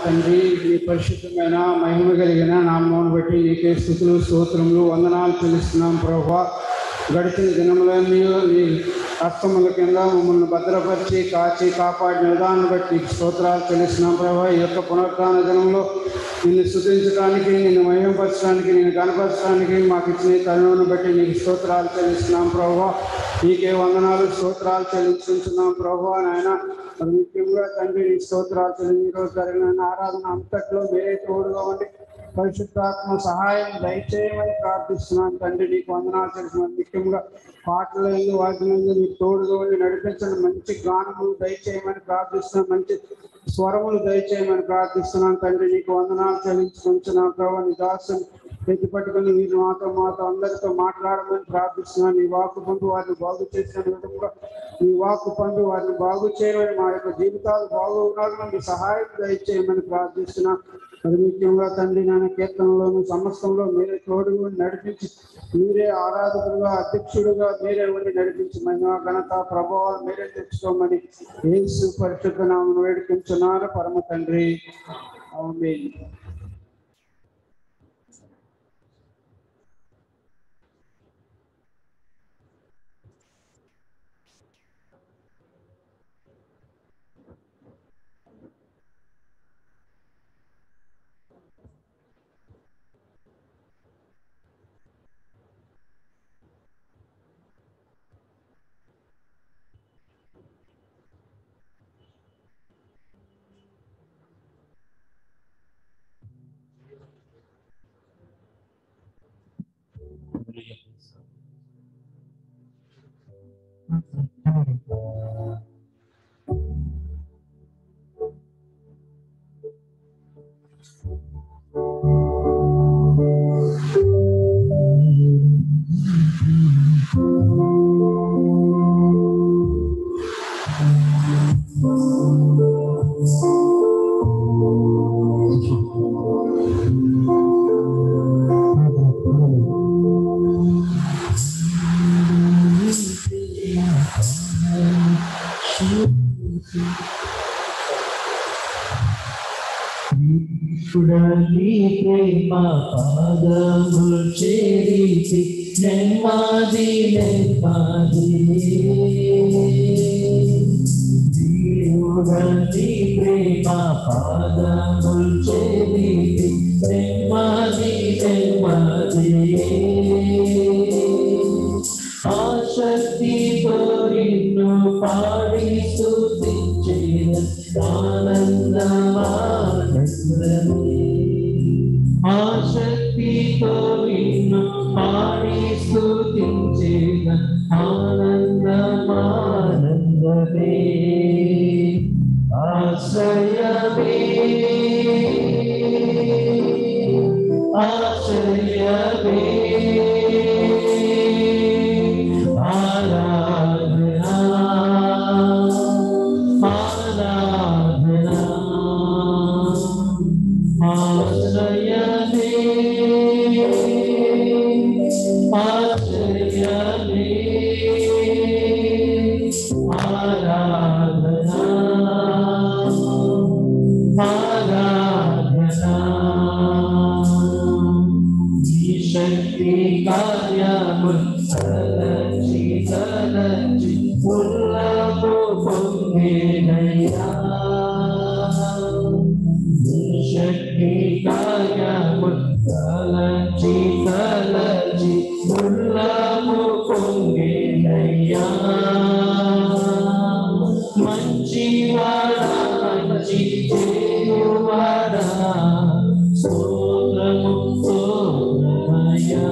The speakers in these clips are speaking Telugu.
తండ్రి నీ పరిశుద్ధమైన మహిమ కలిగిన నామమును బట్టి నీకే స్థుతులు స్తోత్రములు వందనాలు చెల్లిస్తున్నాం ప్రభా గడిచిన దినములన్నీ నీ హస్తముల కింద మమ్మల్ని భద్రపరిచి కాచి కాపాడిన విధానం బట్టి నీకు స్తోత్రాలు చెల్లిస్తున్నాం ప్రభా ఈ యొక్క పునరుత్థాన దినంలో నిన్ను స్థుతించడానికి నిన్ను మహిమపరచడానికి నిన్ను కనపరచడానికి మాకు ఇచ్చిన ఈ తరుణాన్ని బట్టి నీకు స్తోత్రాలు చెల్లిస్తున్నాం ప్రభా నీకే వందనాలు స్తోత్రాలు చెల్లించుకుంటున్నాం ప్రభా నాయన మరి ముఖ్యంగా తండ్రి నీ స్తోత్రాలు చెల్లి ఈరోజు జరిగిన ఆరాధన అంతట్లో మీరే తోడుగా ఉండి పరిశుద్ధాత్మ సహాయం దయచేయమని ప్రార్థిస్తున్నాను తండ్రి నీకు వందనాలు తెలుసుకున్నాను ముఖ్యంగా పాటలు వాటిలో నీకు తోడుగా ఉండి నడిపించండి మంచి గానములు దయచేయమని ప్రార్థిస్తున్నాను మంచి స్వరములు దయచేయమని ప్రార్థిస్తున్నాను తండ్రి నీకు వందనాలు చెల్లించుకుంటున్నాను ప్రభావ నీ దాసుని ఎత్తి పట్టుకుని మీరు మాతో మాతో అందరితో మాట్లాడమని ప్రార్థిస్తున్నాను నీ వాకు పండు వారిని బాగు చేసిన విధంగా నీ వాకు పండు వారిని బాగు చేయమని మా యొక్క జీవితాలు బాగున్నారని మీ సహాయం దయచేయమని ప్రార్థిస్తున్నాను మరి ముఖ్యంగా తండ్రి నాన్న కీర్తనలోను సమస్తంలో మీరే తోడు ఉండి నడిపించి మీరే ఆరాధకుడుగా అధ్యక్షుడుగా మీరే ఉండి నడిపించి మహిమ ఘనత ప్రభావాలు మీరే తెచ్చుకోమని యేసు పరిశుద్ధ నామను వేడుకుంటున్నారు పరమ తండ్రి ఆమేన్ చూడని ప్రేమ పాదములు చేరితి నెమ్మది నెమ్మది చూడని ప్రేమ పాదములు చేరితి నెమ్మది నెమ్మది ఆసక్తితో నిన్ను పాడి స్తుతించిన ఆనందమానందమే ఆసక్తితో నిన్ను పాడి స్తుతించిన ఆనందమానందమే ఆశ్రయమే ఆశ్రయమే ఆరాధనా ఆరాధనా ఆశ్రయమే ఆశ్రయమే ఆరాధనా ఆరాధనా ఈ శక్తి కార్యము తలచి తలచి ఉల్లము పొంగినయ్యా ఈ శక్తి కార్యము తలచి తలచి ఉల్లము పొంగినయ్యా మంచివాడా మంచి చేయువాడా స్తోత్రము స్తోత్రమయ్యా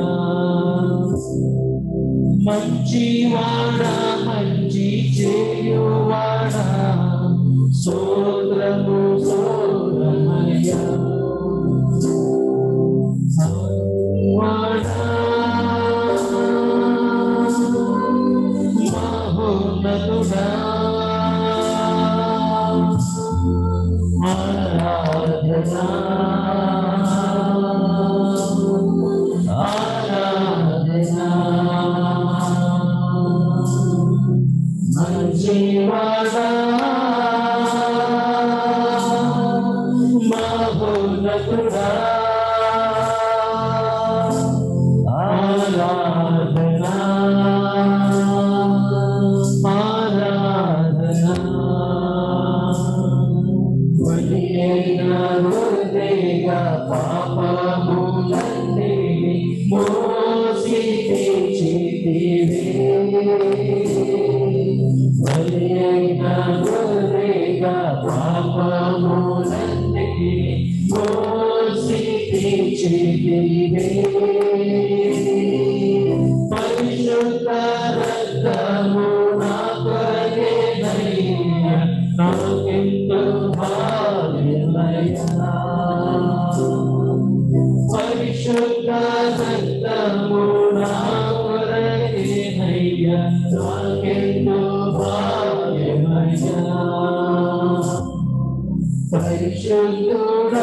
మంచివాడా మంచి చేయువాడా స్తోత్రము స్తోత్రమయ్యా వాడా మహోన్నతుడా ఆరాధనా ఆరాధనా మంచివాడా మహోన్నతుడా ఆరాధనా ఆరాధనా బలియైన హృదయ పాపములన్నీ మోసి తెచ్చితివే. బలియైన హృదయ పాపములన్నీ మోసి తెచ్చితివే. పరిశుద్ధ రక్తము నా పగేనయ్య, నాకెంతో భాగ్యమయ్యా. పరిశుద్ధ రక్తము నా పగేనయ్య, నాకెంతో భాగ్యమయ్యా. పరిశుద్ధుడా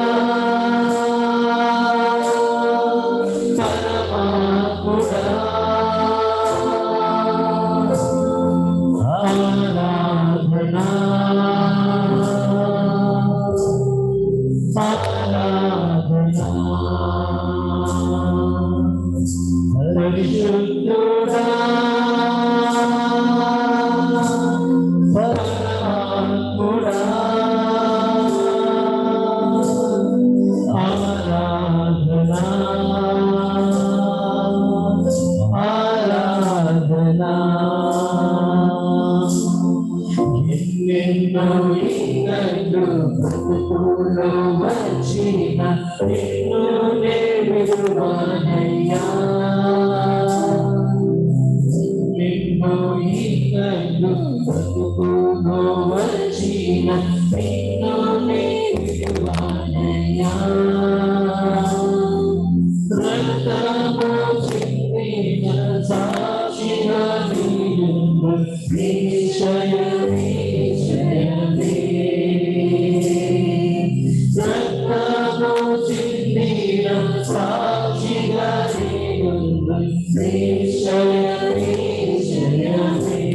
పరమాత్ముడా ఆరాధనా ఆరాధనా పరిశుద్ధుడా పరమాత్ముడా ఆరాధనా ఆరాధనా ఎన్నెన్నో ఇంగళ్ళు బ్రతుకులో వచ్చిన నిన్ను నే విడువనయ్యా నిన్ను ఇంగళ్ళు బ్రతుకులో వచ్చిన నిన్ను నే విడువనయ్యా రక్తము చిందిన సాక్షిగా నీయుండు నిశ్చయ నిశ్చయమే. రక్తము చిందిన సాక్షిగా నీయుండు నిశ్చయ నిశ్చయమే.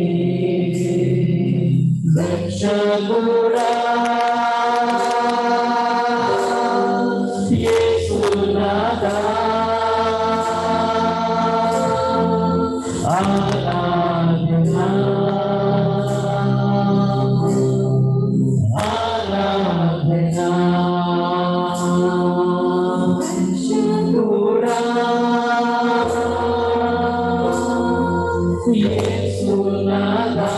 రక్షకుడా యేసునాథా ఆరాధనా ఆరాధనా శుద్ధుడా యేసునాథా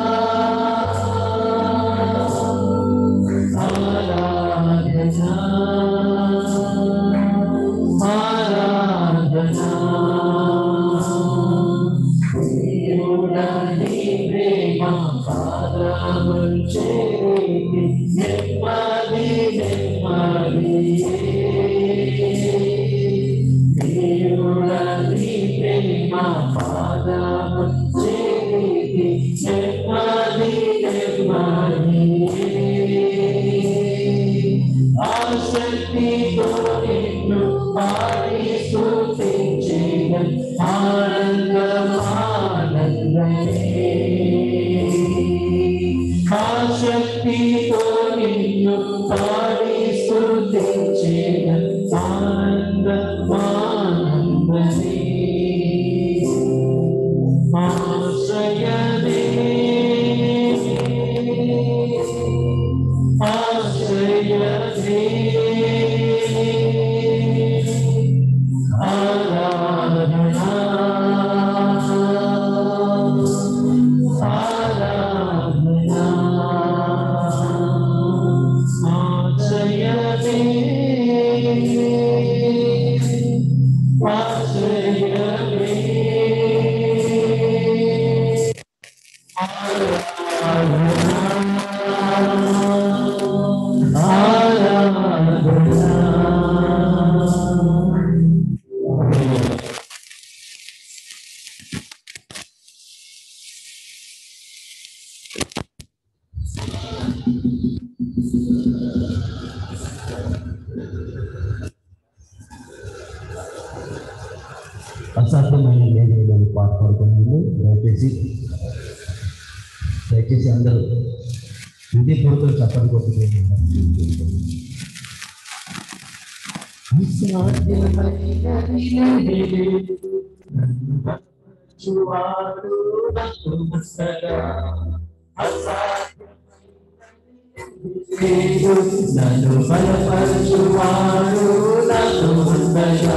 ఆరాధనా ఆరాధనా దేవుడని ప్రేమ పాదముల్ చేరి నెమ్మది నెమ్మది దేవుడని ప్రేమ పాదముల్ చేరి నెమ్మది నెమ్మది ఆసక్తితో నిన్ను పాడి స్తుతించేయ ఆనందం ఆనందమే ఆసక్తితో నిన్ను పాడి స్తుతించేయ ఆనందం ఆనందమే ఆశ్రయమే ఆశ్రయమే ఆరాధనా ఆరాధనా ఆశ్రయమే ఆశ్రయమే అసాధ్యమైన లేదని పాట పాడుతున్నాను దయచేసి దయచేసి అందరూ హృదయపూర్వక చప్పటి కొట్టుకోండి నన్ను బలపరచువాడు నాకు ఉండగా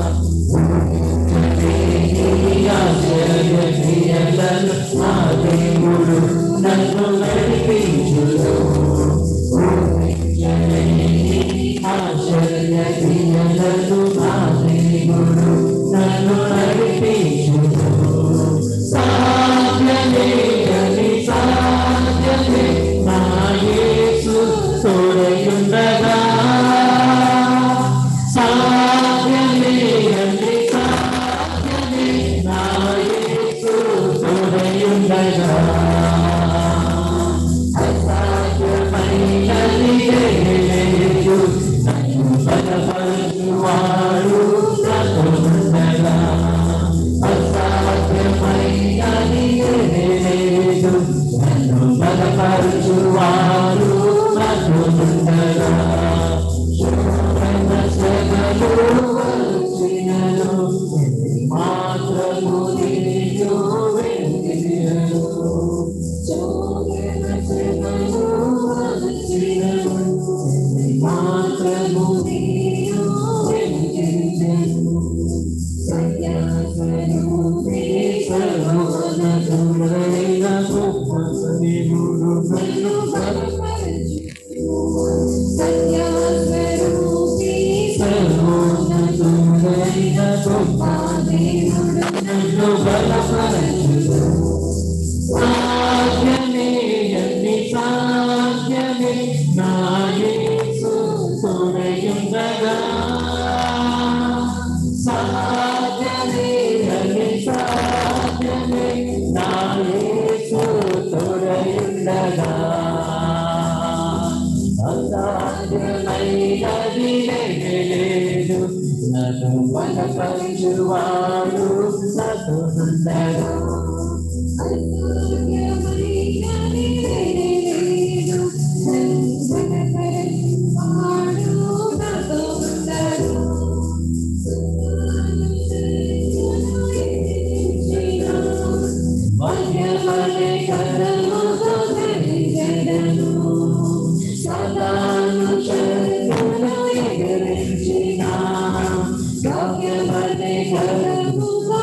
ఆశ్చర్య క్రియలను నా దేవుడు నన్ను నడిపించును ఆశ్చర్య క్రియలను నా దేవుడు నన్ను నడిపించును సాధ్యమే అని సాధ్యమే నా యేసు తోడయుండగా సాధ్యమే అని సాధ్యమే నా యేసు తోడయుండగా అసాధ్యమైనది లేదు నన్ను బలపరచువాడు నాతో ఉండగా అసాధ్యమైనది లేదు నన్ను బలపరచువాడు నాతో ఉండగా శోభన శ్రమలు వచ్చినను మాత్రము నీయు వెంగియను శోభన శ్రమలు వచ్చినను మాత్రము నీయు వెంగియను సాధ్యమే అని సాధ్యమే నా యేసు తోడయుండగా అసాధ్యమైనది లేదు నన్ను బలపరచువాడు నాతో ఉండగా మధ్యమనే కరముతో ధరించెదను. సదాను శక్తులు ఎగరించిన గమ్యమనే కరముతో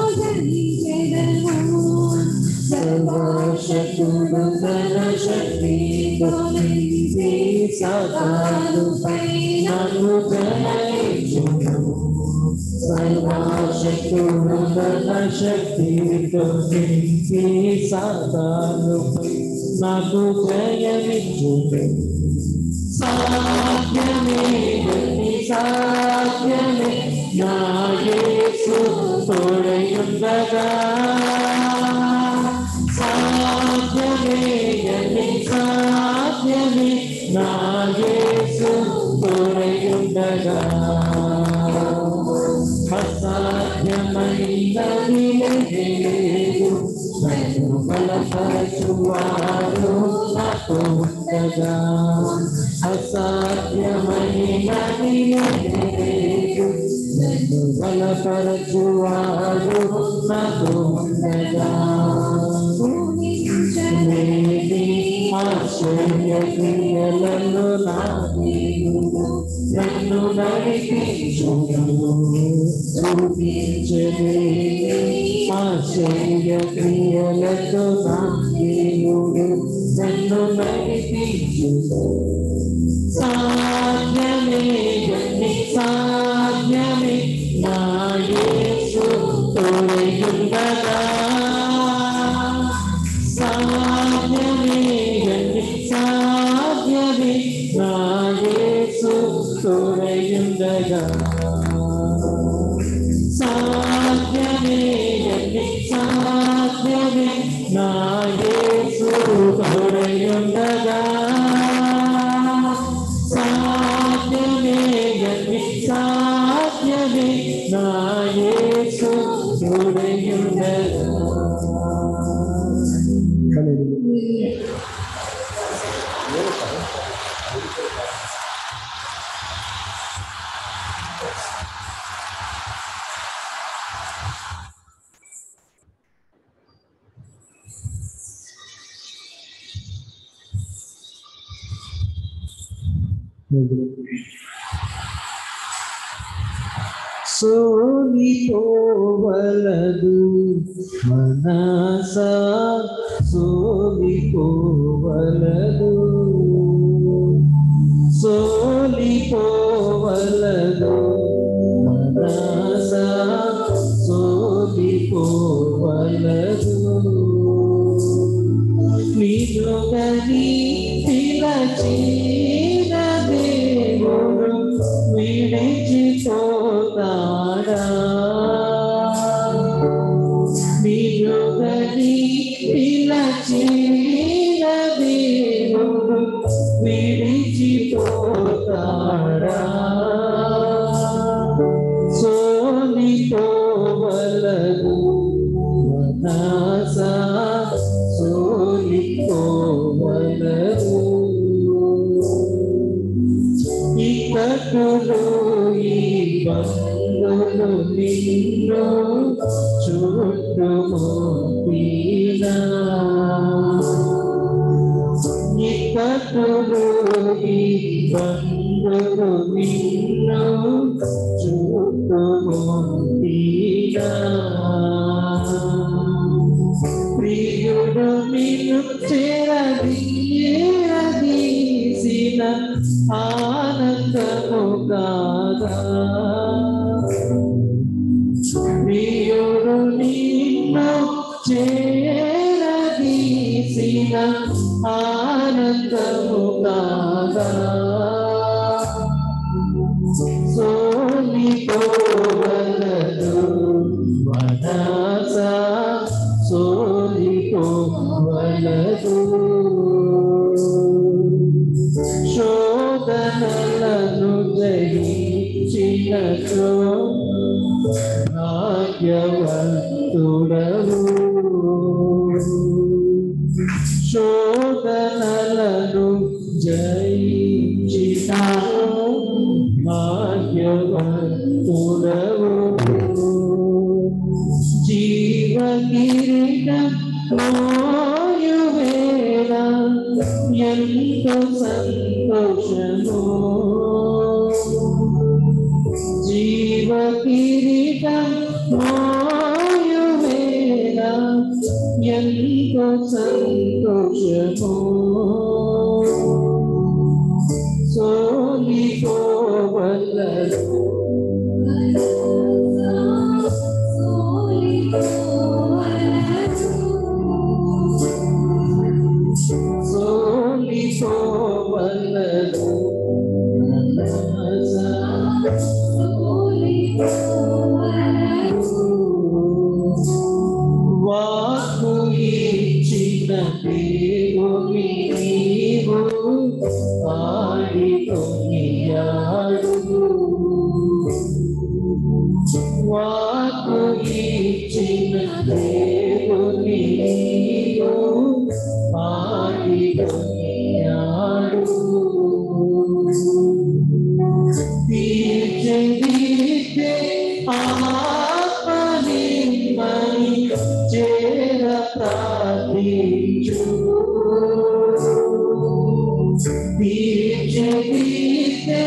సర్వశక్తుడు తన శక్తితో నింపి సదానుపై నన్ను జయించును. సర్వశక్తుడు తన శక్తితో నింపి సాతానుపై నాకు జయమిచ్చును సాధ్యమే గతి సాధ్యమే నా యేసు తోడయుండగా సాధ్యమే గతి సాధ్యమే నా యేసు తోడయుండగా అసాధ్యమైనది లేదు నన్ను బలపరచువాడు నాతో ఉండగా అసాధ్యమైనది లేదు నన్ను బలపరచువాడు నాతో ఉండగా నేటి ఆశ్చర్య క్రియలను నా దేవుడు నన్ను నడిపించును చూపించనే ఆశ్చర్య క్రియలతో నా దేవుడు నన్ను నడిపించును సాధ్యమే గని సాధ్యమే నా యేసు తోడయుండగా సాధ్యమే గని సాధ్యమే నా యేసు తోడయుండగా సాధ్యమే గని సాధ్యమే నా యేసు తోడయుండగా సాధ్యమే గని సాధ్యమే నా యేసు తోడయుండగా Hallelujah. సోలిపోవలదు మనస సోలిపోవలదు సోలిపోవలదు మనస సోలిపోవలదు వినుగని పిలచిన దేవుడు విడిచిపోతాడా వినుగని పిలచిన దేవుడు విడిచిపోతాడా సోలిపోవలదు మనస సోలిపోవలదు ఇకటులు ఈ బంధులు నిన్ను చుట్టుముట్టినా ఇకటులు ఈ బంధులు నిన్ను చుట్టుముట్టినా ప్రియుడు నిన్ను చేరదీసిన ఆనందము కాదా ప్రియుడు నిన్ను చేరదీసిన ఆనందము కాదా సోలిపోవలదు మనస సోలిపోవలదు శోధనలను జయించినచో భాగ్యవంతుడవు శోధనలను జయించిన భాగ్యవంతుడవు జీవకిరీటం మోయువేళ ఎంతో సంతోషము జీవకిరీటం మోయువేళ ఎంతో సంతోషము సోలిపోవలదు సోలిపోవలదు మనస వాకు ఇచ్చిన దేవుని నీవు ఆడికొనియాడు వాకు ఇచ్చిన దేవుని నీవు ఆడికొనియాడు తీర్చిదిద్దే ఆత్మని మని చేర ప్రార్థించు తీర్చిదిద్దే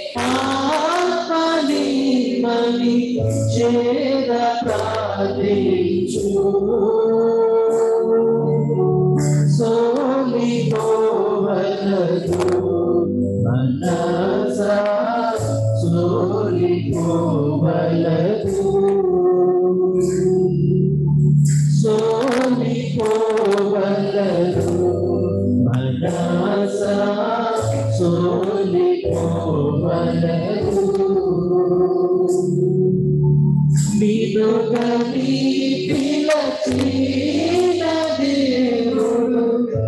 ఆత్మని మని చేర ప్రార్థించు సోలిపోవలదు మనస సోలిపోవలదు సోలిపోవలదు మనస సోలిపోవలదు నిలుగని పిలచిన దేవుడు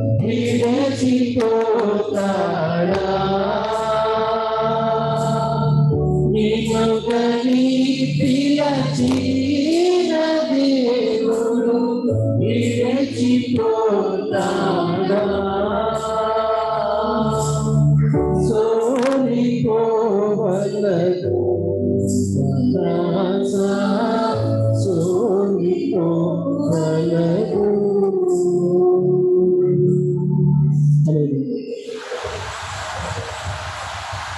విరచిపోతాడా నిలుగని పిలచిన దేవుడు విరచిపోతాడా సోలిపోవలదు మనస సోలిపోవలదు హల్లెలూయా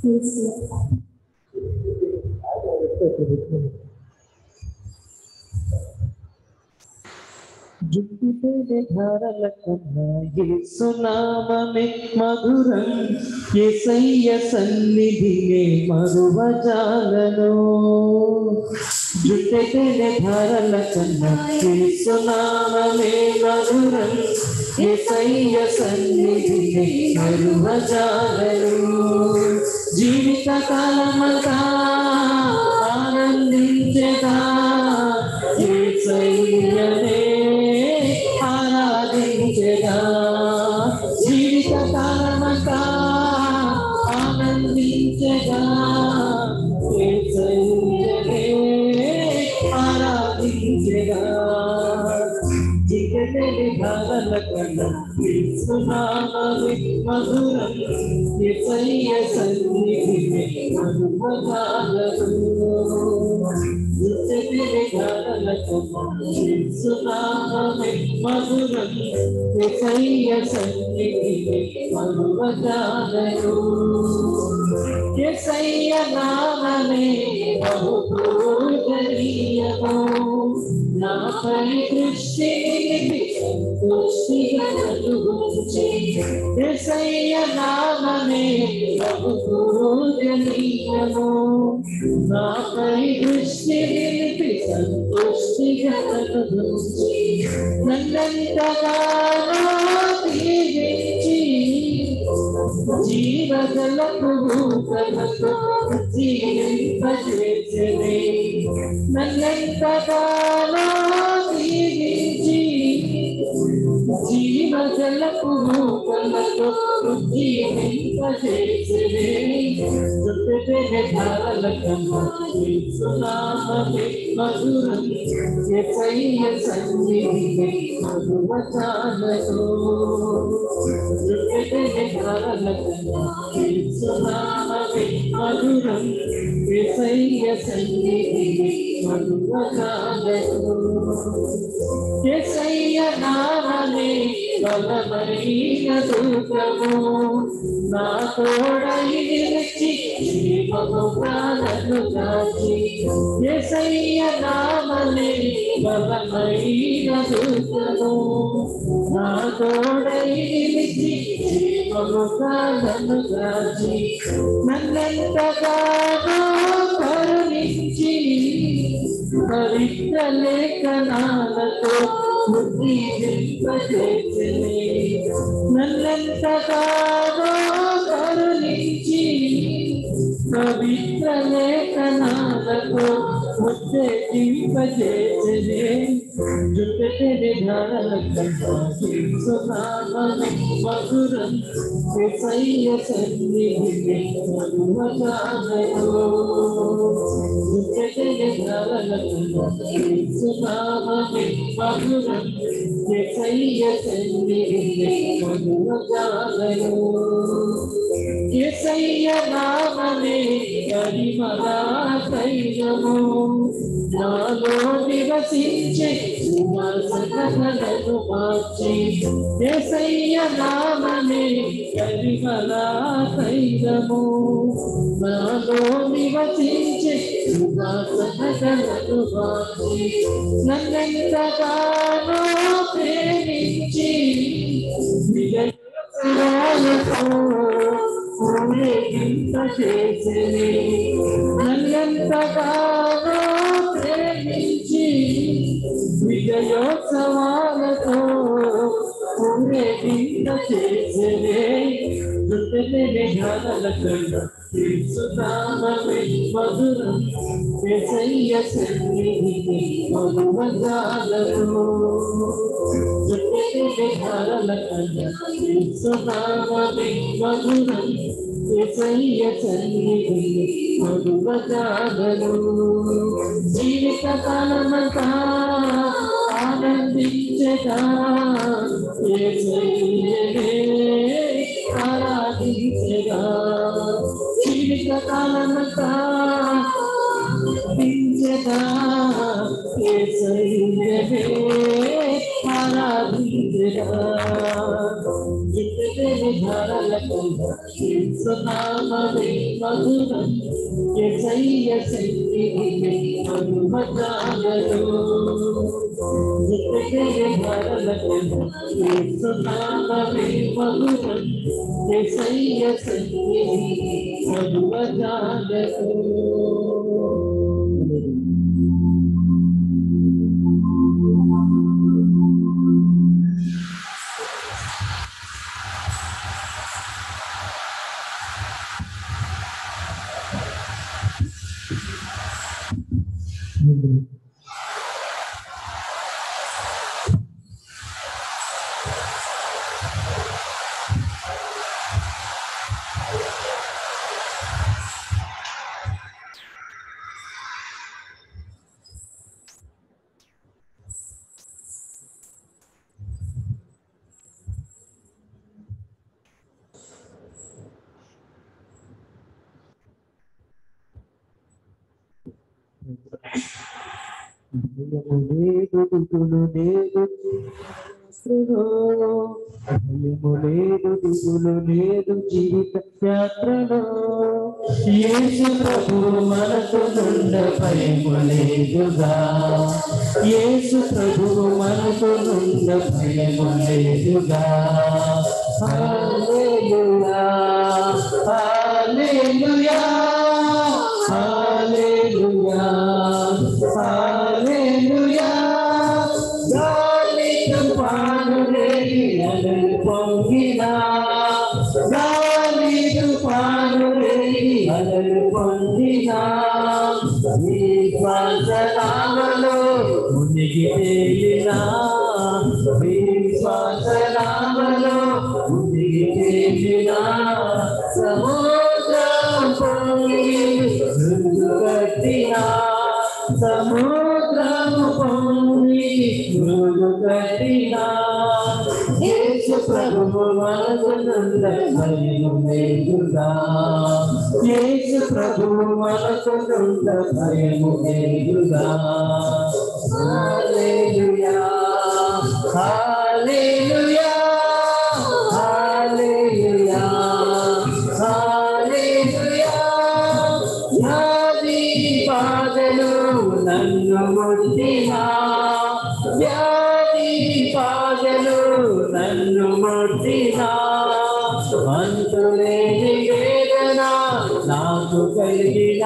జుట్టుపేట ధారల కన్నా యేసునామమే మధురం యేసయ్య సన్నిధినే మరువజాలను జుట్టుపేట ధారల కన్నా యేసునామమే మధురం యేసయ్య సన్నిధినే మరువజాలను జీవిత కాలమంతా ఆనందించగా యేసయ్యనే ఆరాధించగా జీవిత కాలమంతా ఆనందించగా యేసయ్యనే ఆరాధించగా జిగటలి భావన కన్నా విశ్వనామవి మధురం యేసయ్య సన్నిధిని మధుమగాలరు జిగటలి భావన కన్నా విశ్వనామవి మధురం యేసయ్య సన్నిధిని మధుమగాలరు యేసయ్య నామమే బహు పూజనీయము నాపై దృష్టి దృష్టిగా కలుగుచి యేసయ్య నామమే బహు పూజనీయము నాపై దృష్టి నిలిపి సంతుష్టిగా కలుగుచి నన్నంతగానో దీవించి జీవజలకు భూతలకు జీవింపజేసే నన్నంతగానో దీవించి జీవజలకు భూతలకు జీవింపజేసే చుట్టె ధారల కన్నా సునామమే మధురం ఎసయ్య సన్నిధిని మధువచాలను మధురం ఎసయ్య సన్నిధిని మధువచాలను ఎసయ్య నామమే బలమైన దూతము నా తోడై నిలిచి జీవము ప్రాణను కాచి ఎసయ్య నామమే బలమైన దూతము నా తోడై నిలిచి జీవము ప్రాణను కాచి నన్నెంతగానో కరుణించి పవిత్ర లేఖనాలతో బుద్ధి దింపజేసే నన్నెంతగానో కరుణించి పవిత్ర లేఖనాలతో బుద్ధి దింపజేసే జుట్టెని ధారల కన్నా సునామని మధురం ఎసయ్య సన్నిధిని మధుమగానయో జుట్టెని ధారల కన్నా సునామని మధురం ఎసయ్య సన్నిధిని మధుమగానయో ఎసయ్య నామమే పరిమళా తైలము నాలో నివసించే సువాసనలను మార్చి ఎసయ్య నామమే పరిమళా తైలము నాలో నివసించే సువాసనలను మార్చి నన్నెంతగానో ప్రేమించి నన్నంతగానో ప్రేమించి విజయోత్సవాలతో ఊరేగింత చేసే జుట్టెని ఘనల కన్నా సునామమే మధురం ఎసయ్య సన్నిధిని మధుమగాలను జుట్టెని ఘనల కన్నా సునామమే మధురం ఎసయ్య సన్నిధిని మధుమగాలను జీవిత కాలమంతా ఆనందించగా ఏసయ్యనే ఆరాధించగా జీవిత కాలమంతా ఆరాధించగా ఏసయ్యనే ఆరాధించగా జితనే ధరలకు సునామమే మధురం ఎసయ్య సన్నిధికి మధుమజాగరు నిత్యగే ధరలకు సునామమే మధురం ఎసయ్య సన్నిధికి మధుమజాగరు భయము లేదు దిగులు లేదు భయము లేదు దిగులు లేదు జీవిత యాత్రలో యేసు ప్రభు మనకు నుండ భయము లేదుగా యేసు ప్రభు మనకు నుండ భయము లేదుగా హల్లెలూయా హల్లెలూయా హల్లెలూయా హల్లెలూయా గాలి తుఫాను రేగి అలలు పొంగినా గాలి తుఫాను రేగి అలలు పొంగినా విశ్వాసనామలో మునిగి తేలినా విశ్వాసనామలో మునిగి తేలినా సముద్రం పొంగి మృదు కట్టినా సముద్రము పొంగి మృదు కట్టినా యేసు ప్రభువు మనకు నుండ భయము లేదుగా యేసు ప్రభువు మనకు నుండ భయము లేదుగా హల్లెలూయా హల్లెలూయా హల్లెలూయా హల్లెలూయా వ్యాధి బాధలు నన్ను ముట్టినా వ్యాధి బాధలు నన్ను ముట్టినా అంతులేని వేదన నాకు కలిగినా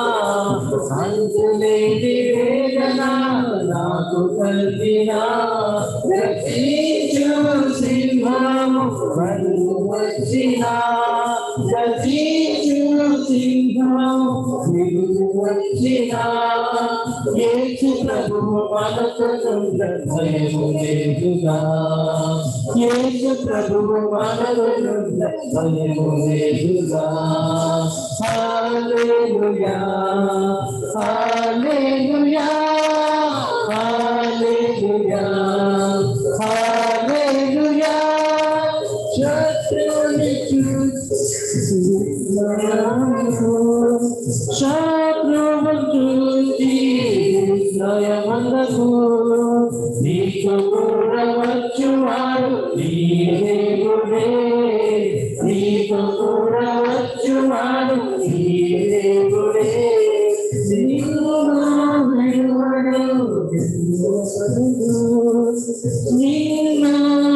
అంతులేని వేదన నాకు కలిగినా రక్షించు సింహము వన్ను వచ్చినా రక్షించు సింహము దిగులు వచ్చినా యేసు ప్రభువు మనకు నుండ భయము లేదుగా యేసు ప్రభువు మనకు నుండ భయము లేదుగా హల్లెలూయా హల్లెలూయా హల్లెలూయా హల్లెలూయా శత్రుని చూసి శత్రువు చూసి విస్మయమందకు నీకు కూడవచ్చువాడు నీ దేవుడే నీకు కూడవచ్చువాడు నీ దేవుడే నిన్ను విడువడు నిన్ను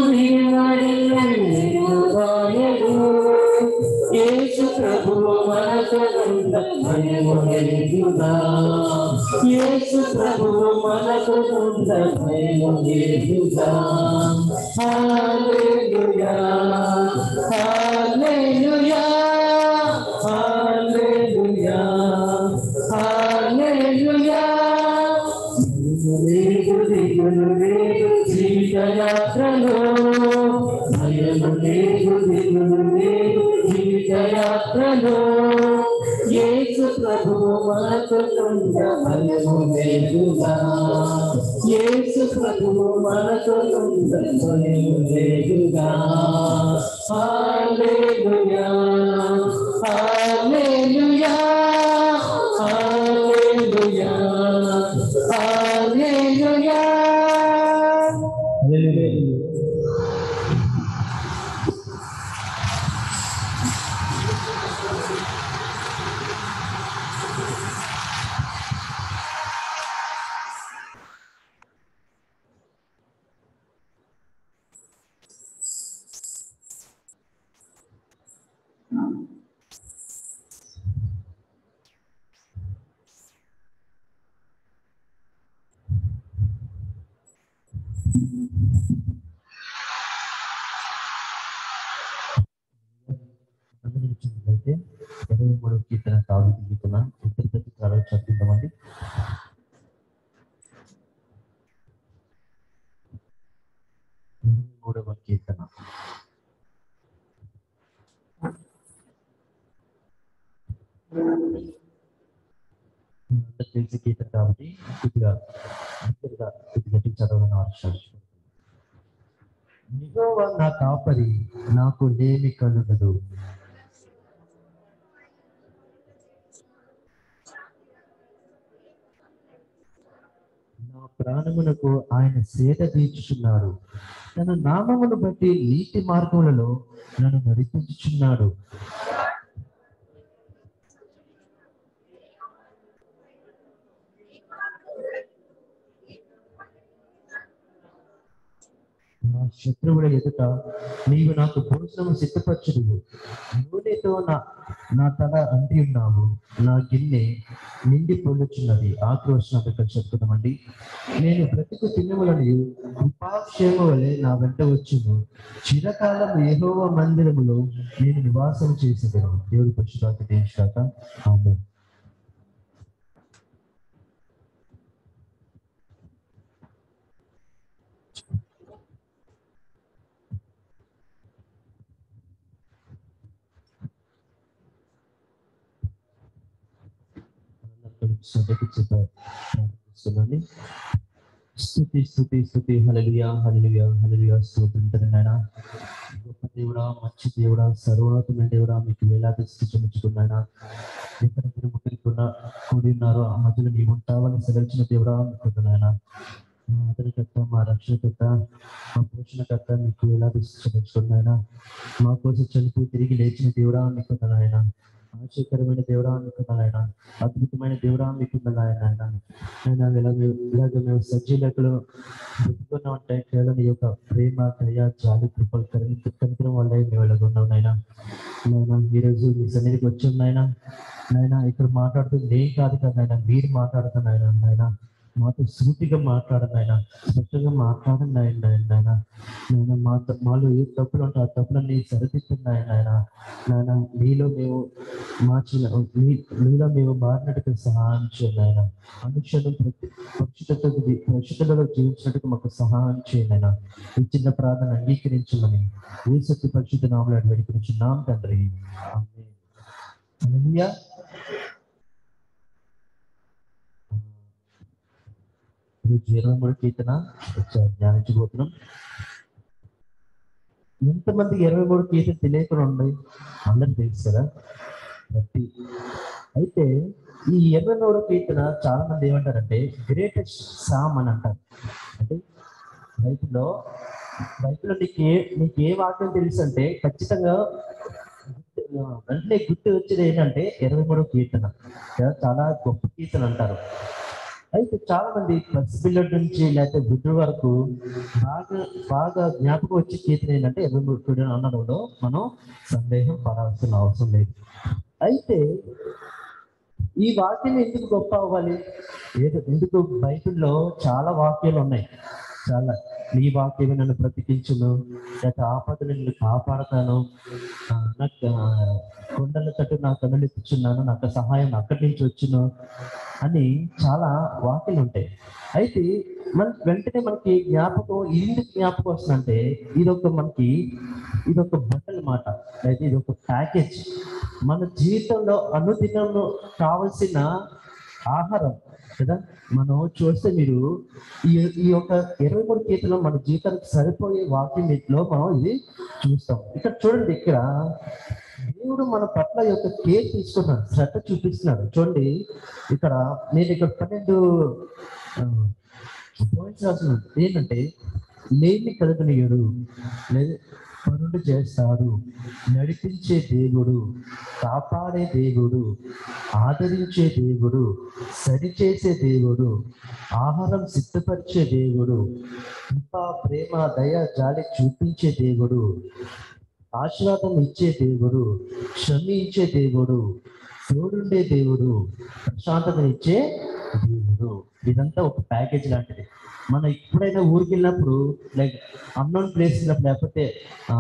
విడువడు యేసు ప్రభువు మనకు నుండ భయము లేదుగా యేసు ప్రభువు మనకు నుండ భయము లేదుగా హల్లెలూయా హల్లెలూయా హల్లెలూయా హల్లెలూయా లేదు దిగులు లేదు జీవిత యాత్రలో భయము లేదు దిగులు లేదు జీవిత యాత్రలో యేసు ప్రభువు మనకు నుండ భయము లేదుగా యేసు ప్రభువు మనకు నుండ భయము లేదుగా హల్లెలూయా హల్లెలూయా హల్లెలూయా హల్లెలూయా గమనించినట్లయితే ఇరవై మూడవ కీర్తన తాగుతు గీతన ఇద్దరు ప్రతికారాలు చదువుతామండి ఇరవై మూడవ కీర్తన అందరికీ తెలిసి కీర్తన కాబట్టి కొద్దిగా దగ్గరగా కొద్ది గట్టి చదవని ఆలోచన యెహోవా నా కాపరి నాకు లేమి కలుగదు నా ప్రాణమునకు ఆయన సేద తీర్చుచున్నాడు తన నామమును బట్టి నీతి మార్గములలో నన్ను నడిపించుచున్నాడు నా శత్రువుల ఎదుట నీవు నాకు భోజనము సిద్ధపరచుడు నూనెతో నా నా తల అంటి ఉన్నావు నా గిన్నె నిండి పొందుచున్నది ఆక్రోషణ ఇక్కడ చెప్తున్నామండి నేను బ్రతుకు తిన్నములని కృపాక్షేమ వలె నా వెంట వచ్చును చిరకాలం ఏహోవ మందిరములో నేను నివాసం చేసేదను దేవుడి పరిశుభాత దేశాక ఆమె ప్రార్థిస్తున్నాను స్థుతి స్థుతి స్థుతి హల్లెలూయా హల్లెలూయా హల్లెలూయా స్తోత్రం నాయనా గొప్ప దేవుడా మంచి దేవుడా సర్వోన్నతమైన దేవుడా మీకు వేలాది స్థితించుకున్నాయన ఎక్కడ మీరు ముట్టుకున్న కూడి ఉన్నారో ఆ మధ్యలో మీరు ఉంటావని సెలవించిన దేవుడా మీకు నాయన మా ఆదరణకర్త మా రక్షణకర్త మా పోషణకర్త మీకు వేలాది స్థితించుకున్నాయన మా కోసం చనిపోయి తిరిగి లేచిన దేవుడా మీకు నాయన ఆశ్చర్యకరమైన దేవుడా మీకు నాయన అద్భుతమైన దేవుడా మీకు నాయన నేను ఇలాగ ఇలాగ మేము సజ్జీలకులు బ్రతుకున్నా ఉంటే కేవలం ఈ యొక్క ప్రేమ దయ జాలి కృపలు కరిగి కనికరం వల్లే మేము ఇలాగ ఉన్నాం నాయన నాయన ఈరోజు మీ సన్నిధికి వచ్చి నాయన నాయన ఇక్కడ మాట్లాడుతుంది నేను కాదు కదా నాయన మీరు మాట్లాడుతున్నాయన నాయన మాతో సూటిగా మాట్లాడండి ఆయన స్పష్టంగా మాట్లాడండి ఆయన నాయన నాయన నాయన మా మాలో ఏ తప్పులు ఉంటే ఆ తప్పులన్నీ సరిదిద్దండి ఆయన నాయన మీలో మేము మార్చిన మీ- మీలో మేము మారినట్టుగా సహాయం చేయండి ఆయన అనుక్షణం ప్రతి పరిశుద్ధత పరిశుద్ధతలో జీవించినట్టుగా మాకు సహాయం చేయండి ఆయన ఈ చిన్న ప్రార్థన అంగీకరించమని ఏ శక్తి పరిశుద్ధ నామలు వేడుకుంటున్నాం తండ్రి ఆమేన్. హల్లెలూయా. ఈరోజు ఇరవై మూడు కీర్తన ఒకసారి ధ్యానించబోతున్నాం ఎంతమందికి ఇరవై మూడు కీర్తన తెలియకుండా ఉన్నాయి అందరికి తెలుసు కదా ప్రతి అయితే ఈ ఇరవై మూడు కీర్తన చాలా మంది ఏమంటారంటే గ్రేటెస్ట్ సామ్ అని అంటారు అంటే బైబిల్లో బైబిల్లో నీకు ఏ నీకు ఏ వాక్యం తెలుసు అంటే ఖచ్చితంగా గుర్తు- ఆ, వెంటనే గుర్తు వచ్చేది ఏంటంటే ఇరవై మూడు కీర్తన కదా, చాలా గొప్ప కీర్తన అంటారు అయితే చాలా మంది పసిపిల్లడి నుంచి లేకపోతే వృద్ధుల వరకు బాగా బాగా జ్ఞాపకం వచ్చే కీర్తన ఏంటంటే ఇరవై మూడు కీర్తన అనడంలో మనం సందేహం పడాల్సిన అవసరం లేదు అయితే ఈ వాక్యం ఎందుకు గొప్ప అవ్వాలి ఏదో ఎందుకు బైబిల్లో చాలా వాక్యాలు ఉన్నాయి చాలా నీ వాక్యమే నన్ను బ్రతికించును లేకపోతే ఆపదలు నిన్ను కాపాడతాను ఆ, నాకు ఆ, కొండల తట్టు నా కన్నులు ఎత్తుచున్నాను నాకు సహాయం అక్కడి నుంచి వచ్చును అని చాలా వాక్యాలు ఉంటాయి అయితే మన వెంటనే మనకి జ్ఞాపకం ఎందుకు జ్ఞాపకం వస్తుందంటే ఇదొక మనకి ఇదొక బట్టల మాట అయితే ఇది ఒక ప్యాకేజ్ మన జీవితంలో అనుదినంలో కావలసిన ఆహారం కదా మనం చూస్తే మీరు ఈ ఈ యొక్క ఇరవై మూడు కీర్తనలో మన జీవితానికి సరిపోయే వాక్యం వీటిలో మనం ఇది చూస్తాం ఇక్కడ చూడండి ఇక్కడ దేవుడు మన పట్ల యొక్క కేర్ తీసుకున్నాడు శ్రద్ధ చూపిస్తున్నాడు చూడండి ఇక్కడ నేను ఇక్కడ పన్నెండు పాయింట్స్ రాస్తున్నాను ఏంటంటే లేని కలుగునియడు లేదు పనులు చేస్తాడు నడిపించే దేవుడు కాపాడే దేవుడు ఆదరించే దేవుడు సరిచేసే దేవుడు ఆహారం సిద్ధపరిచే దేవుడు కృప ప్రేమ దయ జాలి చూపించే దేవుడు ఆశీర్వాదం ఇచ్చే దేవుడు క్షమించే దేవుడు తోడుండే దేవుడు ప్రశాంతత ఇచ్చే దేవుడు ఇదంతా ఒక ప్యాకేజ్ లాంటిది మనం ఎప్పుడైనా ఊరికి వెళ్ళినప్పుడు లైక్ అన్నోన్ ప్లేస్ వెళ్ళినప్పుడు లేకపోతే ఆ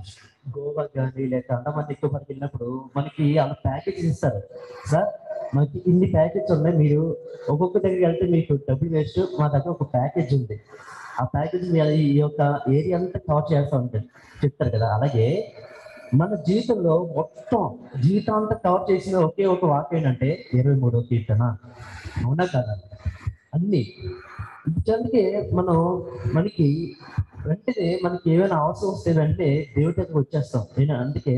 గోవా కానీ లేక అండమాన్ నికోబార్కి వెళ్ళినప్పుడు మనకి అలా ప్యాకేజ్ ఇస్తారు సార్ మనకి ఇన్ని ప్యాకేజ్ ఉన్నాయి మీరు ఒక్కొక్క దగ్గరికి వెళ్తే మీకు డబ్బులు వేస్ట్ మా దగ్గర ఒక ప్యాకేజ్ ఉంది ఆ ప్యాకేజ్ ఈ యొక్క ఏరియా అంతా కవర్ చేస్తూ ఉంటుంది చెప్తారు కదా అలాగే మన జీవితంలో మొత్తం జీవితాంతా కవర్ చేసిన ఒకే ఒక వాక్యం ఏంటంటే ఇరవై మూడో కీర్తన అవునా కదా అన్ని అందుకే మనం మనకి వెంటనే మనకి ఏమైనా అవసరం వస్తే వెంటనే దేవుడి దగ్గరకు వచ్చేస్తాం నేను అందుకే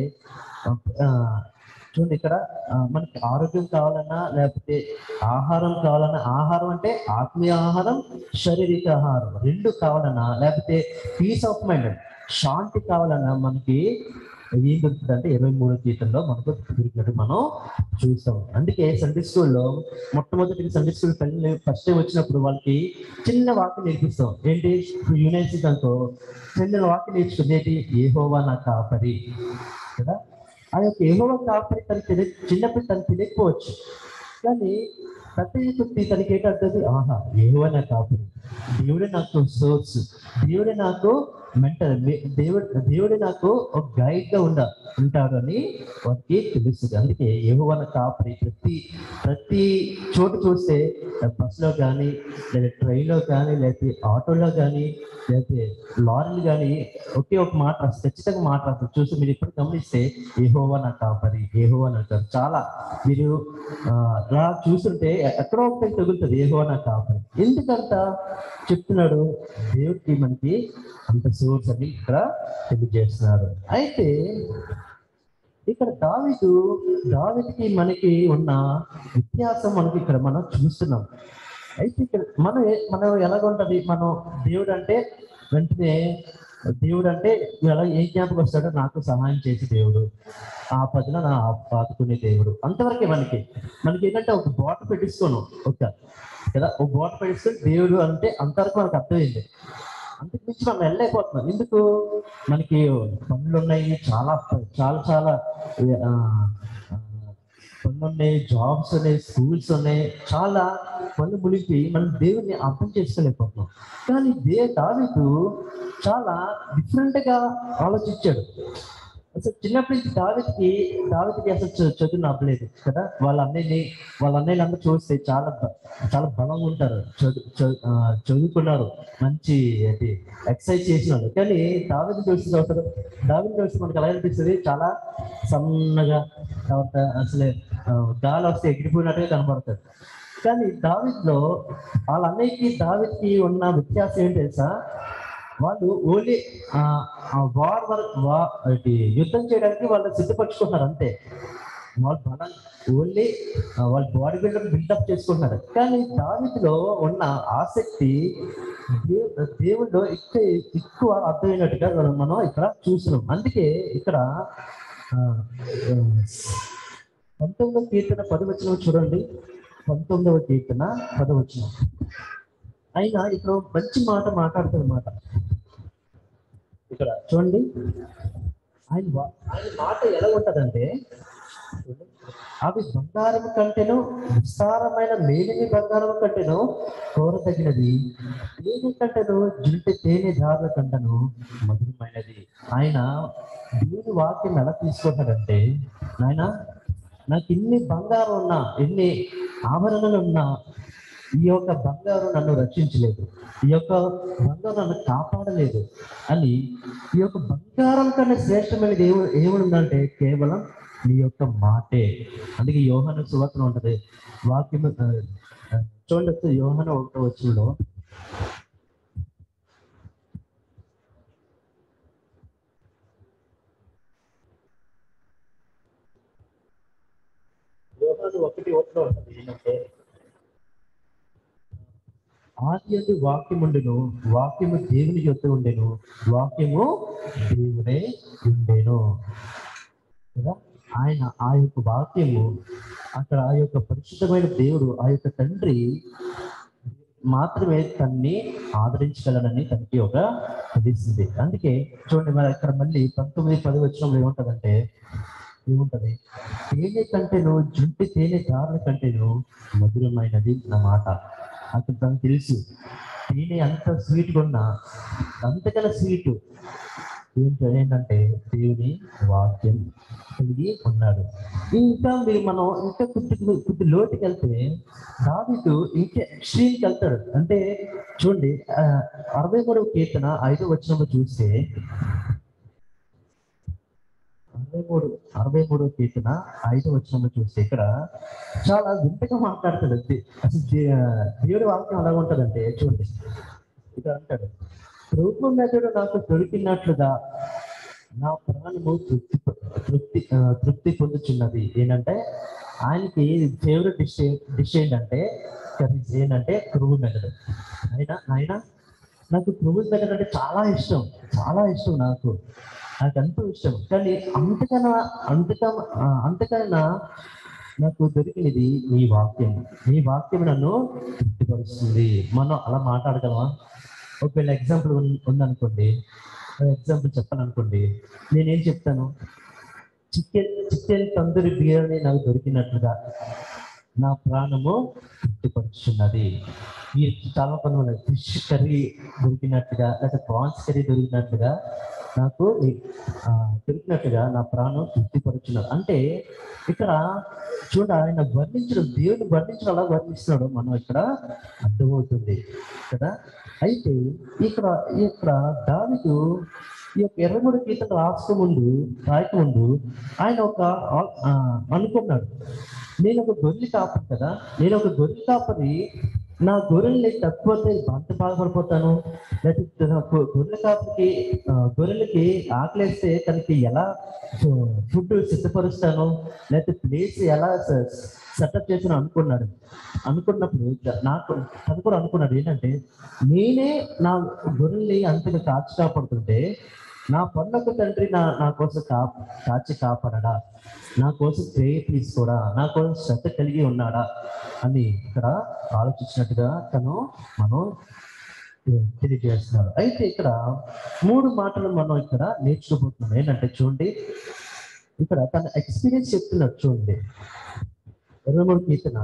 ఆ, చూడండి ఇక్కడ ఆ, మనకి ఆరోగ్యం కావాలన్నా లేకపోతే ఆహారం కావాలన్నా ఆహారం అంటే ఆత్మీయ ఆహారం శారీరక ఆహారం రెండు కావాలన్నా లేకపోతే పీస్ ఆఫ్ మైండ్ శాంతి కావాలన్నా మనకి ఏం దొరుకుతుంది అంటే ఇరవై మూడో జీతంలో మనకు దొరికినట్టు మనం చూస్తాం అందుకే సండే స్కూల్లో మొట్టమొదటి సండే స్కూల్ పిల్లలు ఫస్ట్ టైం వచ్చినప్పుడు వాళ్ళకి చిన్న వాక్యం నేర్పిస్తాం ఏంటి ఇప్పుడు యూనివర్సిటీ అనుకో చిన్న వాక్యం నేర్చుకుంది ఏంటి ఏహోవా నా కాపరి కదా ఆ యొక్క ఏహోవా కాపరి తను తెలియ చిన్నప్పుడు తను తెలియకపోవచ్చు కానీ ప్రతి కొద్ది తనకి ఏంటంటుంది ఆహా ఏహోవా నా కాపరి దేవుడే నాకు సోర్స్ దేవుడే నాకు మెంటర్ దేవుడు దేవుడే నాకు ఒక గైడ్ గా ఉండ ఉంటాడు అని వారికి తెలుస్తుంది అందుకే యెహోవా నా కాపరి ప్రతి ప్రతి చోటు చూస్తే బస్సులో కానీ లేదా ట్రైన్లో కానీ లేకపోతే ఆటోలో కానీ లేకపోతే లారీలు కానీ ఒకే ఒక మాట రాస్తుంది ఖచ్చితంగా మాట రాస్తుంది చూసి మీరు ఇప్పుడు గమనిస్తే ఏహోవా నా కాపరి ఏహోవా నా కాపరి చాలా మీరు ఆ, అలా చూస్తుంటే ఎక్కడో ఒకటి తగులుతుంది ఏహోవా నా కాపరి ఎందుకంత చెప్తున్నాడు దేవుడికి మనకి అంత సోర్స్ అని ఇక్కడ తెలియజేస్తున్నాడు అయితే ఇక్కడ దావిదు దావిదికి మనకి ఉన్న వ్యత్యాసం మనకి ఇక్కడ మనం చూస్తున్నాం అయితే ఇక్కడ మనం ఏ- మనం ఎలాగ ఉంటది మనం దేవుడు అంటే వెంటనే దేవుడు అంటే ఎలా ఏ జ్ఞాపకం వస్తాడో నాకు సహాయం చేసి దేవుడు ఆ పదిలో నా పాతుకునే దేవుడు అంతవరకే మనకి మనకి ఏంటంటే ఒక బోట పెట్టిస్తాను ఒక కదా ఒక బోట పెట్టిస్తే దేవుడు అంటే అంతవరకు మనకు అర్థమైంది అంతకు మించి మనం వెళ్ళలేకపోతున్నాం ఎందుకు మనకి పనులు ఉన్నాయి చాలా చాలా చాలా ఆ, ఆ, పనులు ఉన్నాయి జాబ్స్ ఉన్నాయి స్కూల్స్ ఉన్నాయి చాలా పనులు మునిపి మనం దేవుని అర్థం చేసుకోలేకపోతున్నాం కానీ దే దావిదు చాలా డిఫరెంట్ గా ఆలోచించాడు అసలు చిన్నప్పటి నుంచి దావిదికి దావిదికి అసలు చ- చదువు అవ్వలేదు కదా వాళ్ళ అన్నయ్యని వాళ్ళ అన్నయ్యలు అందరూ చూస్తే చాలా బ- చాలా బలంగా ఉంటారు చదువు చదువు- ఆ, చదువుకున్నారు మంచి ఏంటి ఎక్సర్సైజ్ చేసినారు కానీ దావిది చూసి చూస్తారు దావిది చూసి మనకి ఎలా అనిపిస్తుంది చాలా సన్నగా తర్వాత అసలే ఆ, గాలి వస్తే ఎగిరిపోయినట్టుగా కనబడతాడు కానీ దావిద్లో వాళ్ళ అన్నయ్యకి దావిద్కి ఉన్న వ్యత్యాసం ఏంటి తెలుసా వాళ్ళు ఓన్లీ వార్ వరకు వా అది యుద్ధం చేయడానికి వాళ్ళు సిద్ధపరచుకుంటున్నారు అంతే వాళ్ళు బలం ఓన్లీ వాళ్ళ బాడీ బిల్డర్ బిల్డప్ చేసుకుంటున్నారు కానీ దావిదిలో ఉన్న ఆసక్తి దేవు దేవుడిలో ఎక్కువ ఎక్కువ అర్థమైనట్టుగా మనం మనం ఇక్కడ చూస్తున్నాం అందుకే ఇక్కడ ఆ, ఆ, పంతొమ్మిదవ కీర్తన పదవచనం చూడండి పంతొమ్మిదవ కీర్తన పదవచనం అయినా ఇప్పుడు మంచి మాట మాట్లాడుతున్న మాట ఇక్కడ చూడండి ఆయన వా- ఆయన మాట ఎలా ఉంటదంటే చూడండి, అవి బంగారం కంటేను విస్తారమైన మేలిమి బంగారం కంటేను కోరదగినది తేనె కంటేను జుంటి తేనె దారుల కంటను మధురమైనది ఆయన దేవుని వాక్యం ఎలా తీసుకుంటాడంటే నాయన నాకు ఇన్ని బంగారం ఉన్నా ఎన్ని ఆభరణాలు ఉన్నా ఈ యొక్క బంగారం నన్ను రక్షించలేదు ఈ యొక్క బంగారం నన్ను కాపాడలేదు అని ఈ యొక్క బంగారం కన్నా శ్రేష్టమైనది ఏమి ఏముందంటే కేవలం నీ యొక్క మాటే అందుకే యోహన సువార్తన ఉంటది వాక్యం ఆ, ఆ, చూడండి ఒకసారి యోహన ఒకటో వచ్చంలో యోహాను ఒకటి ఒకటిలో ఉంటది ఏంటంటే ఆది అందు వాక్యముండెను వాక్యము దేవుని యొద్ద ఉండెను వాక్యము దేవుడే ఉండెను కదా ఆయన ఆ యొక్క వాక్యము అక్కడ ఆ యొక్క పరిశుద్ధమైన దేవుడు ఆ యొక్క తండ్రి మాత్రమే తన్ని ఆదరించగలనని తనకి ఒక తెలిసింది అందుకే చూడండి మరి ఇక్కడ మళ్ళీ పంతొమ్మిది పది వచ్చినప్పుడు ఏముంటదంటే ఏముంటది తేనె కంటేను జుంటి తేనె దారుల కంటేను మధురమైనది నా మాట అక్కడ తనకు తెలుసు తేనె అంత స్వీట్గా ఉన్నా అంతకన్నా స్వీట్ ఏంటో ఏంటంటే దేవుని వాక్యం కలిగి ఉన్నాడు ఇంకా మీరు మనం ఇంకా కొద్ది కొద్ది లోటుకి వెళ్తే దావిదు ఇంకా ఎక్స్ట్రీమ్కి వెళ్తాడు అంటే చూడండి ఆ, అరవై మూడవ కీర్తన ఐదో వచ్చినప్పుడు చూస్తే అరవై మూడు అరవై మూడవ కీర్తన ఐదో వచ్చినప్పుడు చూస్తే ఇక్కడ చాలా వింతగా మాట్లాడతాడు దే- అసలు దే- దేవుడి వాక్యం ఎలా ఉంటదంటే చూడండి ఇక్కడ అంటాడు ప్రభు మెదడు నాకు దొరికినట్లుగా నా ప్రాణము తృప్తి తృప్తి ఆ, తృప్తి పొందుచున్నది ఏంటంటే ఆయనకి ఫేవరెట్ డిష్ డిష్ ఏంటంటే కర్రీస్ ఏంటంటే క్రువు మెదడు అయినా ఆయన నాకు క్రువు మెదడు అంటే చాలా ఇష్టం చాలా ఇష్టం నాకు నాకు ఎంతో ఇష్టం కానీ అంతకన్నా అంతకన్నా ఆ, అంతకన్నా నాకు దొరికినది నీ వాక్యం నీ వాక్యం నన్ను తృప్తిపరుస్తుంది మనం అలా మాట్లాడగలమా ఒకవేళ ఎగ్జాంపుల్ ఉందనుకోండి ఎగ్జాంపుల్ చెప్పాలనుకోండి నేనేం చెప్తాను చికెన్ చికెన్ తందూరి బిర్యానీ నాకు దొరికినట్లుగా నా ప్రాణము తృప్తిపరుచున్నది ఈ చాలా కొంతమంది ఫిష్ కర్రీ దొరికినట్టుగా లేదా ప్రాన్స్ కర్రీ దొరికినట్టుగా నాకు ఈ- ఆ, దొరికినట్టుగా నా ప్రాణం తృప్తిపరుచున్నది అంటే ఇక్కడ చూడ ఆయన వర్ణించడం దేవుని వర్ణించడం అలా వర్ణిస్తున్నాడు మనం ఇక్కడ అర్థమవుతుంది కదా అయితే ఇక్కడ ఇక్కడ దావిదు ఈ యొక్క ఇరవై మూడు గీతలు రాసుకో ముందు రాయక ముందు ఆయన ఒక ఆ- ఆ, అనుకున్నాడు నేను ఒక గొర్రెలు కాపరి కదా నేను ఒక గొర్రెలు కాపరి నా గొర్రెల్ని తప్పిపోతే అంత బాధపడిపోతాను లేకపోతే నా గొ- గొర్రెల కాపరికి ఆ, గొర్రెలకి ఆకలేస్తే తనకి ఎలా ఫుడ్ సిద్ధపరుస్తాను లేకపోతే ప్లేస్ ఎలా సెటప్ చేసాను అనుకున్నాడు అనుకున్నప్పుడు ద- నాకు తను కూడా అనుకున్నాడు ఏంటంటే నేనే నా గొర్రెల్ని అంతగా కాచి కాపాడుతుంటే నా పనులకు తండ్రి నా నా కోసం కా కాచి కాపాడడా నా కోసం ప్రేయ తీసుకోడా నా కోసం శ్రద్ధ కలిగి ఉన్నాడా అని ఇక్కడ ఆలోచించినట్టుగా తను మనం తెలియజేస్తున్నాడు అయితే ఇక్కడ మూడు మాటలు మనం ఇక్కడ నేర్చుకోబోతున్నాం ఏంటంటే చూడండి ఇక్కడ తన ఎక్స్పీరియన్స్ చెప్తున్నాడు చూడండి ఇరవై మూడు కీర్తన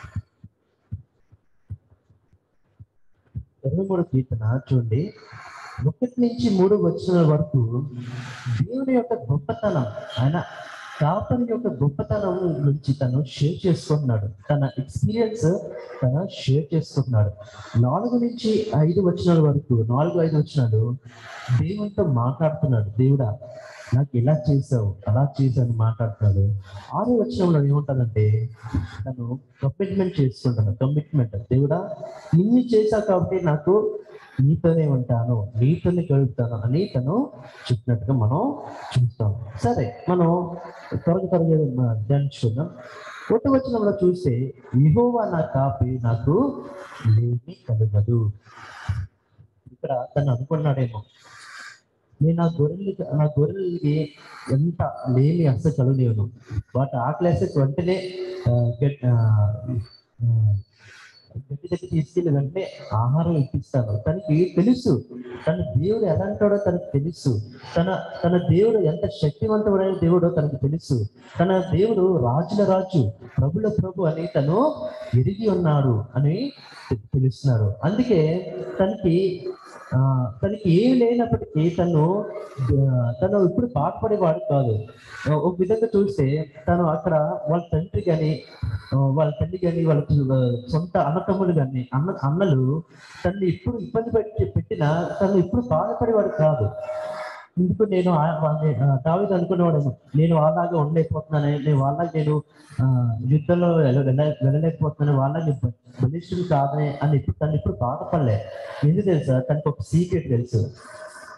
ఇరవై మూడు కీర్తన చూడండి ఒకటి నుంచి మూడు వచ్చిన వరకు దేవుని యొక్క గొప్పతనం ఆయన కాపరి యొక్క గొప్పతనం నుంచి తను షేర్ చేసుకుంటున్నాడు తన ఎక్స్పీరియన్స్ తన షేర్ చేసుకుంటున్నాడు నాలుగు నుంచి ఐదు వచనాల వరకు నాలుగు ఐదు వచనాలు దేవునితో మాట్లాడుతున్నాడు దేవుడా నాకు ఇలా చేసావు అలా చేశాను మాట్లాడుతున్నాడు ఆరో వచనంలో ఏముంటుందంటే తను కమిట్మెంట్ చేసుకుంటాను కమిట్మెంట్ దేవుడా ఇన్ని చేశావు కాబట్టి నాకు నీతోనే ఉంటాను నీతోనే గడుపుతాను అని తను చెప్పినట్టుగా మనం చూస్తాం సరే మనం త్వరగా త్వరగా ధ్యానించుకుందాం ఒకటి వచనంలో చూస్తే యెహోవా నా కాపి నాకు లేమి కలగదు ఇక్కడ తను అనుకున్నాడేమో నేను నా గొర్రెలు నా గొర్రెలకి ఎంత లేమి అస్సలు కలగలేను వాటి ఆకలేస్తే వెంటనే ఆ, గట్- ఆ, ఆ, గట్టి దగ్గర తీసుకెళ్ళి వెంటనే ఆహారం ఇప్పిస్తాను తనకి తెలుసు తన దేవుడు ఎలా అంటాడో తనకు తెలుసు తన తన దేవుడు ఎంత శక్తివంతమైన దేవుడో తనకు తెలుసు తన దేవుడు రాజుల రాజు ప్రభుల ప్రభు అని తను ఎరిగి ఉన్నాడు అని తె- తెలుస్తున్నారు అందుకే తనకి ఆ, తనకి ఏం లేనప్పటికీ తను ఆ, తను ఇప్పుడు బాధపడేవాడు కాదు ఆ, ఒక విధంగా చూస్తే తను అక్కడ వాళ్ళ తండ్రి కానీ వాళ్ళ తల్లి కానీ వాళ్ళ ఆ, సొంత అన్నతమ్ములు కానీ అన్న అన్నలు తను ఇప్పుడు ఇబ్బంది పెట్టి పెట్టినా తను ఇప్పుడు బాధపడేవాడు కాదు ఎందుకు నేను దావిది అనుకునేవాడేమో నేను వాళ్ళలాగా ఉండలేకపోతున్నాను నేను వాళ్ళకి నేను ఆ, యుద్ధంలో వెళ్ళ- వెళ్ళ- వెళ్ళలేకపోతున్నాను వాళ్ళకి బలిష్ఠులు కాదని అని ఇప్పుడు తను ఇప్పుడు బాధపడలే ఎందుకు తెలుసా తనకు ఒక సీక్రెట్ తెలుసు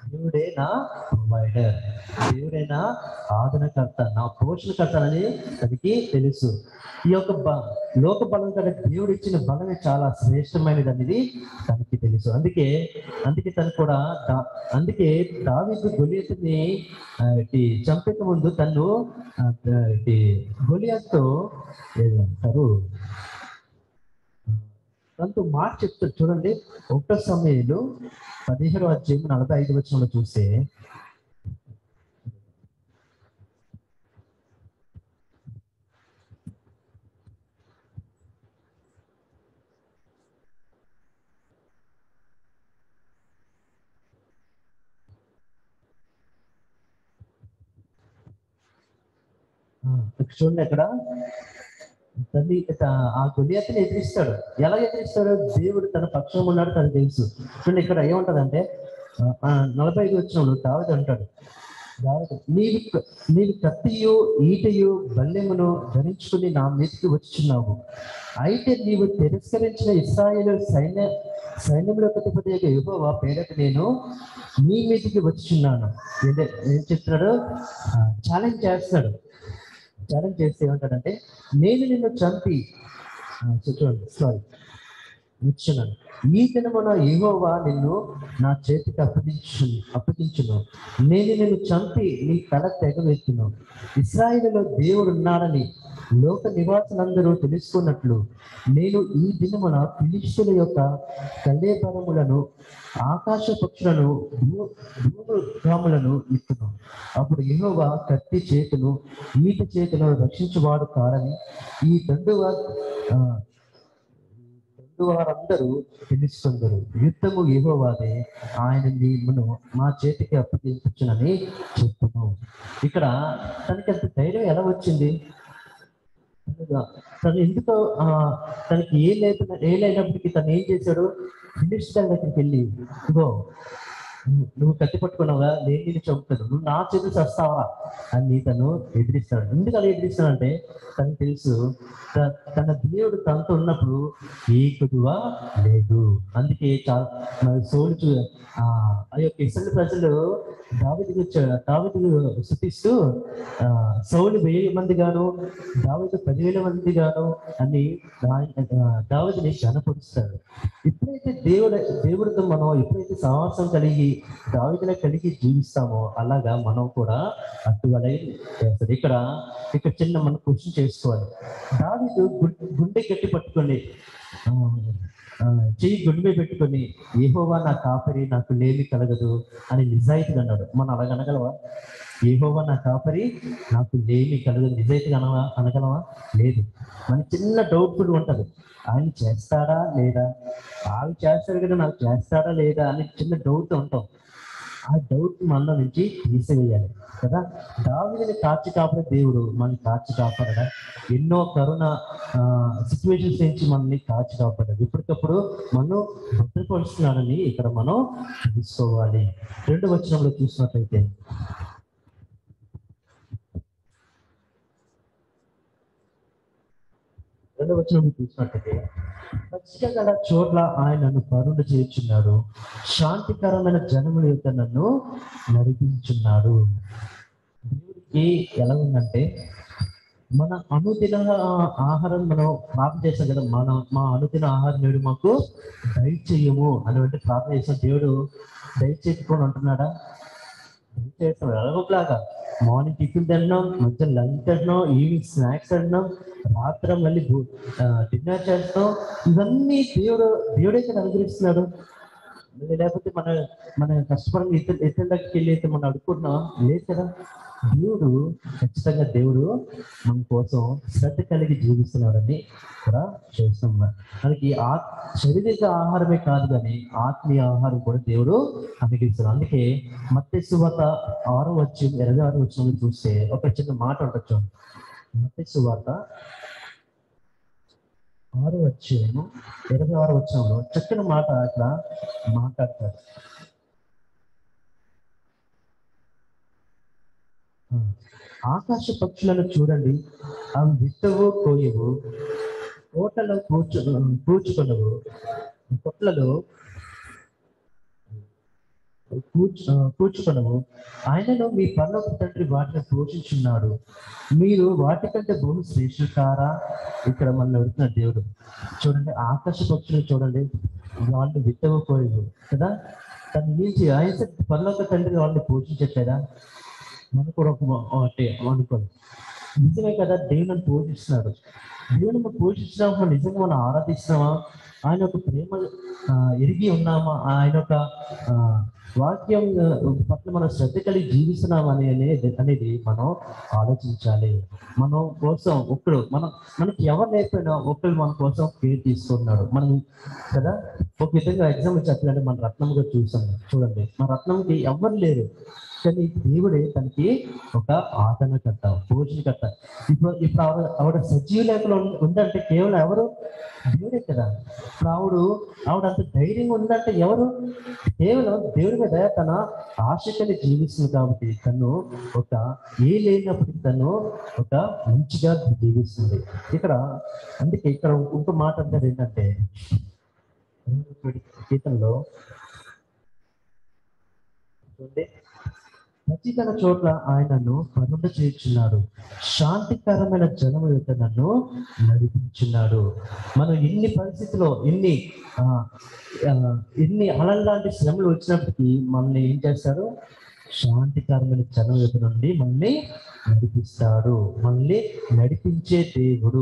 దేవుడే నా ప్రొవైడర్ దేవుడే నా ఆదరణకర్త నా పోషణకర్త అని తనకి తెలుసు ఈ యొక్క బ లోక బలం కంటే దేవుడు ఇచ్చిన బలమే చాలా శ్రేష్టమైనది అనేది తనకి తెలుసు అందుకే అందుకే తను కూడా దా- అందుకే దావీదు గొలియత్ని చంపక ముందు తను ఆ, ఇది గొలియత్తో ఏదంటారు తనతో మాట చెప్తాడు చూడండి ఒకటో సమయంలో పదిహేడు అధ్యాయం నలభై ఐదు వచనంలో చూస్తే ఆ, ఇక్కడ చూడండి అక్కడ తల్లి త- ఆ గొలియాతని ఎదిరిస్తాడు ఎలా ఎదిరిస్తాడు దేవుడు తన పక్షం ఉన్నాడు తనకు తెలుసు చూడండి ఇక్కడ ఏముంటదంటే ఆ, ఆ, నలభై ఐదు వచ్చినప్పుడు దావది అంటాడు దావీదు, నీవు క- నీవు కత్తియు ఈటయు బల్లెమును ధరించుకుని నా మీదకి వచ్చుచున్నావు అయితే నీవు తిరస్కరించిన ఇస్రాయేలు సైన్య సైన్యంలో అధిపతి యెహోవా పేరట నేను నీ మీదకి వచ్చుచున్నాను ఏంటే ఏం చెప్తున్నాడు ఛాలెంజ్ చేస్తున్నాడు ఛాలెంజ్ చేస్తే ఏమంటాడంటే నేను నిన్ను చంపి ఆ, చూడండి సారీ ఇచ్చున్నాను ఈ దినమున యెహోవా నిన్ను నా చేతికి అప్పగించు అప్పగించును నేను నిన్ను చంపి నీ తల తెగవెత్తును ఇస్రాయిల్లో దేవుడు ఉన్నాడని లోక నివాసులందరూ తెలుసుకున్నట్లు నేను ఈ దినమున ఫిలిస్తుల యొక్క కలేబరములను ఆకాశ పక్షులను భూ- భూమృగాములను ఇత్తును అప్పుడు యెహోవా కత్తి చేతును ఈట చేతును రక్షించువాడు కాడని ఈ దండువ ఆ, దండు వారందరూ తెలుసుకుందరు యుద్ధము యెహోవాదే ఆయన నీమును మా చేతికి అప్పగించునని చెప్పును ఇక్కడ తనకి అంత ధైర్యం ఎలా వచ్చింది తను ఎందుకో ఆ, తనకి ఏ లేదు ఏ లేనప్పటికీ తను ఏం చేశాడు ఫిలిస్టైన్ దగ్గరికి వెళ్ళి ఇగో నువ్వు- నువ్వు కత్తి పట్టుకున్నావా నేను నిన్ను చంపుతాను నువ్వు నా చేతులు చస్తావా అని తను ఎదిరిస్తాడు ఎందుకు అలా ఎదిరిస్తాడంటే తనకు తెలుసు త- తన దేవుడు తనతో ఉన్నప్పుడు ఏ కుదువ లేదు అందుకే చాలా మరి సోలు చూ ఆ ఆ యొక్క ఇస్రాయేల్ ప్రజలు దావిదికి దావిదికి శుతిస్తూ ఆ సౌలు వెయ్యి మంది గాను దావిదు పదివేల మంది గాను అని దావిదిని కనపరుస్తాడు ఎప్పుడైతే దేవుడు దేవుడితో మనం ఎప్పుడైతే సహవాసం కలిగి దావిదిలా కలిగి జీవిస్తామో అలాగా మనం కూడా అటువలే చేస్తాడు ఇక్కడ ఇక్కడ చిన్న మనం క్వశ్చన్ చేసుకోవాలి దావిదు గు- గుండె గట్టి పట్టుకొని ఆ, ఆ, చెయ్యి గుండె మీద పెట్టుకొని ఏహోవా నా కాపరి నాకు లేమి కలగదు అని నిజాయితీగా అన్నాడు మనం అలాగ అనగలవా ఏహోవా నా కాపరి నాకు లేమి కలగదు నిజాయితీగా అనవా అనగలవా లేదు మన చిన్న డౌట్ఫుల్ ఉంటది ఆయన చేస్తాడా లేదా వాళ్ళు చేస్తారు కదా నాకు చేస్తాడా లేదా అని చిన్న డౌట్ ఉంటాం ఆ డౌట్ మనలో నుంచి తీసివేయాలి కదా దావిని కాచి కాపాడే దేవుడు మనల్ని కాచి కాపాడడా ఎన్నో కరోనా సిచ్యువేషన్స్ నుంచి మనల్ని కాచి కాపాడాడు ఎప్పటికప్పుడు మనం భద్రపరుస్తున్నాడని ఇక్కడ మనం తెలుసుకోవాలి రెండు వచనంలో చూసినట్లయితే రెండవ వచనంలో చూసినట్లయితే పచ్చిక గల చోట్ల ఆయన నన్ను పరుణ చేయుచున్నాడు శాంతికరమైన జనముల యొక్క నన్ను నడిపించున్నాడు దేవుడికి ఎలా ఉందంటే మన అనుదిన ఆహారం మనం ప్రార్థన చేస్తాం కదా మన మా అనుదిన ఆహారం నేడు మాకు దయచేయము అని అంటే ప్రార్థన చేస్తాం దేవుడు దయచేసుకొని అంటున్నాడా దయచేస్తాం ఎలాగోలాగా మార్నింగ్ టిఫిన్ తిన్నాం మధ్య లంచ్ తిన్నాం ఈవినింగ్ స్నాక్స్ తిన్నాం రాత్రి మళ్ళీ డిన్నర్ చేస్తాం ఇవన్నీ దేవుడు దేవుడే కదా అనుగ్రహిస్తున్నాడు మళ్ళీ లేకపోతే మన మన కష్టపడి ఇతర ఇతరుల దగ్గరికి వెళ్ళి అయితే మనం అడుగుకుంటున్నాం లేదు కదా దేవుడు ఖచ్చితంగా దేవుడు మన కోసం శ్రద్ధ కలిగి జీవిస్తున్నాడని కూడా చేస్తున్నాం మనకి ఆ శారీరక ఆహారమే కాదు కానీ ఆత్మీయ ఆహారం కూడా దేవుడు అనుగ్రహిస్తున్నాడు అందుకే మత్తే సువాత ఆరో వచ్చి ఇరవై ఆరు వచ్చిన చూస్తే ఒక చిన్న మాట ఉండొచ్చు మత్తే సువాత ఆరు వచ్చేను ఇరవై ఆరు వచ్చంలో చక్కని మాట అట్లా మాట్లాడతారు ఆ, ఆకాశ పక్షులను చూడండి అవి విత్తవు కోయవు కోటలో కూర్చు కూర్చుకొనవు కొట్లలో కూర్చు ఆ, కూర్చుకొనము ఆయనను మీ పర్లోక తండ్రి వాటిని పోషించున్నాడు మీరు వాటికంటే బహు శ్రేష్ఠకారా ఇక్కడ మన అడుగుతున్న దేవుడు చూడండి ఆకాశ పక్షులు చూడండి వాళ్ళు విత్తవపోయారు కదా తన నుంచి ఆయన పర్లోక తండ్రి వాళ్ళని పోషించట్లేదా మనకు కూడా ఒక అంటే అనుకోండి నిజమే కదా దేవుని పోషిస్తున్నాడు దేవుని మనం పోషించినామా నిజంగా మనం ఆరాధిస్తున్నామా ఆయన ఒక ప్రేమ ఆ, ఎరిగి ఉన్నామా ఆయన ఒక ఆ, వాక్యం ఆ, పట్ల మనం శ్రద్ధ కలిగి జీవిస్తున్నామా అని అనేది అనేది మనం ఆలోచించాలి మనం కోసం ఒక్కడు మనం మనకి ఎవరు నేర్పినా ఒక్కడు మన కోసం కేర్ తీసుకుంటున్నాడు మనం కదా ఒక విధంగా ఎగ్జాంపుల్ చెప్పాలంటే మన రత్నంగా చూసాం చూడండి మన రత్నంకి ఎవరు లేరు కానీ దేవుడే తనకి ఒక ఆదరణకర్త పోషణకర్త ఇప్పుడు ఇప్పుడు ఆవిడ ఆవిడ సజీవ లేఖలో ఉందంటే కేవలం ఎవరు దేవుడే కదా ఇప్పుడు ఆవిడ ఆవిడ అంత ధైర్యంగా ఉందంటే ఎవరు కేవలం దేవుడి మీద తన ఆశకని జీవిస్తుంది కాబట్టి తను ఒక ఏ లేనప్పటికీ తను ఒక మంచిగా జీవిస్తుంది ఇక్కడ అందుకే ఇక్కడ ఇంకో మాట అంటారు ఏంటంటే గీతంలో చూడండి ప్రతిగల చోట్ల ఆయనను పనుండ చేర్చున్నాడు శాంతికరమైన జనము యొక్క నన్ను నడిపించున్నాడు మనం ఎన్ని పరిస్థితుల్లో ఎన్ని ఆ, ఆ, ఎన్ని అలల్లాంటి శ్రమలు వచ్చినప్పటికీ మనల్ని ఏం చేస్తాడు శాంతికరమైన జనం యొక్క నుండి మనల్ని నడిపిస్తాడు మనల్ని నడిపించే దేవుడు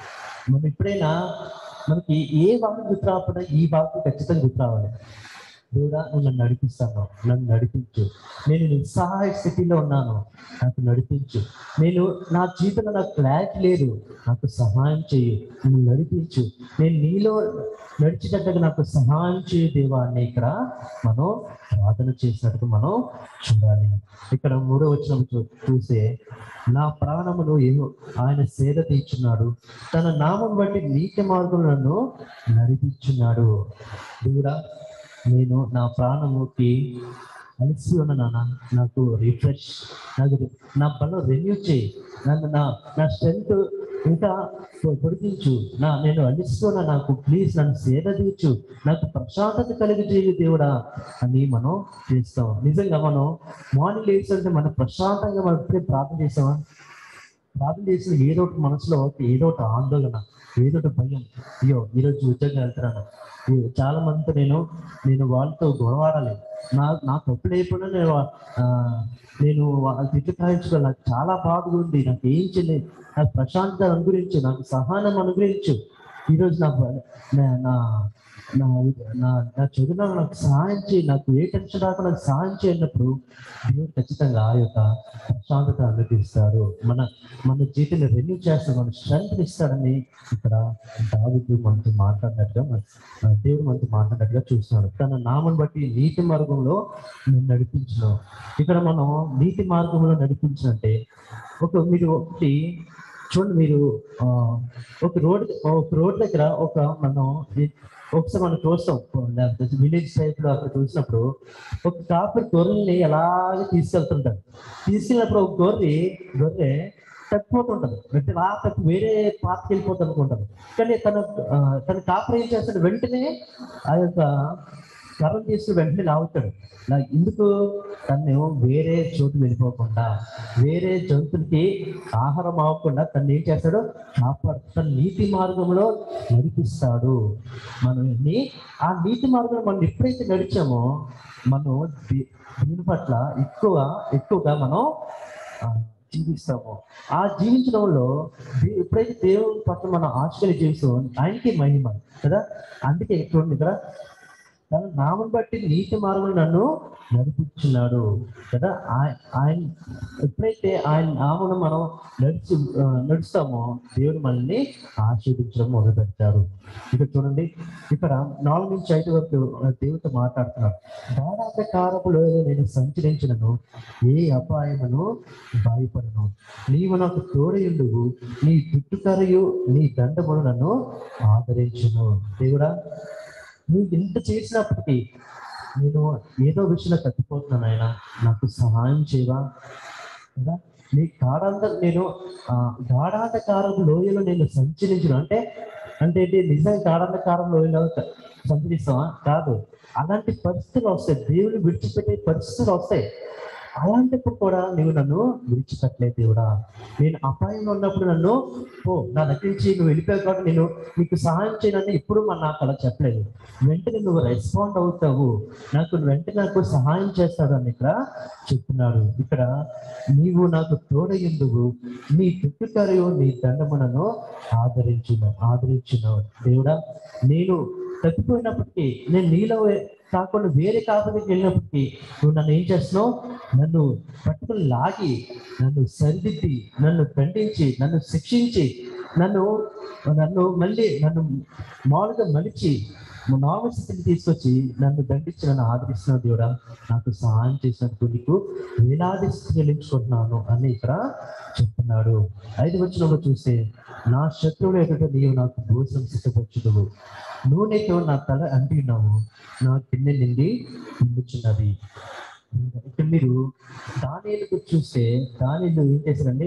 మనం ఎప్పుడైనా మనకి ఏ భాగం గుర్తు రాకపోయినా ఈ భాగం ఖచ్చితంగా గుర్తు రావాలి దేవుడా నువ్వు నన్ను నడిపిస్తాను నన్ను నడిపించు నేను నిస్సహాయ స్థితిలో ఉన్నాను నాకు నడిపించు నేను నా జీవితంలో నాకు క్లారిటీ లేదు నాకు సహాయం చేయు నువ్వు నడిపించు నేను నీలో నడిచేటట్టుగా నాకు సహాయం చేయు దేవా అని ఇక్కడ మనం ప్రార్థన చేసినట్టుగా మనం చూడాలి ఇక్కడ మూడో వచ్చిన చూస్తే నా ప్రాణమును ఏమో ఆయన సేద తీర్చున్నాడు తన నామం బట్టి నీతి మార్గములను నడిపించున్నాడు దేవుడా నేను నా ప్రాణముకి అలిసి ఉన్న నాన్న నాకు రిఫ్రెష్ నాకు నా బలం రెన్యూ చేయి నన్ను నా నా స్ట్రెంత్ ఇంకా పొ- పొడిగించు నా నేను అలిస్తున్నా నాకు ప్లీజ్ నన్ను సేద తీర్చు నాకు ప్రశాంతత కలిగి చేయు దేవుడా అని మనం చేస్తాం నిజంగా మనం మార్నింగ్ లేస్తుంటే మనం ప్రశాంతంగా మనం ఎప్పుడే ప్రార్థన చేస్తామా ప్రార్థన చేసిన ఏదో ఒకటి మనసులో ఏదో ఒకటి ఆందోళన ఏదో ఒకటి భయం అయ్యో ఈరోజు ఉద్యోగం వెళ్తున్నాను ఈ చాలా మందితో నేను నేను వాళ్ళతో గొడవాడాలి నా నా తప్పు లేకపోయినా నేను వా- ఆ, నేను వాళ్ళ తిట్లు కాయించుకోవాలి నాకు చాలా బాధగా ఉంది నాకు ఏం చేయలేదు నాకు ప్రశాంతత అనుగ్రహించు నాకు సహనం అనుగ్రహించు ఈరోజు నాకు నా- నా నా నా నా చదువులో నాకు సహాయం చేయి నాకు ఏ టెన్షన్ రాకుండా నాకు సహాయం చేయనప్పుడు దేవుడు ఖచ్చితంగా ఆ యొక్క ప్రశాంతత అనుగ్రహిస్తాడు మన మన జీవితాన్ని రెన్యూ చేస్తాడు మన స్ట్రెంత్ ఇస్తాడని ఇక్కడ దావిదు మనతో మాట్లాడినట్టుగా మన ఆ, దేవుడు మనతో మాట్లాడినట్టుగా చూస్తున్నాడు తన నామం బట్టి నీతి మార్గంలో నేను నడిపించిన ఇక్కడ మనం నీతి మార్గంలో నడిపించినంటే ఒక మీరు ఒకటి చూడండి మీరు ఆ, ఒక రోడ్ ఒక రోడ్ దగ్గర ఒక మనం ఈ- ఒకసారి మనం చూస్తాం లేకపోతే విలేజ్ టైప్ లో అక్కడ చూసినప్పుడు ఒక కాపరి గొర్రెల్ని ఎలాగే తీసుకెళ్తుంటారు తీసుకెళ్ళినప్పుడు ఒక గొర్రె గొర్రె తప్పిపోతుంటది వెంటనే ఆ తప్పి వేరే పాతకి వెళ్ళిపోతుంది అనుకుంటారు కానీ తన ఆ, తన కాపరి ఏం చేస్తాడు వెంటనే ఆ యొక్క కర్ర తీసుకుని వెంటనే లాగుతాడు ఇలా ఎందుకు తను వేరే చోటు వెళ్ళిపోకుండా వేరే జంతువులకి ఆహారం అవ్వకుండా తను ఏం చేస్తాడు కాపాడు తన నీతి మార్గంలో నడిపిస్తాడు మనం నీ- ఆ నీతి మార్గంలో మనం ఎప్పుడైతే నడిచామో మనం దే- దీని పట్ల ఎక్కువ ఎక్కువగా మనం ఆ, జీవిస్తాము ఆ జీవించడంలో దే- ఎప్పుడైతే దేవుని పట్ల మనం ఆశకలి జీవిస్తామో ఆయనకి మహిమ కదా అందుకే చూడండి ఇక్కడ తన నామం బట్టి నీతి మార్గం నన్ను నడిపించున్నాడు కదా ఆయ- ఆయన ఎప్పుడైతే ఆయన నామను మనం నడిచి ఆ, నడుస్తామో దేవుడు మనల్ని ఆశీర్వదించడం మొదలు పెడతారు ఇక్కడ చూడండి ఇక్కడ నాలుగు నుంచి ఐదు వరకు ఆ, దేవుడితో మాట్లాడుతున్నాడు దాదాపు కారపులో నేను సంచరించినను ఏ అపాయమును భయపడను నీవు నాకు తోడయుండువు నీ చుట్టుకరయు నీ దండమును నన్ను ఆదరించును దేవుడా నువ్వు ఇంత చేసినప్పటికీ నేను ఏదో విషయంలో తప్పిపోతున్నాను ఆయన నాకు సహాయం చేయవా కదా నీ గాఢాంత నేను ఆ, గాఢాంధకారం లోయలో నేను సంచరించను అంటే అంటే ఏంటి నిజంగా గాఢాంధకారం లోయలో సంతరిస్తామా కాదు అలాంటి పరిస్థితులు వస్తాయి దేవుని విడిచిపెట్టే పరిస్థితులు వస్తాయి అలాంటప్పుడు కూడా నువ్వు నన్ను విడిచిపెట్టలేదు దేవుడా నేను అపాయంలో ఉన్నప్పుడు నన్ను ఓ నా దగ్గర నుంచి నువ్వు వెళ్ళిపోయావు కాబట్టి నేను నీకు సహాయం చేయనని ఎప్పుడు మన నాకు అలా చెప్పలేదు వెంటనే నువ్వు రెస్పాండ్ అవుతావు నాకు వెంటనే నాకు సహాయం చేస్తాడు అని ఇక్కడ చెప్తున్నాడు ఇక్కడ నీవు నాకు తోడయ్యందువు నీ చుట్టుకారు నీ దండమునను ఆదరించును ఆదరించును దేవుడా నేను తప్పిపోయినప్పటికీ నేను నీలో కాకుండా వేరే కాపులకి వెళ్ళినప్పటికీ నువ్వు నన్ను ఏం చేస్తున్నావు నన్ను పట్టుకుని లాగి నన్ను సరిదిద్ది నన్ను ఖండించి నన్ను శిక్షించి నన్ను నన్ను మళ్ళీ నన్ను మామూలుగా మలిచి నార్మల్ స్థితిని తీసుకొచ్చి నన్ను దండించి నన్ను ఆదరిస్తున్న దేవుడా నాకు సహాయం చేసినందుకు నీకు వేలాది స్థితి చెల్లించుకుంటున్నాను అని ఇక్కడ చెప్తున్నాడు ఐదు వచ్చినప్పుడు చూస్తే నా శత్రువులు ఎదుట నీవు నాకు భోజనం సిద్ధపరచుదువు నూనెతో నా తల అంటి ఉన్నావు నా కింద నిండి నిండుచున్నది ఇక్కడ మీరు దానిలకు చూస్తే దానిలో ఏం చేశారండి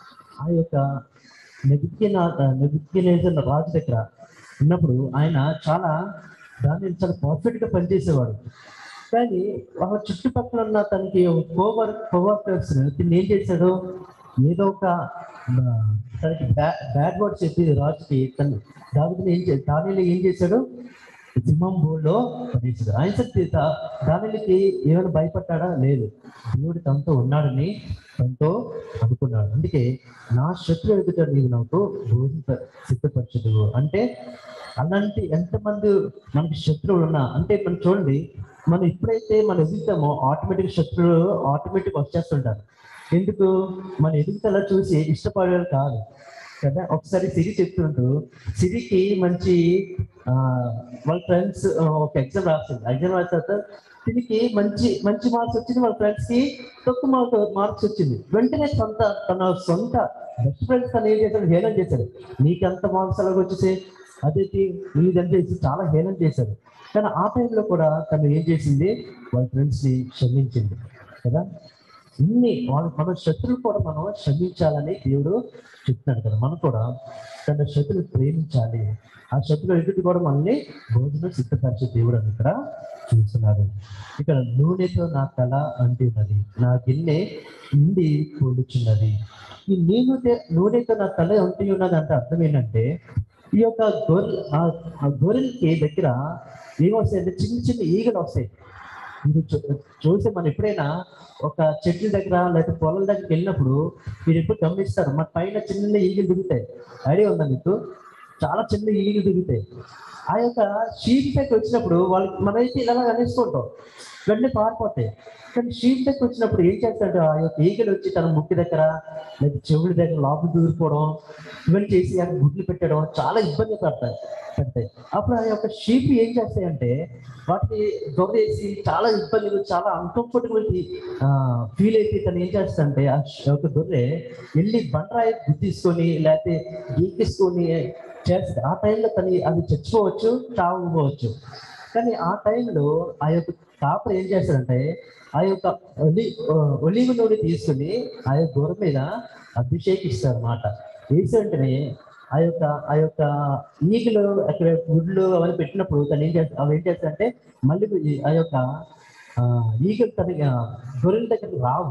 ఆ యొక్క నెబిక్కిన నెబిక్కినేజర్ రాజు దగ్గర ఉన్నప్పుడు ఆయన చాలా దాన్ని చాలా పర్ఫెక్ట్ గా పనిచేసేవాడు కానీ వాళ్ళ చుట్టుపక్కల ఉన్న తనకి కోవర్ కోవర్కర్స్ తిని ఏం చేశాడు ఏదో ఒక ఆ, తనకి బ్యాడ్ వర్డ్ చెప్పి రాజుకి తను దావిని ఏం చే దానిలో ఏం చేశాడు సింహం బోర్డులో పడేసాడు ఆయన శక్తి దానికి ఏమైనా భయపడ్డాడా లేదు దేవుడు తనతో ఉన్నాడని తనతో అనుకున్నాడు అందుకే నా శత్రు ఎదుట నీవు నాకు భోజన సిద్ధపరచదు అంటే అలాంటి ఎంతమంది మనకి శత్రువులు ఉన్నా అంటే మనం చూడండి మనం ఎప్పుడైతే మనం ఎదుగుతామో ఆటోమేటిక్ శత్రువులు ఆటోమేటిక్ వచ్చేస్తుంటారు ఎందుకు మన ఎదుగుదల చూసి ఇష్టపడేవారు కాదు కదా ఒకసారి సిరి చెప్తుంటూ సిరికి మంచి ఆ, వాళ్ళ ఫ్రెండ్స్ ఒక ఎగ్జామ్ రాస్తుంది ఎగ్జామ్ రాసిన తర్వాత తినికి మంచి మంచి మార్క్స్ వచ్చింది వాళ్ళ ఫ్రెండ్స్ కి తక్కువ మార్క్ మార్క్స్ వచ్చింది వెంటనే సొంత తన సొంత బెస్ట్ ఫ్రెండ్స్ తను ఏం చేశాడు హేళన చేశాడు నీకెంత మార్క్స్ అలాగ వచ్చేసి అదేంటి నీదని చేసి చాలా హేళన చేశాడు కానీ ఆ టైంలో కూడా తను ఏం చేసింది వాళ్ళ ఫ్రెండ్స్ ని క్షమించింది కదా ఇన్ని వాళ్ళ మన శత్రువులు కూడా మనం క్షమించాలని దేవుడు చెప్తున్నాడు కదా మనం కూడా తన శత్రువులు ప్రేమించాలి ఆ శత్రువు ఎదుటి కూడా మనల్ని భోజనం సిద్ధపరిచే దేవుడు అని ఇక్కడ చూస్తున్నాడు ఇక్కడ నూనెతో నా తల అంటున్నది నా గిన్నె నిండి కూడుచున్నది ఈ నూనె నూనెతో నా తల అంటి ఉన్నది అంటే అర్థం ఏంటంటే ఈ యొక్క గొర్రె ఆ- ఆ గొర్రెలకి దగ్గర ఏమొస్తాయంటే చిన్న చిన్న ఈగలు వస్తాయి మీరు చూ- చూస్తే మనం ఎప్పుడైనా ఒక చెట్ల దగ్గర లేకపోతే పొలం దగ్గరికి వెళ్ళినప్పుడు మీరు ఎప్పుడు గమనిస్తారు మన పైన చిన్న ఈగలు దిగుతాయి ఐడియా ఉందా మీకు చాలా చిన్న ఈగలు దిగుతాయి ఆ యొక్క షీట్ దగ్గర వచ్చినప్పుడు వాళ్ళకి మనమైతే ఇలా అనేసుకుంటాం వెంటనే పారిపోతాయి కానీ షీట్ దగ్గర వచ్చినప్పుడు ఏం చేస్తాడు ఆ యొక్క ఈగలు వచ్చి తన ముక్కు దగ్గర లేదా చెవుల దగ్గర లోపల దూరిపోవడం ఇవన్నీ చేసి అక్కడ గుడ్లు పెట్టడం చాలా ఇబ్బంది పడతాయి పెడతాయి అప్పుడు ఆ యొక్క షీప్ ఏం చేస్తాయంటే వాటిని దొరేసి చాలా ఇబ్బందులు చాలా అన్కంఫర్టబుల్ ఫీల్ అయితే తను ఏం చేస్తాడంటే ఆ ష- ఒక గొర్రె వెళ్ళి బండరాయి గుద్దేసుకొని లేకపోతే గీకేసుకొని చేస్తుంది ఆ టైంలో తను అది చచ్చిపోవచ్చు చావకపోవచ్చు కానీ ఆ టైంలో ఆ యొక్క కాపర్ ఏం చేస్తాడంటే ఆ యొక్క ఒలి ఒలివ నూనె తీసుకుని ఆ యొక్క గొర్రె మీద అభిషేకిస్తారు అన్నమాట వేసి వెంటనే ఆ యొక్క ఆ యొక్క ఈగలు అక్కడ గుడ్లు అవన్నీ పెట్టినప్పుడు తను ఏం చేస్తా అవి ఏం చేస్తాడంటే మళ్ళీ ఈ- ఆ యొక్క ఆ, ఈగలు తన ఆ, గొర్రెల దగ్గరికి రావు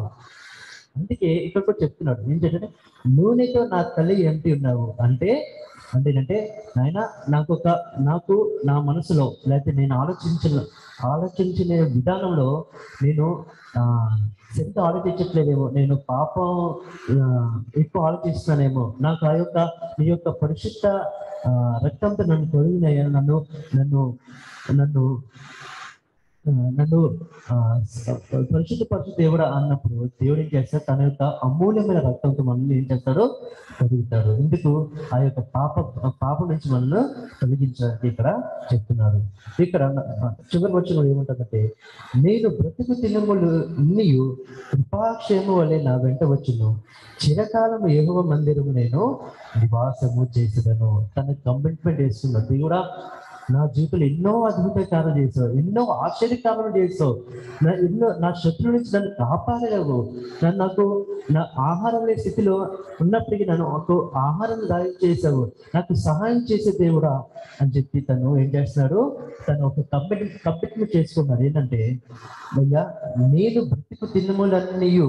అందుకే ఇక్కడ కూడా చెప్తున్నాడు ఏం ఏంటంటే నూనెతో నా తల్లి ఎంటి ఉన్నావు అంటే అంటే ఏంటంటే నాయన నాకు ఒక నాకు నా మనసులో లేకపోతే నేను ఆలోచించిన ఆలోచించిన విధానంలో నేను ఆ, సరిగ్గా ఆలోచించట్లేదేమో నేను పాపం ఆ, ఎక్కువ ఆలోచిస్తున్నానేమో నాకు ఆ యొక్క నీ యొక్క పరిశుద్ధ ఆ, రక్తంతో నన్ను కొలిగినాయా నన్ను నన్ను నన్ను ఆ, నన్ను ఆ, పరిశుద్ధ పరిశుద్ధ దేవుడు అన్నప్పుడు దేవుడు ఏం చేస్తాడు తన యొక్క అమూల్యమైన రక్తంతో మనల్ని ఏం చేస్తాడు కలుగుతాడు ఎందుకు ఆ యొక్క పాప పాపం నుంచి మనల్ని కలిగించడానికి ఇక్కడ చెప్తున్నారు ఇక్కడ ఆ, చివరి వచ్చిన ఏముంటుందంటే నేను బ్రతుకు తినములు అన్ని కృపాక్షేమ వలె నా వెంట వచ్చును చిరకాలము ఏహోవ మందిరము నేను నివాసము చేసేదను తన కమిట్మెంట్ వేస్తున్న దేవుడా నా జీవితంలో ఎన్నో అద్భుత కార్యాలు చేసావు ఎన్నో ఆశ్చర్యకారాలు చేసావు నా ఎన్నో నా శత్రువు నుంచి నన్ను కాపాడలేవు నన్ను నాకు నా ఆహారం లేని స్థితిలో ఉన్నప్పటికీ నన్ను ఒక ఆహారం దాడి చేసావు నాకు సహాయం చేసే దేవుడా అని చెప్పి తను ఏం చేస్తున్నాడు తను ఒక కమిట్ కమిట్మెంట్ చేసుకున్నాడు ఏంటంటే అయ్యా నేను బ్రతికు తిన్నములన్నీయు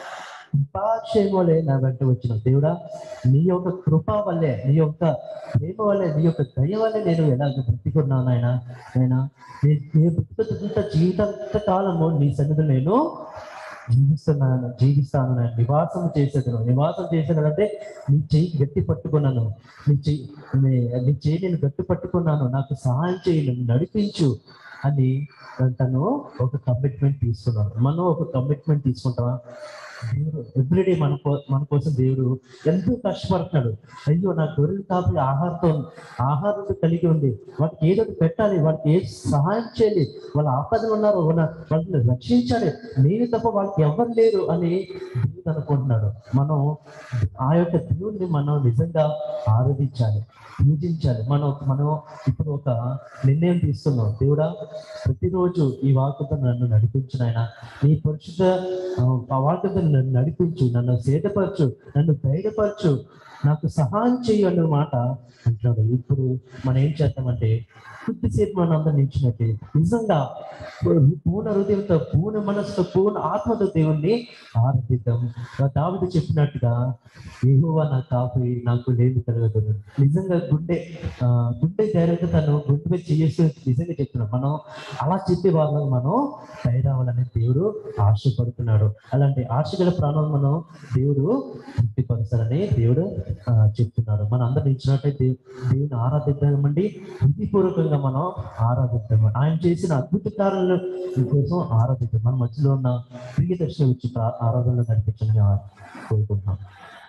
కృపాక్షేమలే నా వెంట వచ్చిన దేవుడా నీ యొక్క కృప వల్లే నీ యొక్క ప్రేమ వల్లే నీ యొక్క దయ వల్లే నేను ఎలాగ బ్రతికున్నాను ఆయన ఆయన నేను బ్రతుకుతున్న జీవితంత కాలము నీ సన్నిధిలో నేను జీవిస్తున్నాను జీవిస్తాను నేను నివాసం చేసేదను నివాసం చేసేదంటే నీ చెయ్యి గట్టి పట్టుకున్నాను నీ చెయ్యి నీ- నీ చెయ్యి నేను గట్టి పట్టుకున్నాను నాకు సహాయం చేయి నన్ను నడిపించు అని తను ఒక కమిట్మెంట్ తీసుకున్నాడు మనం ఒక కమిట్మెంట్ తీసుకుంటామా దేవుడు ఎవ్రీడే మన కో- మన కోసం దేవుడు ఎంతో కష్టపడుతున్నాడు అయ్యో నా గొర్రెలు కాపరి ఆహారంతో ఆహారం కలిగి ఉంది వాటికి ఏదో ఒకటి పెట్టాలి వాటికి ఏ సహాయం చేయాలి వాళ్ళ ఆపదలు ఉన్నారు వాళ్ళ వాళ్ళని రక్షించాలి నేను తప్ప వాళ్ళకి ఎవరు లేరు అని దేవుడు అనుకుంటున్నాడు మనం ఆ యొక్క దేవుడిని మనం నిజంగా ఆరాధించాలి పూజించాలి మనం మనం ఇప్పుడు ఒక నిర్ణయం తీసుకున్నాం దేవుడా ప్రతిరోజు ఈ వాకుతో నన్ను నడిపించిన ఆయన నీ పరిశుద్ధ ఆ వాకుతో నన్ను నడిపించు నన్ను సేదపరచు నన్ను ధైర్యపరచు నాకు సహాయం చేయు అన్న మాట అంటున్నాడు ఇప్పుడు మనం ఏం చేద్దామంటే కొద్దిసేపు మనం అందరం నిలిచినట్టే నిజంగా పూర్ణ హృదయంతో పూర్ణ మనసుతో పూర్ణ ఆత్మతో దేవుణ్ణి ఆరాధిద్దాం దావిది చెప్పినట్టుగా ఏహోవా నా కాపరి నాకు లేదు కలగదు నిజంగా గుండె ఆ, గుండె ధైర్యంగా తను గుండె మీద చేసి నిజంగా చెప్తున్నాం మనం అలా చెప్పే వాళ్ళని మనం తయారవ్వాలని దేవుడు ఆశపడుతున్నాడు అలాంటి ఆశగల ప్రాణం మనం దేవుడు తృప్తిపరుస్తారని దేవుడు ఆ, చెప్తున్నాడు మన అందరం ఇచ్చినట్టయితే దేవుని ఆరాధిద్దామండి బుద్ధిపూర్వకంగా మనం ఆరాధిద్దాం ఆయన చేసిన అద్భుత కార్యాల కోసం ఆరాధిద్దాం మన మధ్యలో ఉన్న ప్రియదర్శి వచ్చి ప్రా- ఆరాధనలో నడిపించని కోరుకుంటున్నాం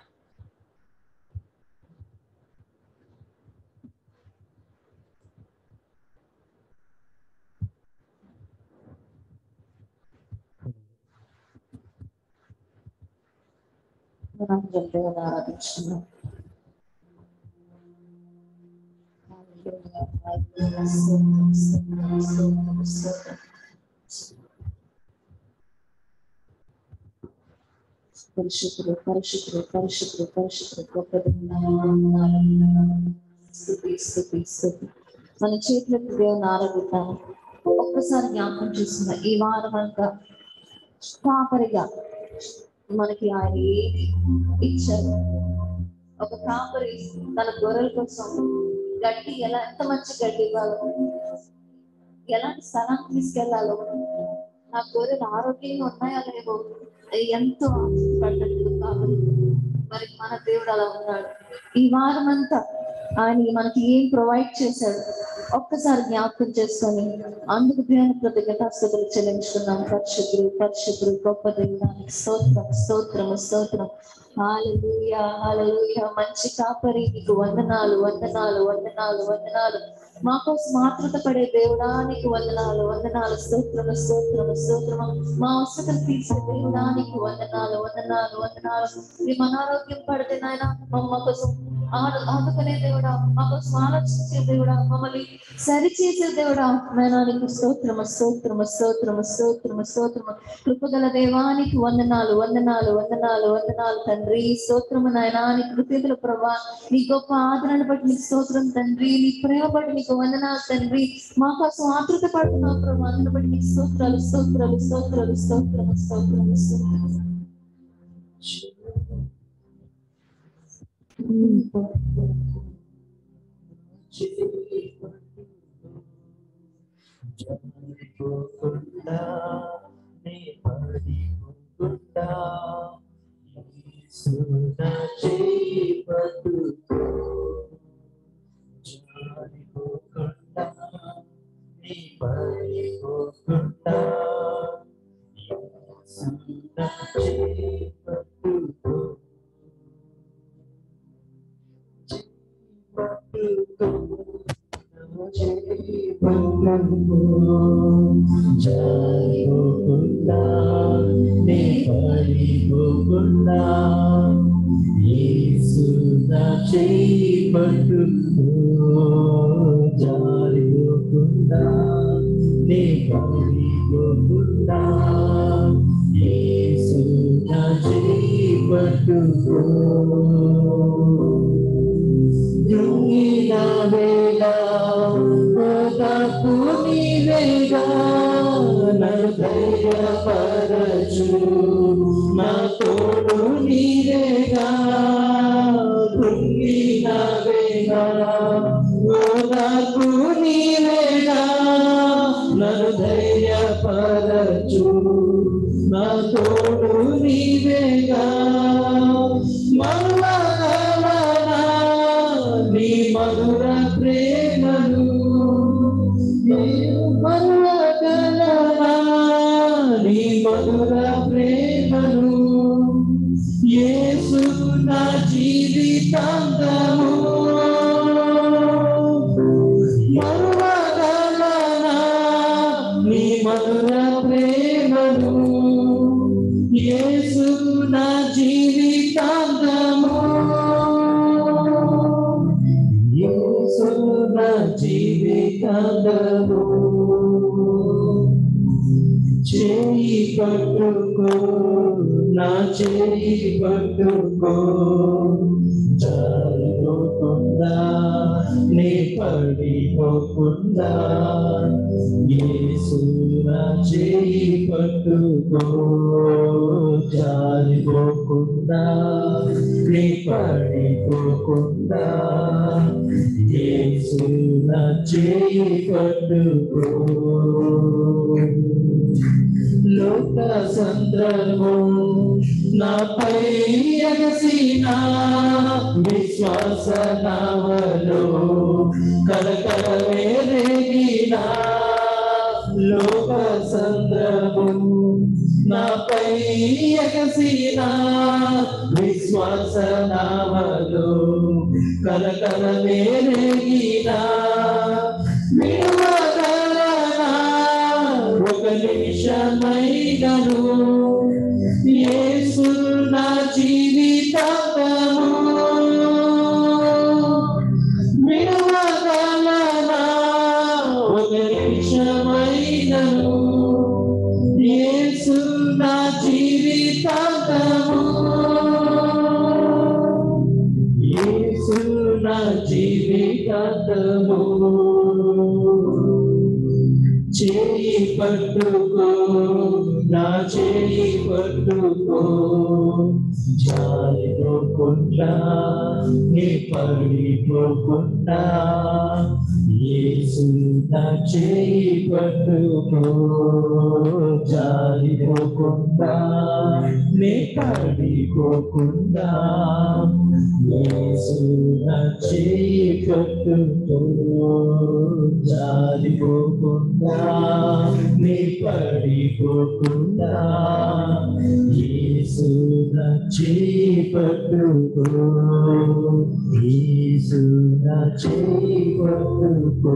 మనం జంతువులను ఆరాధించుకున్నాం పరిశుద్ధుడు పరిశుద్ధుడు పరిశుద్ధుడు పరిశుద్ధుడు గొప్ప స్థుతి స్థుతి స్థుతి మన చేతులకు దేవుని ఆరాధిద్దాము ఒక్కసారి జ్ఞాపకం చేస్తున్న ఈ వారం అంతా కాపరిగా మనకి ఆయన ఏది ఇచ్చారు ఒక కాపరి తన గొర్రెల కోసం గడ్డి ఎలా ఎంత మంచి గడ్డి ఇవ్వాలో ఎలాంటి స్థలానికి తీసుకెళ్లాలో నా గొర్రెలు ఆరోగ్యంగా ఉన్నాయా లేవో ఎంతో ఆశపడ్డట్టు కాపరి మరి మన దేవుడు అలా ఉన్నాడు ఈ వారం అంతా ఆయన మనకి ఏం ప్రొవైడ్ చేశాడు ఒక్కసారి జ్ఞాపకం చేసుకొని అందుకు దేవుని కృతజ్ఞతాస్తుతులు చెల్లించుకున్నాం పరిశుద్ధులు పరిశుద్ధులు గొప్ప దేవుడానికి స్తోత్రం స్తోత్రము స్తోత్రం హాలూయా హాలూయా మంచి కాపరి నీకు వందనాలు వందనాలు వందనాలు వందనాలు మా కోసం ఆతృత పడే దేవుడా నీకు వందనాలు వందనాలు స్తోత్రము స్తోత్రము స్తోత్రము మా అవసరం తీర్చే దేవుడా నీకు వందనాలు వందనాలు వందనాలు మేము అనారోగ్యం పడితే నాయన మా కోసం ఆడు- ఆదుకునే దేవుడా మా కోసం ఆలోచించే దేవుడా మమ్మల్ని సరిచేసే దేవుడా నాయనా నీకు స్తోత్రము స్తోత్రము స్తోత్రము స్తోత్రము స్తోత్రము కృపగల దేవానికి వందనాలు వందనాలు వందనాలు వందనాలు తండ్రి స్తోత్రము నాయనా నీ కృతజ్ఞతల ప్రభా నీ గొప్ప ఆదరణ బట్టి నీకు స్తోత్రం తండ్రి నీ ప్రేమ బట్టి నీకు వందనాలు తండ్రి మా కోసం ఆతృత పడుతున్నావు ప్రభా అందుని బట్టి నీకు స్తోత్రాలు స్తోత్రాలు స్తోత్రాలు స్తోత్రము స్తోత్రము స్తోత్రము జారిపోకుండా నీ పడిపోకుండా యేసు నా చేయి పట్టుకో. జారిపోకుండా నీ పడిపోకుండా యేసు నా చేయి పట్టుకో. చేయి పట్టుకో. జారిపోకుండా నీ పడిపోకుండా యేసు నా చేయి పట్టుకో జారిపోకుండా పడిపోకుండా నీ పడిపోకుండా యేసు నా చేయి పట్టుకో కృంగిన వేళ ఓదార్పు నీవేగా నన్ను ధైర్యపరచు నా తోడు నీవేగా కృంగిన వేళ ఓదార్పు నీవేగా నన్ను ధైర్యపరచు నా తోడు నీవేగా మరువగలనా నీ మధుర ప్రేమను మరువగలనా నీ మధుర ప్రేమను యేసు నా జీవితాంతము మరువగలనా నీ మధుర ప్రేమను యేసు నా జీవితాంతము యేసు నా జీవితాంతము చేయి పట్టుకో నా చేయి పట్టుకో జారిపోకుండా నీ పడిపోకుండా యేసు నా చేయి పట్టుకో జారిపోకుండా నీ పడిపోకుండా యేసు నా చేయి పట్టుకో లోక సంద్రము నాపై ఎగసిన విశ్వాస నావలో కలకల వేరేగిన లోక సంద్రము నాపై ఎగసిన విశ్వాస నావలో కలకల వేరేగిన విడువగలనా ఒక నిమిషమైనను యేసు నా జీవితము విడువగలనా ఒక నిమిషమైనను యేసు నా జీవితము యేసు నా జీవితము చేయి పట్టుకో నా చేయి పట్టుకో జారిపోకుండా నీ పడిపోకుండా యేసు నా చేయి పట్టుకో జారిపోకుండా నీ పడిపోకుండా యేసు నా చేయి పట్టుకో జారిపోకుండా నీ పడిపోకుండా యేసు నా చేయి పట్టుకో యేసు నా చేయి పట్టుకో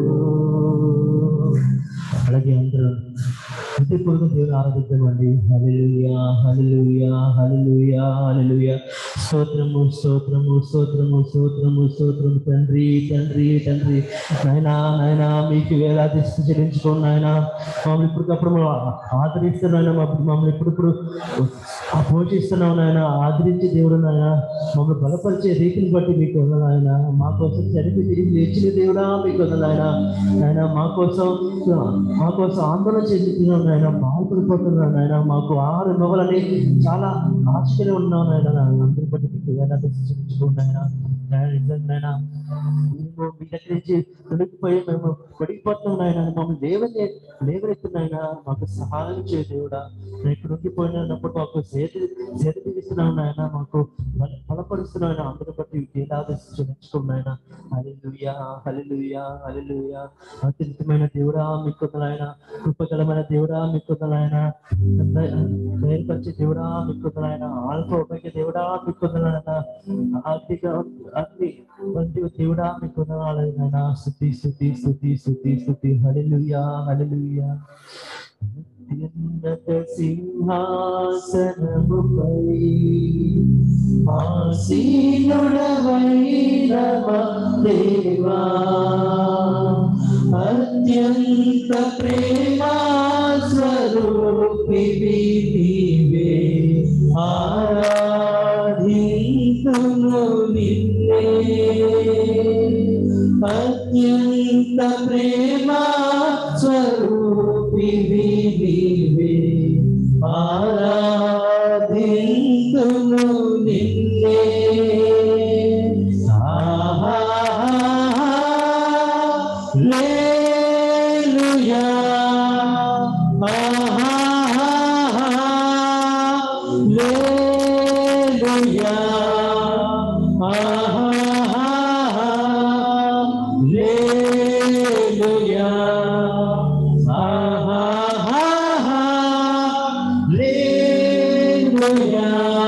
అలాగే అందరూ హృదయపూర్వక దేవుని ఆరాధిద్దామండి హల్లెలూయా హల్లెలూయా హల్లెలూయా హల్లెలూయా స్తోత్రము స్తోత్రము స్తోత్రము స్తోత్రము స్తోత్రము తండ్రి తండ్రి తండ్రి నాయనా నాయనా మీకు వేలాది స్థితి చెల్లించుకోండి నాయన మమ్మల్ని ఇప్పటికప్పుడు ఆదరిస్తున్నాయన మమ్మల్ని ఇప్పుడిప్పుడు ఆ పోషిస్తున్నావు నాయన ఆదరించి దేవుడు నాయన మమ్మల్ని బలపరిచే రీతిని బట్టి మీకు ఉంది నాయన మా కోసం చనిపి తిరిగి లేచిన దేవుడా మీకు ఉంది నాయన నాయన మా కోసం మా కోసం ఆందోళన చెందుతున్నాం నాయన బాధపడిపోతున్నాం నాయన మాకు ఆరు నొవలని చాలా ఆశ్చర్యం ఉన్నాం నాయన అందరి బట్టి మీకు వేలాది సూచించుకోండి నాయన నాయన నిజంగా మేము మీ దగ్గర నుంచి తొలగిపోయి మేము పడిపోతున్నాం నాయన మమ్మల్ని లేవనే లేవనెత్తున్నాయన మాకు సహాయం చేయ దేవుడా నేను ఇక్కడ ఉండిపోయినప్పుడు మాకు చేతి చేతి తీస్తున్నాం నాయన మాకు బల- బలపరుస్తున్నాయన అందరి బట్టి వేలాది చూపించుకున్నాయన హల్లెలూయా హల్లెలూయా హల్లెలూయా అత్యుత్తమైన దేవుడా మీకు నాయన కృపగలమైన దేవుడా మీకు నాయన నేర్పరిచే దేవుడా మీకు నాయన ఆల్ఫా ఉపయోగ దేవుడా మీకు నాయన ఆర్థిక అగ్ని వంటి దేవుడా మీకు నాయన స్థుతి స్థుతి స్థుతి స్థుతి స్థుతి హల్లెలూయా హల్లెలూయా అత్యున్నత సింహాసనముపై ఆసీనుడవైన మా దేవా అత్యున్నత స్వరూపివి నీవే ఆరాధితును నిన్నే అత్యంత ప్రేమ స్వరూపివి నీవే ఆరాధితును నిన్నే ఆహా లేలుయా ఆహా లేలుయా ఆహా లేలుయా ఆహా లేలుయా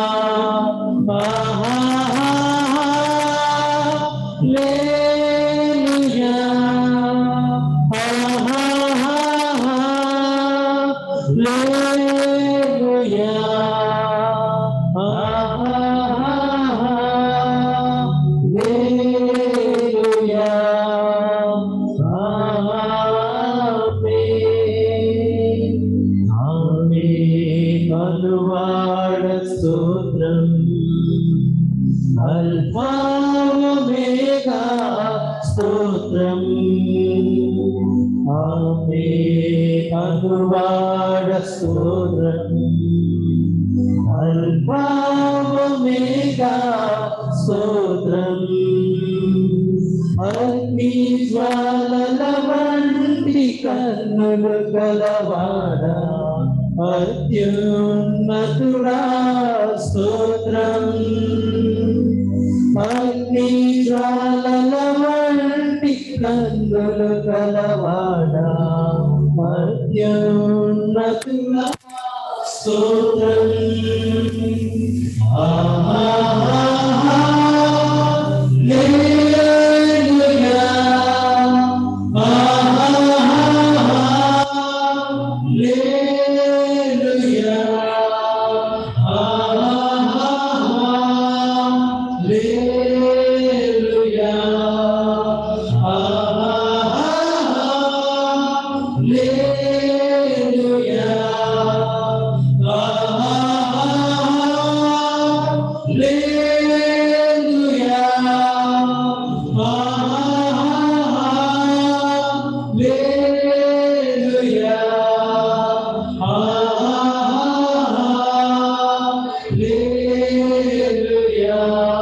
అనువాడ స్తోత్రం అల్పామేగా స్తోత్రం ఆమె అనువాడ స్తోత్రం అల్పామేగా స్తోత్రం అగ్ని జ్వాలల వంటి కన్నులు గలవాడా అత్యున్నతుడా స్తోత్రం అగ్ని జ్వాలల వంటి కన్నులు గలవాడా అత్యున్నతుడా స్తోత్రం ఆహా లేలుయా లేలుయా లేలుయా లేలుయా లేలుయా లేలుయా లేలుయా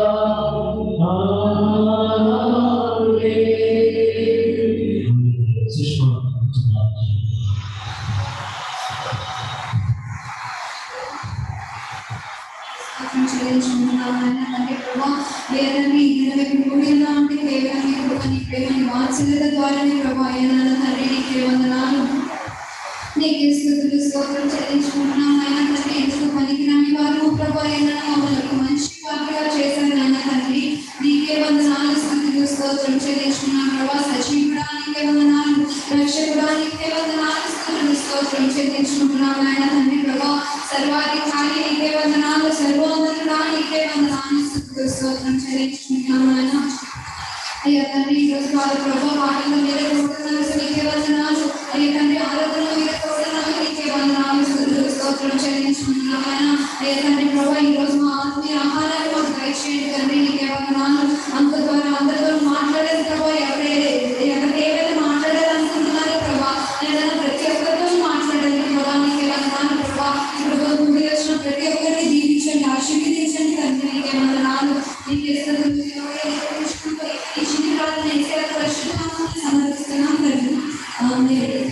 నీకు స్థుతులు స్తోత్రం చెల్లించుకుంటున్నాం ఆయన తండ్రి ఎందుకు పనికిరాని వారు ప్రభు అయిన మమ్మల్ని మంచి వారుగా చేశారు నాయన తండ్రి నీకే వందనాలు స్థుతులు స్తోత్రం చెల్లించుకున్నాం ప్రభా సజీవుడా నీకే వందనాలు రక్షకుడా నీకే వందనాలు స్థుతులు స్తోత్రం చెల్లించుకుంటున్నాం నాయన తండ్రి ప్రభా సర్వాధికారి నీకే వందనాలు సర్వోన్నతుడా నీకే వందనాలు స్థుతులు స్తోత్రం చెల్లించుకుంటున్నాం నాయన అయ్యా తండ్రి ఈ రోజు వాళ్ళ ప్రభావ వాటిలో మీద కొడుతున్నారు నీకే వందనాలు అయ్యా తండ్రి ఆరాధన మీద కొడుతున్నారు నీకే వందనాలు స్తుతులు స్తోత్రం చెల్లించుకుంటున్నాం ఆయన అయ్యా తండ్రి ప్రభా ఈ రోజు మా ఆత్మీయ ఆహారాన్ని మాకు దయచేయండి తండ్రి నీకే వందనాలు అంత ద్వారా అందరితో మాట్లాడేది ప్రభా ఎవరే ఎవరు ఏవైతే మాట్లాడాలనుకుంటున్నారో ప్రభా ఏదైనా ప్రతి ఒక్కరితో మాట్లాడండి ప్రభా నీకే వందనాలు ప్రభా ఇప్పుడు ముందు వచ్చిన ప్రతి ఒక్కరిని దీవించండి ఆశీర్వదించండి తండ్రి నీకే వందనాలు నీకే స్తుతులు స్తోత్రం ఈ చిన్ని ప్రార్థన ఏసే పరిశుద్ధనామాన్ని సమర్పిస్తున్నాం తండ్రి ఆమేన్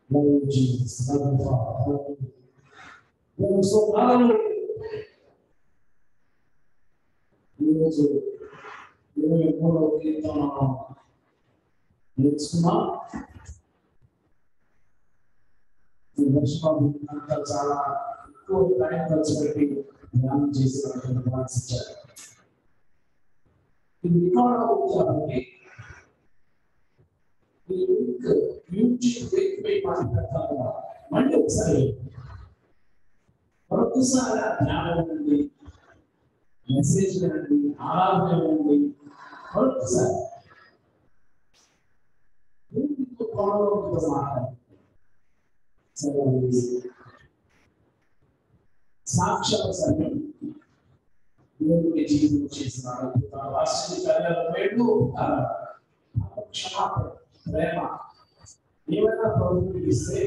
Love you, Jesus. Love you, Father. Love you. దేవుని స్తోత్రాలు. ఈరోజు ఇరవై మూడవ కీర్తన మనం నేర్చుకున్నాం ఈ వర్షం అంతా చాలా ఎక్కువ టైం ఖర్చు పెట్టి ధ్యానం చేసినటువంటి ప్రార్థించారు ఇది రికార్డ్ అవుతుంది ఈ లింక్ యూట్యూబ్ లింక్ పై మాట్లాడతాను మళ్ళీ ఒకసారి మరొకసారి ఆ ధ్యానం ఉంది మెసేజ్ ఉంది ఆరాధన ఉంది మరొకసారి ఎందుకు కొనలో మాట్లాడాలి సరే సాక్షాత్ సత్యం దేవుడికి జీవితం చేసిన అద్భుతాలు ఆశ్చర్యకరమైన పేర్లు క్షమాపణ ప్రేమ ఏమైనా ప్రభుత్వం ఇస్తే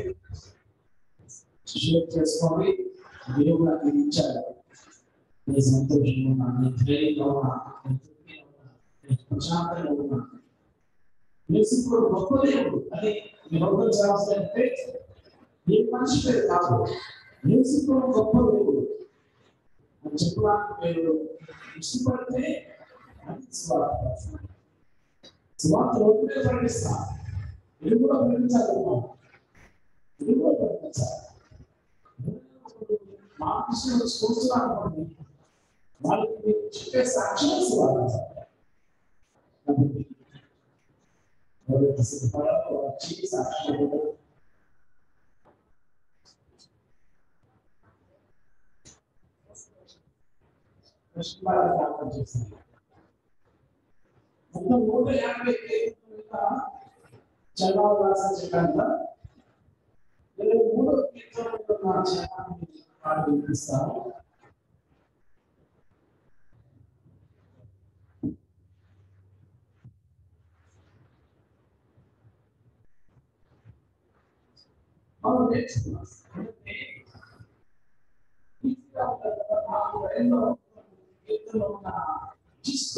షేర్ చేసుకోండి దేవుడు నాకు ఇది ఇచ్చాడు నేను సంతోషంగా ఉన్నాను నేను ధైర్యంగా ఉన్నాను నేను తృప్తిగా ఉన్నాను నేను ప్రశాంతంగా ఉన్నాను యేసుప్రభు గొప్ప దేవుడు అని మీ లోకం చేస్తారంటే ఏ మనిషి పేరు కాదు యేసుప్రభు గొప్ప దేవుడు అని చెప్పడానికి మీరు ఇష్టపడితే అది స్వార్థ స్వార్థ ఒకటే ప్రకటిస్తా ఇది కూడా ప్రకటించాలి ఇది కూడా ప్రకటించాలి మా కృష్ణుడు చూస్తున్నాను వాళ్ళకి మీరు చెప్పే సాక్ష్యం స్వార్థ కాబట్టి ఎవరైతే సిద్ధపడాలో వచ్చి సాక్ష్యం కృష్ణబాల జ్ఞాపకం చేసింది మొత్తం నూట యాభై చదవాలి రాసిన చెప్పాక ఇరవై మూడో కీర్తనలో నా చరణాన్ని పాడి వినిపిస్తాను మనం నేర్చుకున్నాం అంటే ఈజీగా ఉంటుంది కదా నాకు ఎన్నో కీర్తనలో ఉన్న జిస్ట్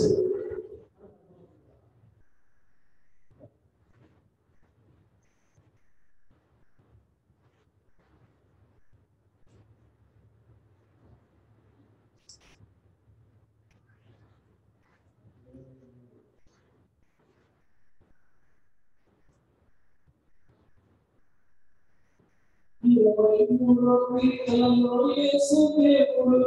ఇరవై మూడో కీర్తనలో యేసు దేవుడు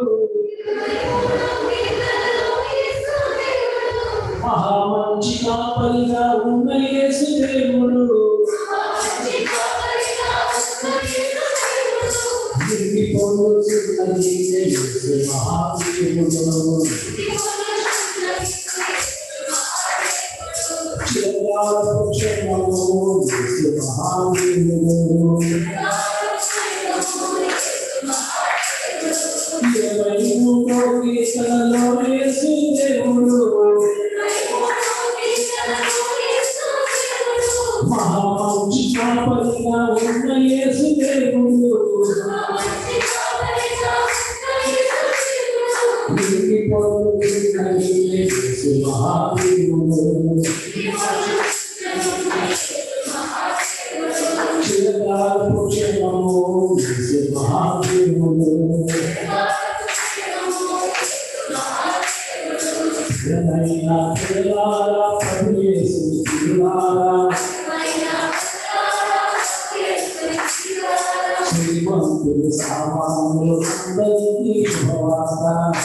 మహామంచి కాపరిగా ఉన్న యేసు దేవుడు తిరిగిపోతున్నది యేసు మహాదేవుడు చిరకాల పక్షమము యేసు మహాదేవుడు ఇరవై మూడో కీర్తనలో యేసు దేవుడు మహామంచి కాపరిగా ఉన్న యేసు దేవుడు తిరిగిపోతున్నది యేసు మహాదేవుడు చిరకాల పక్షమము యేసు మహాదేవుడు ప్రియమైన పిల్లారా ప్రభు యేసు పిల్లారా శ్రీమంతులు సామాన్యులు అందరికీ శుభవార్త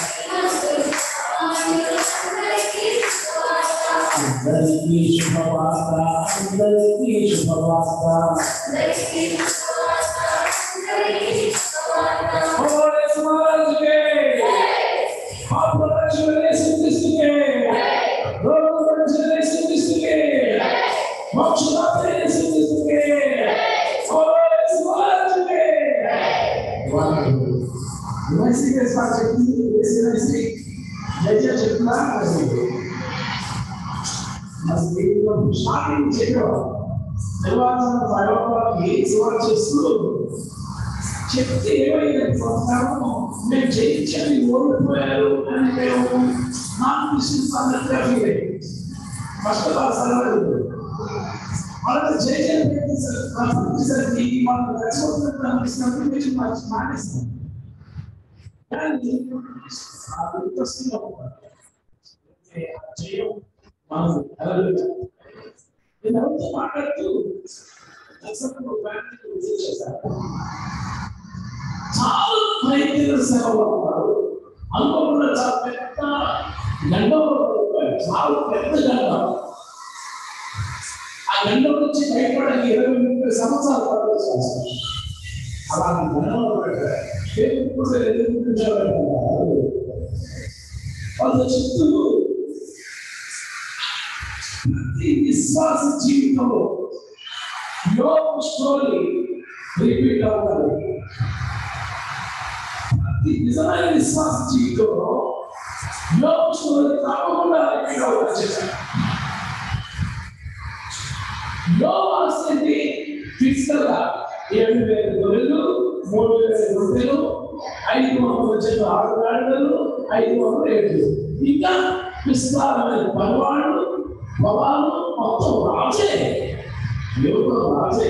అందరికీ శుభవార్త అందరికీ శుభవార్త ఓ యేసు మహారాజుకే ఆత్మరక్షణ యేసు క్రీస్తుకే రోగరక్షణ యేసు క్రీస్తుకే మోక్షదాత యేసు క్రీస్తుకే ఓ యేసు మహారాజుకే యూనివర్సిటీ స్టార్ట్ చెప్పింది యూనివర్సిటీ లెక్చర్ చెప్తున్నా మరి దీంట్లో స్టార్టింగ్ చేయడం తర్వాత భయపడాలి సేవ చేస్తూ చెప్తే ఏమైంది సంస్కారం మేము జయించని ఓడిపోయారు అని మేము నాకు విషయం సందర్భంగా ఫస్ట్ క్లాస్ అవ్వలేదు వాళ్ళకి జయజయం ప్రకటించేసరికి వాళ్ళు రెచ్చగొడుతున్నట్టు అనిపిస్తున్నప్పుడు మీరు మంచి మానేస్తారు కానీ ఆ ఇంట్రెస్టింగ్ జయం మనం హల్లెలూయా. నేను ఎవరితో మాట్లాడుతూ దర్శకుడు బ్యాంకుకి విజిట్ చేశాను చాలా ప్రయత్న సేవలో ఉన్నారు అనుకోకుండా చాలా పెద్ద గండం చాలా పెద్ద గండం ఆ గండం నుంచి బయటపడడానికి ఇరవై ముప్పై సంవత్సరాలు పడుతుంది అలాంటి గండంలో పెట్టారు ఇప్పుడు ఎదుర్కొంటారు వాళ్ళ చుట్టూ ప్రతి విశ్వాస జీవితంలో యోగ స్టోరీ రిపీట్ అవుతారు ప్రతి నిజమైన విశ్వాస జీవితంలో యోగ స్టోరీ తప్పకుండా రిపీట్ అవుతారు చెప్పారు యోగ అంటే ఫిజికల్ గా ఏడు వేల గొర్రెలు మూడు వేల రొట్టెలు ఐదు వందల చెట్లు ఆరు గాడిదలు ఐదు వందల ఏడు ఇంకా విస్తారమైన పగవాళ్ళు పొలాలు మొత్తం రాజే యోగం రాజే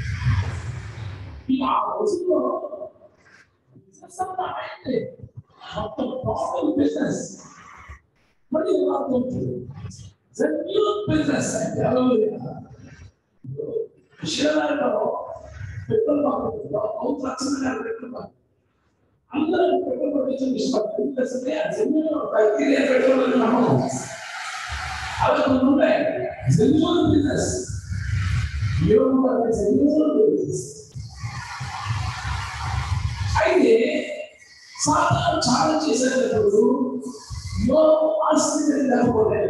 ఈ ఆ రోజుల్లో business అంతా ఆయనదే. మొత్తం టోటల్ బిజినెస్ మరి ఎలా ఉంటుంది బిజినెస్ అంటే విషయాలలో పెట్రోల్ బంకులో అవుట్ లక్షణంగా పెట్రోల్ బంక్ అందరూ పెట్రోల్ కొట్టించడం ఇష్టపడతారు ఎందుకంటే ఆ జన్యులో క్రైటీరియా పెట్రోల్ అని నమ్మకం అవి కొన్ని ఉంటాయి జన్యువల్ బిజినెస్ ఏముంటుంది జన్యువల్ బిజినెస్ అయితే సాధారణ చాలా చేసేటప్పుడు యో ఆస్తి లేకపోతే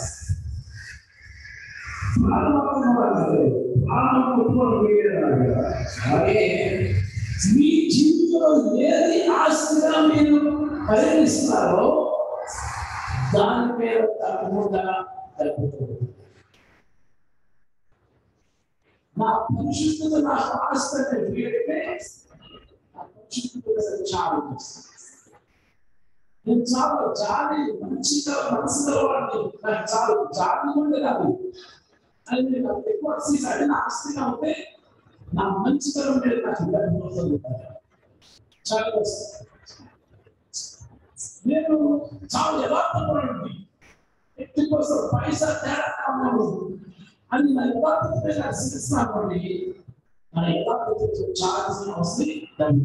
అలాగే మీ జీవితంలో ఏది ఆస్తిగా మీరు పరిగణిస్తున్నారో దాని పేరు తప్పకుండా తగ్గుతుంది నా పరిశుద్ధత నాకు ఆస్తి అంటే వీడితే నా పరిశుద్ధత చాలా నేను చాలా జాలి మంచిగా మనసు గలవాడిని నాకు చాలా జాలి ఉండే కాదు అని నేను నాకు ఎక్కువ సీస్ అది నా ఆస్తిగా ఉంటే నా మంచితనం మీద నాకు ఇబ్బంది చాలా కష్టం. నేను చాలా యథార్థపడండి ఎట్టి కోసం పైసా తేడా ఉన్నాను అని నా యథార్థత మీద నాకు శిస్తున్నానండి నా యథార్థత చాలా వస్తుంది దాన్ని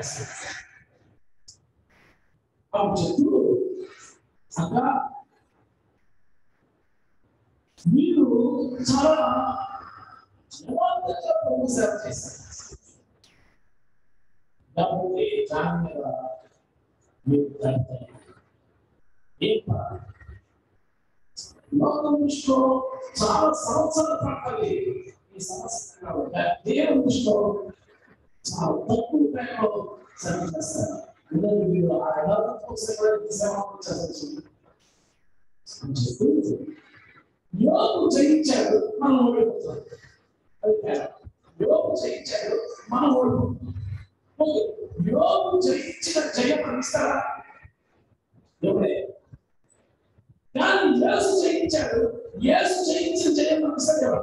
అప్పుడు చెప్తూ అక్క మీరు చాలా యథార్థంగా ప్రభు సేవ చేశారు కాబట్టి దాని మీద మీరు కడతారు ఏం పర్వాలేదు. లోకం దృష్టిలో చాలా సంవత్సరాలు పట్టాలి ఈ సమస్య కాబట్టి దేవుని దృష్టిలో చాలా తక్కువ టైంలో సేవ చేస్తారు అందరూ మీరు ఆ యథార్థంతో సేవ సేవ చేస్తారు యోగు జయించాడు మనం ఓడిపోతాం అది తేడా. యోగు జయించాడు మనం ఓడిపోతాం ఓకే. యోగు జయించిన జయం అందిస్తారా ఎవరే కానీ యేసు జయించాడు యేసు జయించిన జయం అందిస్తాడు ఎవరు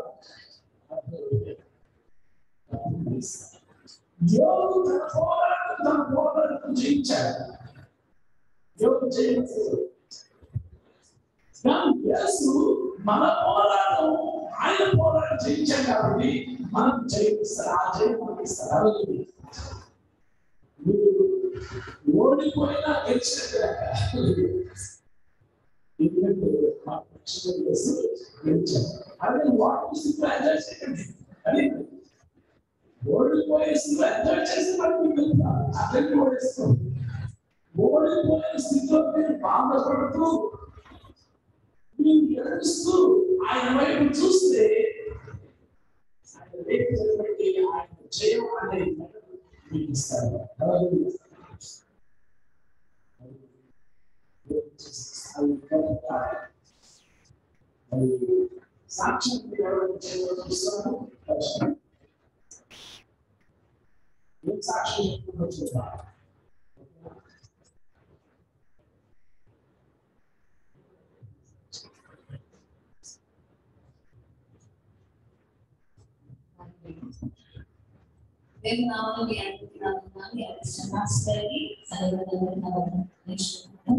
యోగు తన పోరాటం తన పోరాటం జయించాడు యోగు జయించాడు కానీ యేసు మన పోరాటం ఆయన పోరాటం జయించాడు కాబట్టి మనం జయిస్తారు ఆ జయం మనకి ఇస్తారు అలాగే మీరు ఓడిపోయినా గెలిచినట్టు ఎందుకంటే మా పక్షులు యేసు గెలిచాడు అదే వాటి స్థితిలో ఎంజాయ్ చేయండి అది ఓడిపోయే స్థితిలో ఎంజాయ్ చేస్తే మనకి గెలుపుతారు అట్లనే ఓడేస్తాం ఓడిపోయిన స్థితిలో మీరు బాధపడుతూ మీరు ఏడుస్తూ ఆయన వైపు చూస్తే ఆయన వైపు నిలబడి ఆయన జయం అనే మీకు ఇస్తారు హల్లెలూయా. అది కనుక అది సాక్ష్యం ఎవరైనా చేయడం చూస్తున్నాము కష్టం. ఏం సాక్ష్యం చెప్పుకుంటూ చూద్దాం మేము నామం మీ అనుకుంటున్నాము మీ అధిష్టాన మాస్టర్కి సర్వదంగా నేర్చుకుంటాం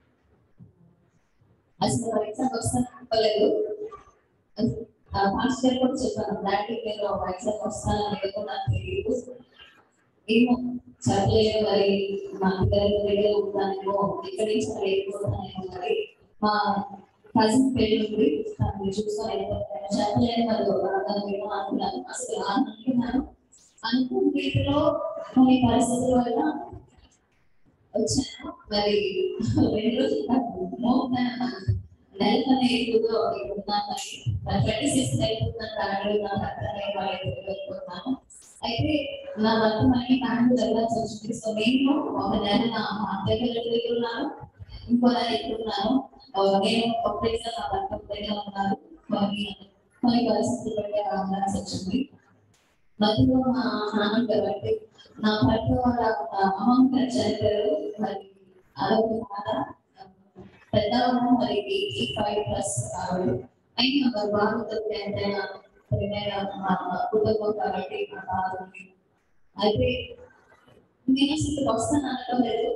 అసలు ఎగ్జామ్ వస్తాను చెప్పలేదు మాస్టర్ కూడా చెప్పాను దాంట్లో నేను ఎగ్జామ్ వస్తాను లేదో నాకు తెలియదు ఏమో చదవలేదు మరి మా పిల్లల దగ్గర ఉంటానేమో ఇక్కడి నుంచి మరి వెళ్ళిపోతానేమో మరి మా కజిన్ పెళ్లి ఉంది దాన్ని చూసుకొని వెళ్ళిపోతాను చదవలేదు మరి అర్థం ఏమో అనుకున్నాను అసలు అనుకున్నాను అనుకున్న రీతిలో కొన్ని పరిస్థితుల వల్ల వచ్చాను మరి రెండు రోజులు నెల పని ఎక్కువగా ఉన్నాను మరి ట్వంటీ సిక్స్ అయిపోతున్నాను రాగలుగుతాను వెళ్ళిపోతున్నాను అయితే నా వర్క్ మనీ బ్యాంకు వెళ్ళాల్సి వచ్చింది సో నేను ఒక నెల నా అత్తయ్య దగ్గర ఉన్నాను ఇంకో నెల ఇక్కడ ఉన్నాను ఆ, నేను ఒక్కడేసారి నా వర్క్ దగ్గర ఉన్నాను కొన్ని కొన్ని పరిస్థితులు బట్టి అలా ఉండాల్సి వచ్చింది మధ్యలో మా నాన్నగారు అంటే నా భర్త వాళ్ళ అమ్మమ్మ గారు చనిపోయారు మరి అదొక బాధ పెద్దవాళ్ళు మరి ఎయిటీ ఫైవ్ ప్లస్ ఆవిడ అయినా మరి బాగుంటుంది ఎంతైనా ప్రేమైన మా కుటుంబం కాబట్టి నా బాధ ఉంది అయితే నేను అసలు వస్తాను అనడం లేదు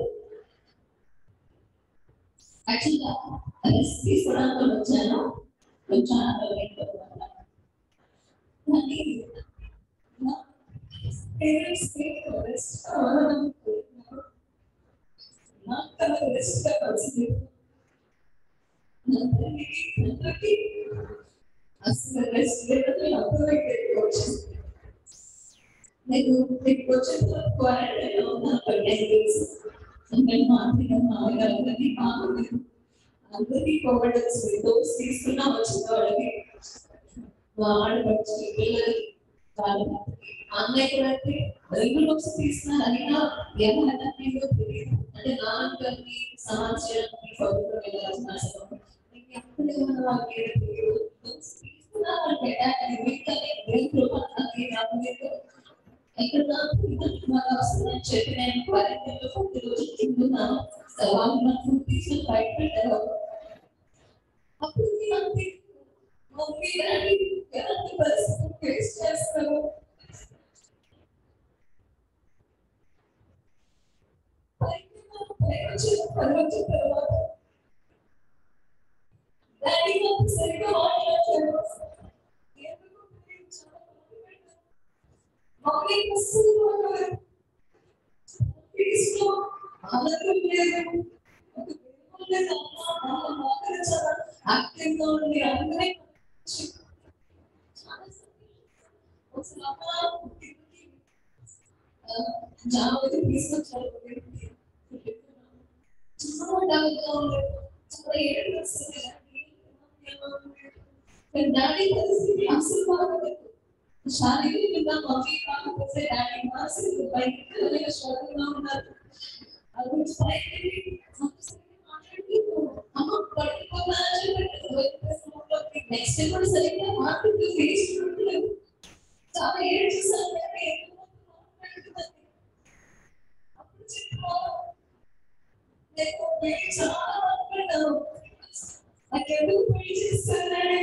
యాక్చువల్గా రెస్ట్ తీసుకోవడానికి వచ్చాను కొంచెం ఆరోగ్యంగా కానీ నా పేరెంట్స్ రెస్ట్ కావాలనుకుంటున్నాను నాకు తన రెస్ట్ కావాల్సింది నా తల్లికి తండ్రికి అసలు రెస్ట్ లేదని అర్థమైతే వచ్చింది నేను ఇక్కడికి వచ్చిన క్వారంటైన్ లో ఉన్నాను ఫర్ టెన్ డేస్ అంటే మా అత్తయ్య మామగారు అందరికీ బాగుంది అందరికీ కోవిడ్ వచ్చింది డోస్ తీసుకున్నా వచ్చింది వాళ్ళకి వాళ్ళు వచ్చి పిల్లలకి వాళ్ళకి అన్నయ్య కూడా అయితే రెండు డోస్ తీసుకున్నారు అయినా ఎవరైనా ఏంటో తెలియదు అంటే నాన్నగారికి సమాచారానికి చదువుకు వెళ్ళాల్సిన అవసరం ఇంకా అప్పుడే ఉన్న వాళ్ళకి ఏదో తెలియదు డోస్ తీసుకున్నా వాళ్ళకి అటాక్ అయ్యి వీళ్ళని బ్రెయిన్ లో మనకి రాలేదు ఇక్కడ నాకు నాకు వస్తుందని చెప్పి నేను క్వారంటైన్లో ప్రతి రోజు తింటున్నాను వాళ్ళు నాకు తీసుకుని బయట పెట్టారు అప్పుడు నేను అంతే మమ్మీ డాడీ ఎలాంటి పరిస్థితులు ఫేస్ చేస్తారు పైకి నాకు పైకి వచ్చిన తర్వాత తర్వాత డాడీ నాకు సరిగ్గా మాట్లాడలేదు ఎందుకు మీరు చాలా బాధపడ్డారు. మమ్మీ అస్సలు మాట్లాడలేదు. ఫేస్లో ఆనందం లేదు. ఒక వేదన లేదు. అమ్మ, నాన్న మాత్రం చాలా యాక్టివ్గా ఉంది. అందరే చాలా సంతోషం. ఒకసారి అమ్మ ఇంటికి, ఆ, జాగ్రత్తగా తీసుకొచ్చారు. చాలా డల్గా ఉంది. చాలా ఏడుపు వస్తుంది. కానీ డాడీ పరిస్థితి అస్సలు బాగోలేదు. శారీరకంగా మమ్మీ కాకపోతే డాడీ మానసిక బయటకు స్ట్రగుల్గా ఉన్నారు అది గురించి పైకి మాట్లాడి అమ్మ పడిపోతానని చెప్పి నెక్స్ట్ కూడా సరిగ్గా మాట్లాడుతూ ఫేస్ చూడలేదు చాలా ఏడు చూసాను కానీ ఎందుకు మాట్లాడుతున్నది అప్పుడు చెప్పా నేను పెళ్లి చాలా మాట్లాడాను నాకెందుకు పెళ్లి చేస్తున్నాడు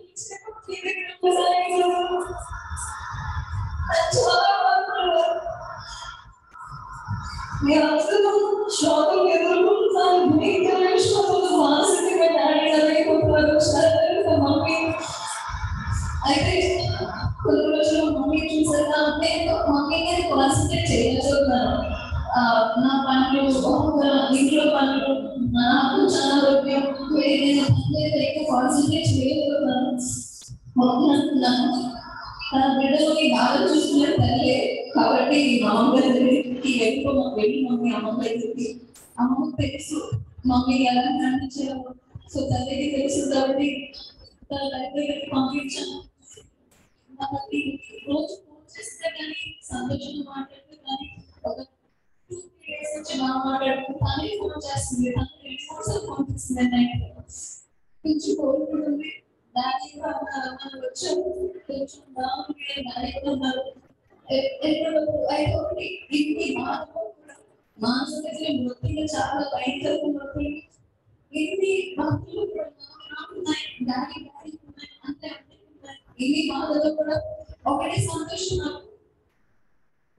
నేను అసలు షాపింగ్ ఎదుర్కొంటాను భయంకర విషయంలో మానసికంగా డాడీ అదైపోతున్నారు శారీరక మమ్మీ అయితే కొన్ని రోజులు మమ్మీ చూసాక నేను మమ్మీ నేను కాన్సన్ట్రేట్ చేయగలుగుతున్నాను ఆ, నా పనులు ఒక ఇంట్లో పనులు నాకు చాలా ఆరోగ్యం నేను పని మీద ఎక్కువ కాన్సన్ట్రేట్ చేయగలుగుతున్నాను మమ్మీ అంటున్నాను తన బిడ్డలోని బాగా చూసుకునే తల్లి కాబట్టి మా అమ్మగారి దగ్గరికి వెళ్ళిపో వెళ్ళి మమ్మీ అమ్మమ్మ దగ్గరికి అమ్మకు తెలుసు మమ్మీ ఎలా కనిపించారు సో తల్లికి తెలుసు కాబట్టి తన దగ్గరికి పంపించాను కాబట్టి రోజు ఫోన్ చేస్తే కానీ సంతోషంగా మాట్లాడుతూ కానీ ఒక టూ త్రీ డేస్ నుంచి బాగా మాట్లాడుతూ తనే ఫోన్ చేస్తుంది తను రెండు మూడు సార్లు ఫోన్ చేస్తుంది నైట్ కొంచెం కోరుకుంటుంది డాడీ కూడా ఉన్నారు మనం వచ్చాము కొంచెం బాగుంది డాడీ కూడా ఉన్నారు ఎ- ఎక్కడ అయితే ఒకటి ఇన్ని బాధలు కూడా మానసిక నొప్పిగా చాలా భయంకరంగా నొప్పి ఇన్ని భక్తులు కూడా నాకు ఉన్నాయి డాడీ డాడీ ఉన్నాయి అంటే అన్నీ ఉన్నాయి ఇన్ని బాధలు కూడా ఒకటే సంతోషం నాకు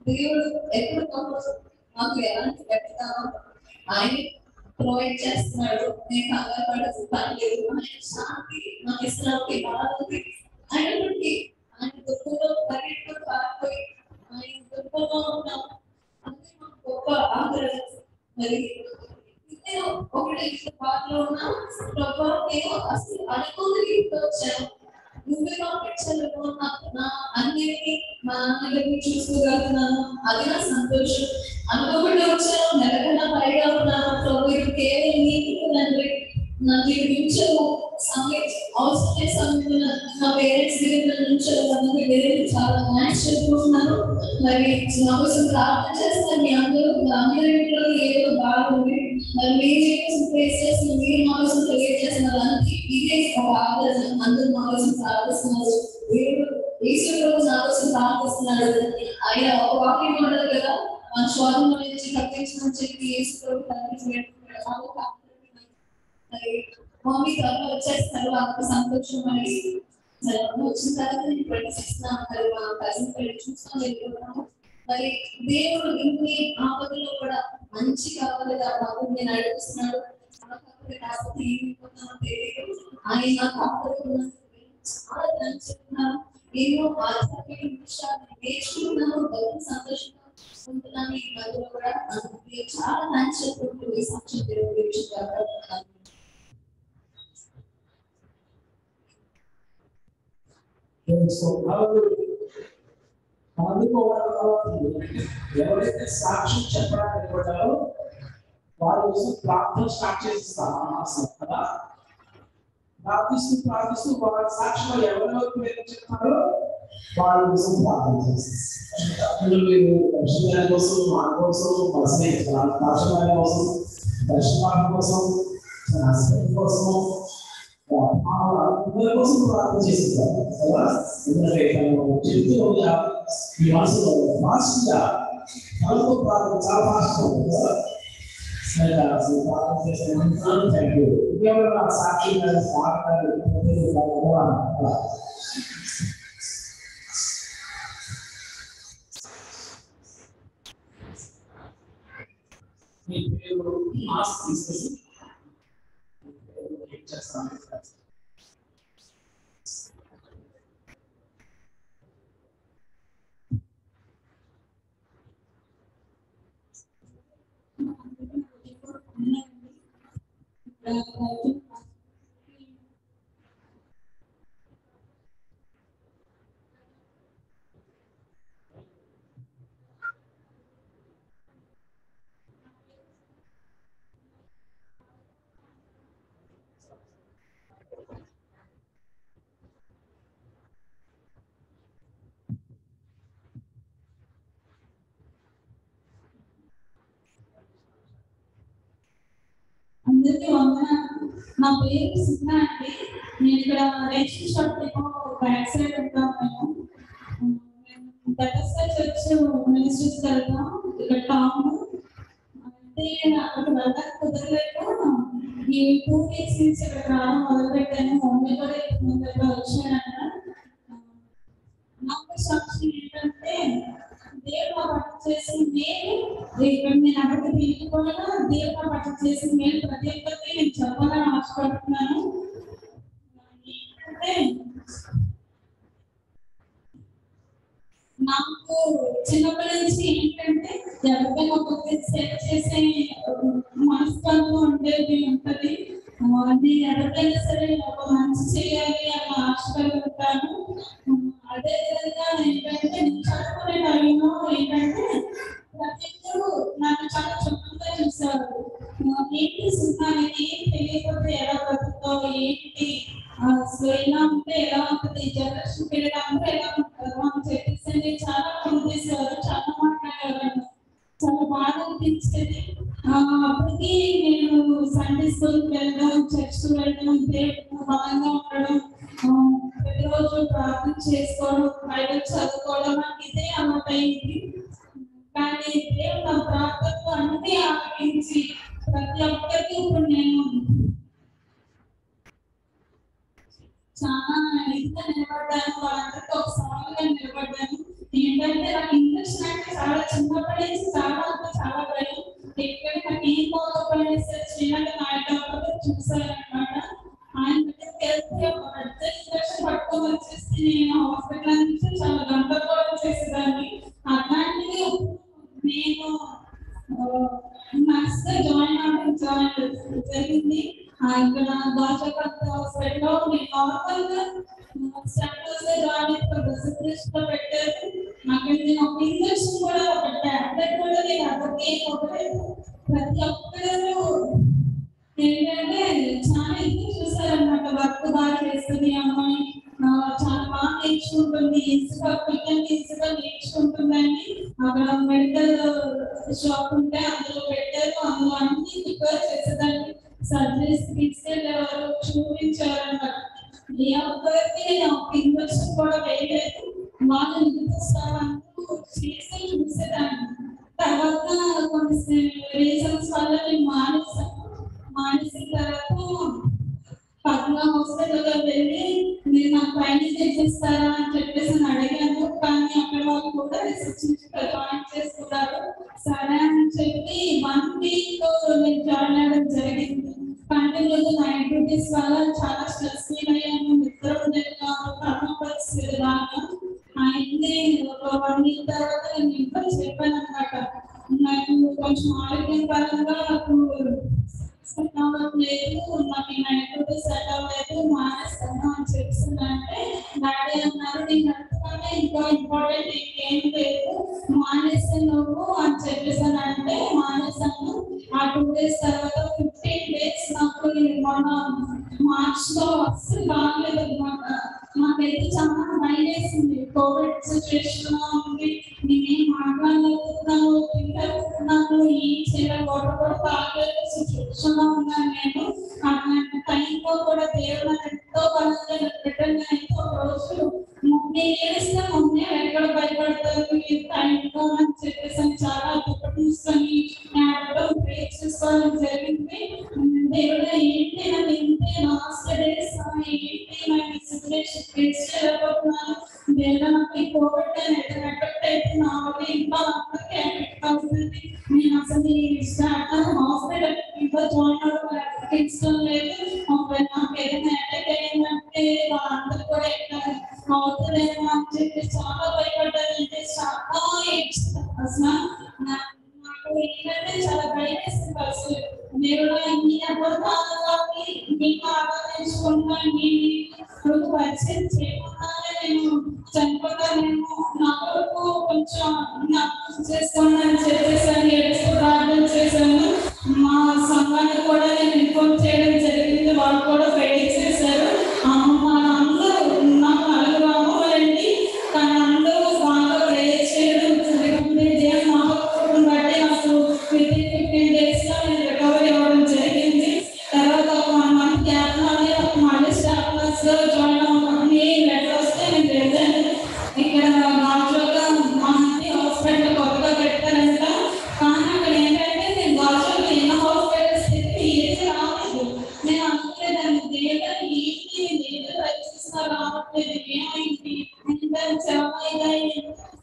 దేవుడు ఎప్పటికప్పుడు మాకు ఎలాంటి పెడతామో ఆయన ప్రొవైడ్ చేస్తున్నాడు నేను కంగారు పడాల్సిన పని లేదు ఆయన శాంతి నాకు ఇస్తున్నాడు బాధకి ఆయన బట్టి ఆయన దుఃఖంలో పరిగెత్తు పారిపోయి ఆయన దుఃఖంలో ఉన్నాం అంతే మాకు గొప్ప ఆదరణ మరి నేను ఒకటి బాధలో ఉన్నా ప్రభా నేను అసలు అనుకోని వచ్చాను నువ్వే పంపించాను నాకు నా అన్నిటినీ మా నాన్న దగ్గర చూసుకోగలుగుతున్నాను అది నా సంతోషం అనుకోకుండా వచ్చాను నెలకన్నా పైగా ఉన్నాను ప్రభు ఇది కేవలం నీకు తండ్రి నాకు ఇది నిమిషము సమయం అవసరమే సమయంలో నా పేరెంట్స్ దగ్గర నిమిషాలు అందుకే వేరే చాలా మ్యాచ్ చెప్పుకుంటున్నాను మరి నా కోసం ప్రార్థన చేస్తాను మీ అందరూ అందరి ఇంట్లో ఏదో బాగుంది మరి మీ జీవితం ఫేస్ చేస్తున్న మీరు మా కోసం తెలియజేస్తున్నారు అందుకే ఇదే ఒక ఆదరణ అందరూ మా కోసం ప్రార్థిస్తున్నారు దేవుడు ఈశ్వరుడు నా కోసం ప్రార్థిస్తున్నాడు ఆయన ఒక వాక్యం ఉండదు కదా మన స్వామి నుంచి తప్పించమని చెప్పి ఈశ్వరుడు తప్పించి మమ్మీ త్వరగా వచ్చేస్తారు అంత సంతోషం అని మరి అమ్మ వచ్చిన తర్వాత నేను ట్వంటీ సిక్స్ మరి మా కజిన్ పెళ్లి చూసుకొని వెళ్ళిపోతాము మరి దేవుడు ఇన్ని ఆపదలో కూడా మంచి కావాలిగా మమ్మల్ని నడిపిస్తున్నాడు కాకపోతే కాకపోతే ఏమైపోతామో తెలియదు ఆయన కాకపోతే చాలా థ్యాంక్స్ చెప్తున్నాను ఎన్నో ఆధ్యాత్మిక విషయాలు నేర్చుకున్నాను గొప్ప సంతోషంగా ఉంటున్నాను ఈ మధ్యలో కూడా అందుకే చాలా థ్యాంక్స్ చెప్పుకుంటూ ఈ సాక్ష్యం దేవుడి విషయాలు సో అందుకోవడం ఎవరైతే సాక్ష్యం చెప్పడానికి నిలబడ్డారో వారి కోసం ప్రార్థన స్టార్ట్ చేస్తాను కదా ప్రార్థిస్తూ ప్రార్థిస్తూ వారి సాక్ష్యం ఎవరెవరికి మీరు చెప్తారో వాళ్ళ కోసం ప్రార్థన చేస్తారు అందులో మీరు దర్శన గారి కోసం మా కోసం మా స్నేహితుల దర్శన గారి కోసం దర్శన గారి కోసం నా హస్బెండ్ కోసం అందరి కోసం ప్రార్థన చేస్తారు కదా ఎందుకంటే తను చెప్తూ ఉన్న ఈ మనసులో ఫాస్ట్ గా తనతో ప్రార్థన చాలా ఫాస్ట్ ఉంది కదా సరే అసలు ప్రార్థన చేసిన థ్యాంక్ యూ ఇంకెవరైనా సాక్షి గారు సార్ గారు మీ పేరు మాస్క్ తీసుకొచ్చి చేస్తాను అందరికీ వందనాలు నా పేరు సుధ అండి నేను ఇక్కడ రేషన్ షాప్ దగ్గర బ్యాక్ సైడ్ ఉంటాం మేము బెటస్టర్ చర్చ్ మినిస్ట్రీస్ వెళ్తాం ఇక్కడ టౌన్ అంటే అక్కడ వెళ్ళడానికి కుదరలేక ఈ టూ వీక్స్ నుంచి ఇక్కడ రావడం మొదలు పెట్టాను మమ్మీ కూడా ఇప్పుడు ముందర వచ్చానంట నాకు సాక్షి ఏంటంటే దేవుడు నా పట్ల చేసిన మేలు ఇక్కడ నేను అక్కడికి తిరిగిపోయినా దేవుడు నా పట్ల చేసిన మేలు ప్రతి ఒక్కరికి నేను చెప్పాలని ఆశపడుతున్నాను ఏంటంటే నాకు చిన్నప్పటి నుంచి ఏంటంటే ఎవరికైనా ఒక్కొక్క సేవ చేసే మనస్తత్వం ఉండేది ఉంటది ఆ, నేను ఎవరికైనా సరే ఒక మంచి చేయాలి అని ఆశపడుతుంటాను అదే విధంగా ఏంటంటే నేను చదువుకునే టైంలో ఏంటంటే ప్రతి ఒక్కరు నన్ను చాలా చుట్టంగా చూశారు ఆ, ఏంటి సుఖానికి ఏం తెలియకపోతే ఎలా బతుకుతావు ఏంటి ఆ, అసలు ఎలా ఉంటే ఎలా ఉంటుంది జనరేషన్ పిల్లలు అందరూ ఎలా ఉంటారు అని చెప్పేసి అని చాలా ఫోన్ చేసేవారు చాలా మాట్లాడేవారు చాలా బాధ అనిపించేది ఆ, అప్పటికి నేను సండే స్కూల్కి వెళ్ళడం చర్చ్కి వెళ్ళడం దేవుడు బలంగా ఉండడం ఆ, ప్రతిరోజు ప్రార్థన చేసుకోవడం బైబిల్ చదువుకోవడం నాకు ఇదే అలవాటు అయింది కానీ దేవుడు నా ప్రార్థనలు అన్ని ఆలకించి ప్రతి ఒక్కరికి ఇప్పుడు నేను చాలా ఇదిగా నిలబడ్డాను వాళ్ళందరికీ ఒక సవాలుగా నిలబడ్డాను ఏంటంటే నాకు ఇంట్రెస్ట్ అంటే చాలా చిన్నప్పటి నుంచి చాలా అంటే చాలా భయం ఎక్కడ నాకు ఏం పోకపోయినా సరే శ్రీలంక నాయక డాక్టర్ చూసారనమాట ఆయన దగ్గరికి వెళ్తే ఒక పెద్ద ఇంజక్షన్ పట్టుకొని వచ్చేసి నేను హాస్పిటల్ నుంచి చాలా గందరగోళం చేసేదాన్ని అట్లాంటిది నేను నర్స్ జాయిన్ అవ్వడం జాయిన్ జరిగింది ఆ, ఇక్కడ దాచకంత హాస్పిటల్లో నేను నార్మల్ గా సెంటర్స్ జాయిన్ అయిపోయి రిసెప్షనిస్ట్ లో పెట్టారు అక్కడ నేను ఒక ఇంజక్షన్ కూడా ఒక టాబ్లెట్ కూడా నేను అక్కడికి ఇవ్వలేదు ప్రతి ఒక్కరు ఏంటంటే చాలా ఎక్కువ చూసారన్నమాట వర్క్ బాగా చేస్తుంది ఈ అమ్మాయి ఆ, చాలా బాగా నేర్చుకుంటుంది ఇసుక పిల్లల్ని ఇసుక నేర్చుకుంటుందని అక్కడ మెడికల్ షాప్ ఉంటే అందులో పెట్టారు అందులో అన్ని ప్రిపేర్ చేసేదాన్ని సర్జరీస్ తీసుకెళ్ళేవారు చూపించారన్నమాట ఏ ఒక్కరికి నేను ఒక ఇంజక్షన్ కూడా వేయలేదు వాళ్ళు ఇంటికి చేసి చూసేదాన్ని తర్వాత కొన్ని రీజన్స్ వల్ల నేను మానేసాను మానేసిన తర్వాత పద్మ హాస్పిటల్లో వెళ్ళి మీరు నాకు ట్రైనింగ్ చేసిస్తారా అని చెప్పేసి అని అడిగాను కానీ అక్కడ వాళ్ళు కూడా రిసెప్షన్ జాయిన్ చేసుకున్నారు సరే అని చెప్పి వన్ వీక్ నేను జాయిన్ అవ్వడం జరిగింది కంటిన్యూగా నైట్ డ్యూటీస్ వల్ల చాలా స్ట్రెస్ ఫీల్ అయ్యాను నిద్ర ఉండేది కాదు కర్మ పరిస్థితి రాగా అయితే ఒక వన్ వీక్ తర్వాత నేను ఇంట్లో చెప్పాను అనమాట నాకు కొంచెం ఆరోగ్యం పరంగా నాకు సెట్ అవ్వడం లేదు నాకు ఈ నైట్ డ్యూటీ సెట్ అవ్వలేదు మానేస్తాను అని చెప్తుందంటే డాడీ అన్నారు నీకు అంతకన్నా ఇంకా ఇంపార్టెంట్ ఏం లేదు మానేస్తే నువ్వు అని చెప్పేసాను అంటే మానేసాను ఆ టూ డేస్ తర్వాత ఫిఫ్టీన్ డేస్ నాకు మొన్న మార్చ్ లో అస్సలు బాగలేదు అనమాట నాకైతే చాలా భయం వేసింది కోవిడ్ సిచ్యువేషన్ ఉంది నేనేం మాట్లాడలేకపోతున్నాను తింటున్నాను ఏం చేయాలి వాటర్ కూడా తాగలేదు సిచ్యువేషన్ లో ఉన్నాను నేను అట్లాంటి టైంలో కూడా దేవుడు నాకు ఎంతో బలంగా రిటర్న్ అయితే ఒక రోజు మమ్మీ ఏడిస్తే మమ్మీ ఎక్కడ భయపడతారు ఈ టైంలో అని చెప్పేసి అని చాలా దుప్పటి తీసుకొని నేను ప్రే చేసుకోవడం జరిగింది దేవుడు ఏంటి నాకు ఇంతే లాస్ట్ డేస్ ఏంటి నాకు సిచ్యువేషన్ ఫేస్ చేయలేకపోతున్నాను దేవుడు నాకు ఈ కోవిడ్ ఎఫెక్ట్ అయితే నా వల్ల ఇంకా అందరికీ ఎఫెక్ట్ అవుతుంది నేను అసలు ఈ స్టార్ట్ హాస్పిటల్ ఇంకా జాయిన్ అవ్వడం ఇష్టం లేదు ఒకవేళ నాకు ఏదైనా అటాక్ అయిందంటే వాళ్ళందరూ కూడా ఎట్లా అవుతుందేమో అని చెప్పి చాలా భయపడ్డాను అంటే చాలా ఏడ్చాను అసలు నా- నాకు ఏంటంటే చాలా భయం వేస్తుంది అసలు దేవుడు ఈ అబద్ధాలకి నీకు ఆరాధించుకుంటాను నీకు పరిచయం చేయకుండానే నేను చనిపోతానేమో నా కొరకు కొంచెం నాకు చేసుకోండి చెప్పేసి అని ఏడుస్తూ ప్రార్థన చేశాను మా సంఘానికి కూడా నేను ఇన్ఫార్మ్ చేయడం జరిగింది వాళ్ళు కూడా ప్రేర్ చేశారు అమ్మ అందరూ నాకు నలుగురు అమ్మవారండి కానీ అందరూ బాగా ప్రేర్ చేయడం జరిగింది దేవుని మహాకృపను బట్టి నాకు వితిన్ ఫిఫ్టీన్ డేస్ లో నేను రికవరీ అవ్వడం జరిగింది తర్వాత ఒక వన్ మంత్ గ్యాప్ లోనే ఒక మళ్ళీ స్టాఫ్ నర్స్ లో జాయిన్ అవ్వమని లెటర్ వస్తే నేను వెళ్ళాను ఇక్కడ గాజుగా మహంతి హాస్పిటల్ కొత్తగా పెట్టారంట కానీ అక్కడ ఏంటంటే నేను గాజులో ఎన్న హాస్పిటల్స్ తిరిగి ఏది రాలేదు నేను అనుకోలేదాన్ని దేవుడు ఏంటి దేవుడు రక్షిస్తున్నా రావట్లేదు ఏమైంది అంటే చెప్పలేదు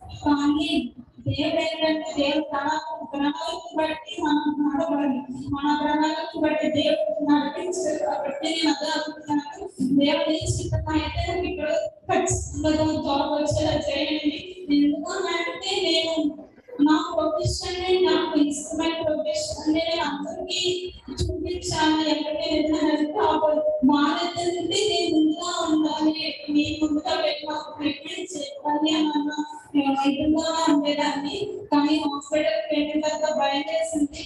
కానీ దేవుడు ఏంటంటే దేవుడు తన ప్రణాళిక బట్టి మనం నడవాలి మన ప్రణాళిక బట్టి దేవుడు నడిపించారు కాబట్టి నేను అదే అనుకుంటున్నాను దేవుడు ఏం చిత్తం అయితే నాకు ఇక్కడ ఖచ్చితంగా జాబ్ వచ్చేలా చేయండి ఎందుకంటే నేను నా ప్రొఫెషన్ నాకు ఇష్టమైన ప్రొఫెషన్ నేను అందరికీ చూపించాలి ఎక్కడికి వెళ్ళినా బాధ్యత ఉంటే నేను ముందుగా ఉండాలి నేను ముందుగా వెళ్ళిన ట్రీట్మెంట్ చేయాలి అన్న ఇదిగా ఉండేదాన్ని కానీ హాస్పిటల్ వెళ్ళిన తర్వాత భయం వేసింది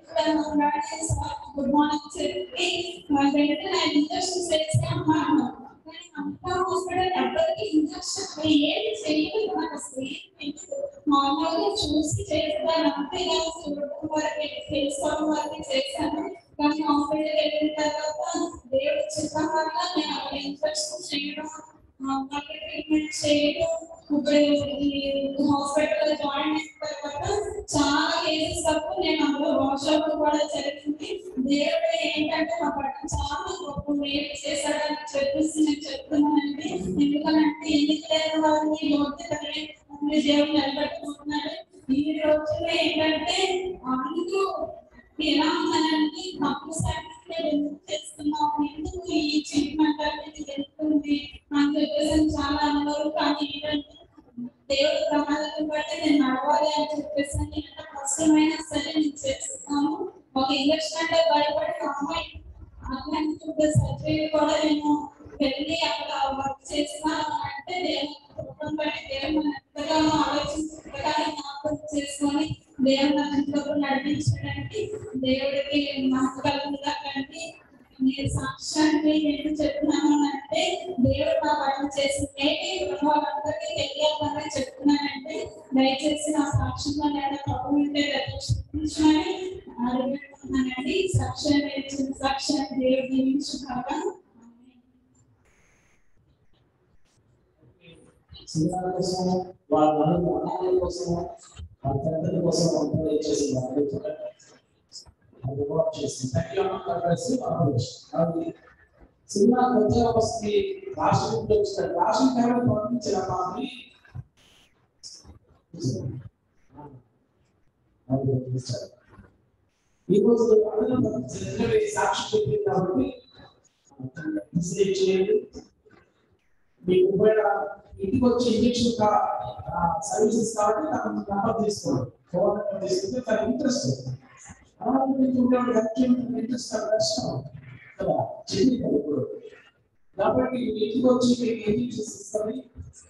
గుడ్ మార్నింగ్ చెప్పి వెంటనే నేను ఇంజక్షన్ చేసి అన్నాను కానీ అంతా హాస్పిటల్ ఎవరికి ఇంజక్షన్ ఏది చేయలేదు నాకు అసలు ఏం తెలియదు నార్మల్గా చూసి చేస్తాను అంతే కానీ చూడటం వరకు తెలుసుకోవడం వరకు చేశాను కానీ హాస్పిటల్ వెళ్ళిన తర్వాత దేవుడు చిత్తం వల్ల నేను అక్కడ ఇన్ఫెక్షన్ చేయడం ట్రీట్మెంట్ చేయడం ఇప్పుడు ఈ హాస్పిటల్ జాయిన్ అయిన తర్వాత చాలా కేసెస్ తప్పు నేను అందులో వర్క్షాప్ కూడా జరిగింది దేవుడు ఏంటంటే మా పట్ల చాలా గొప్ప మేలు చేశాడని చెప్పేసి నేను చెప్తున్నానండి ఎందుకంటే ఎన్నిక లేని వారిని యోగ్యత లేని మీ దేవుడు నిలబెట్టుకుంటున్నాడు ఈ రోజుల్లో ఏంటంటే అందరూ ఎలా ఉన్నారంటే తప్పు సర్టిఫికేట్ ఎందుకు చేస్తున్నాం ఎందుకు ఈ ట్రీట్మెంట్ అనేది జరుగుతుంది నాకు చెప్పేసి చాలా అన్నారు కానీ ఏంటంటే దేవుడు ప్రమాదాన్ని బట్టి నేను నడవాలి అని చెప్పేసి ఎంత కష్టమైనా సరే నేను చేస్తున్నాను ఒక ఇంజక్షన్ అంటే భయపడి మా అమ్మాయి అట్లాంటి సర్జరీ కూడా నేను వెళ్ళి అక్కడ వర్క్ చేస్తున్నాను అంటే దేవుని కృపను బట్టి దేవుడు నన్ను ఎంతగానో ఆలోచించి ఎంతగానో జ్ఞాపకం చేసుకొని దేవుడు నన్ను ఎంతవరకు నడిపించడానికి దేవుడికి మహత్వ కలుగుగా కంటే నేను సాక్ష్యాన్ని నేను చెప్తున్నాను అంటే దేవుడు నా పట్ల చేసిన మేటి వాళ్ళందరికీ తెలియాలని చెప్తున్నానంటే దయచేసి నా సాక్ష్యంగా నేను తప్పు ఉంటే రక్షించమని అడుగుతున్నానండి సాక్ష్యాన్ని ఇచ్చిన సాక్ష్యాన్ని దేవుడు దీవించుగాక సినిమాల కోసం వాళ్ళ నలుగురు అనాథల కోసం వాళ్ళ తండ్రి కోసం వంటలు ఇచ్చేసి వాళ్ళు అది వర్క్ చేసింది థ్యాంక్ యూ కలిసి అది సినిమా కొత్తగా వస్తుంది రాష్ట్రం వచ్చిన రాష్ట్రం కేవలం పంపించిన మాది ఈ రోజు అందరూ సాక్షి చెప్పింది కాబట్టి మిస్టేక్ చేయండి మీకు ఒకవేళ ఇంటికి వచ్చి ఇంజక్షన్ సర్వీసెస్ కాబట్టి నాకు నంబర్ తీసుకోండి ఫోన్ నెంబర్ తీసుకుంటే తన ఇంట్రెస్ట్ అలాగే మీకు ఉండేవాడు హెల్ప్ ఇంట్రెస్ట్ కష్టం కదా చెల్లి కదా ఇప్పుడు కాబట్టి మీ ఇంటికి వచ్చి మీకు ఇంజక్షన్స్ ఇస్తుంది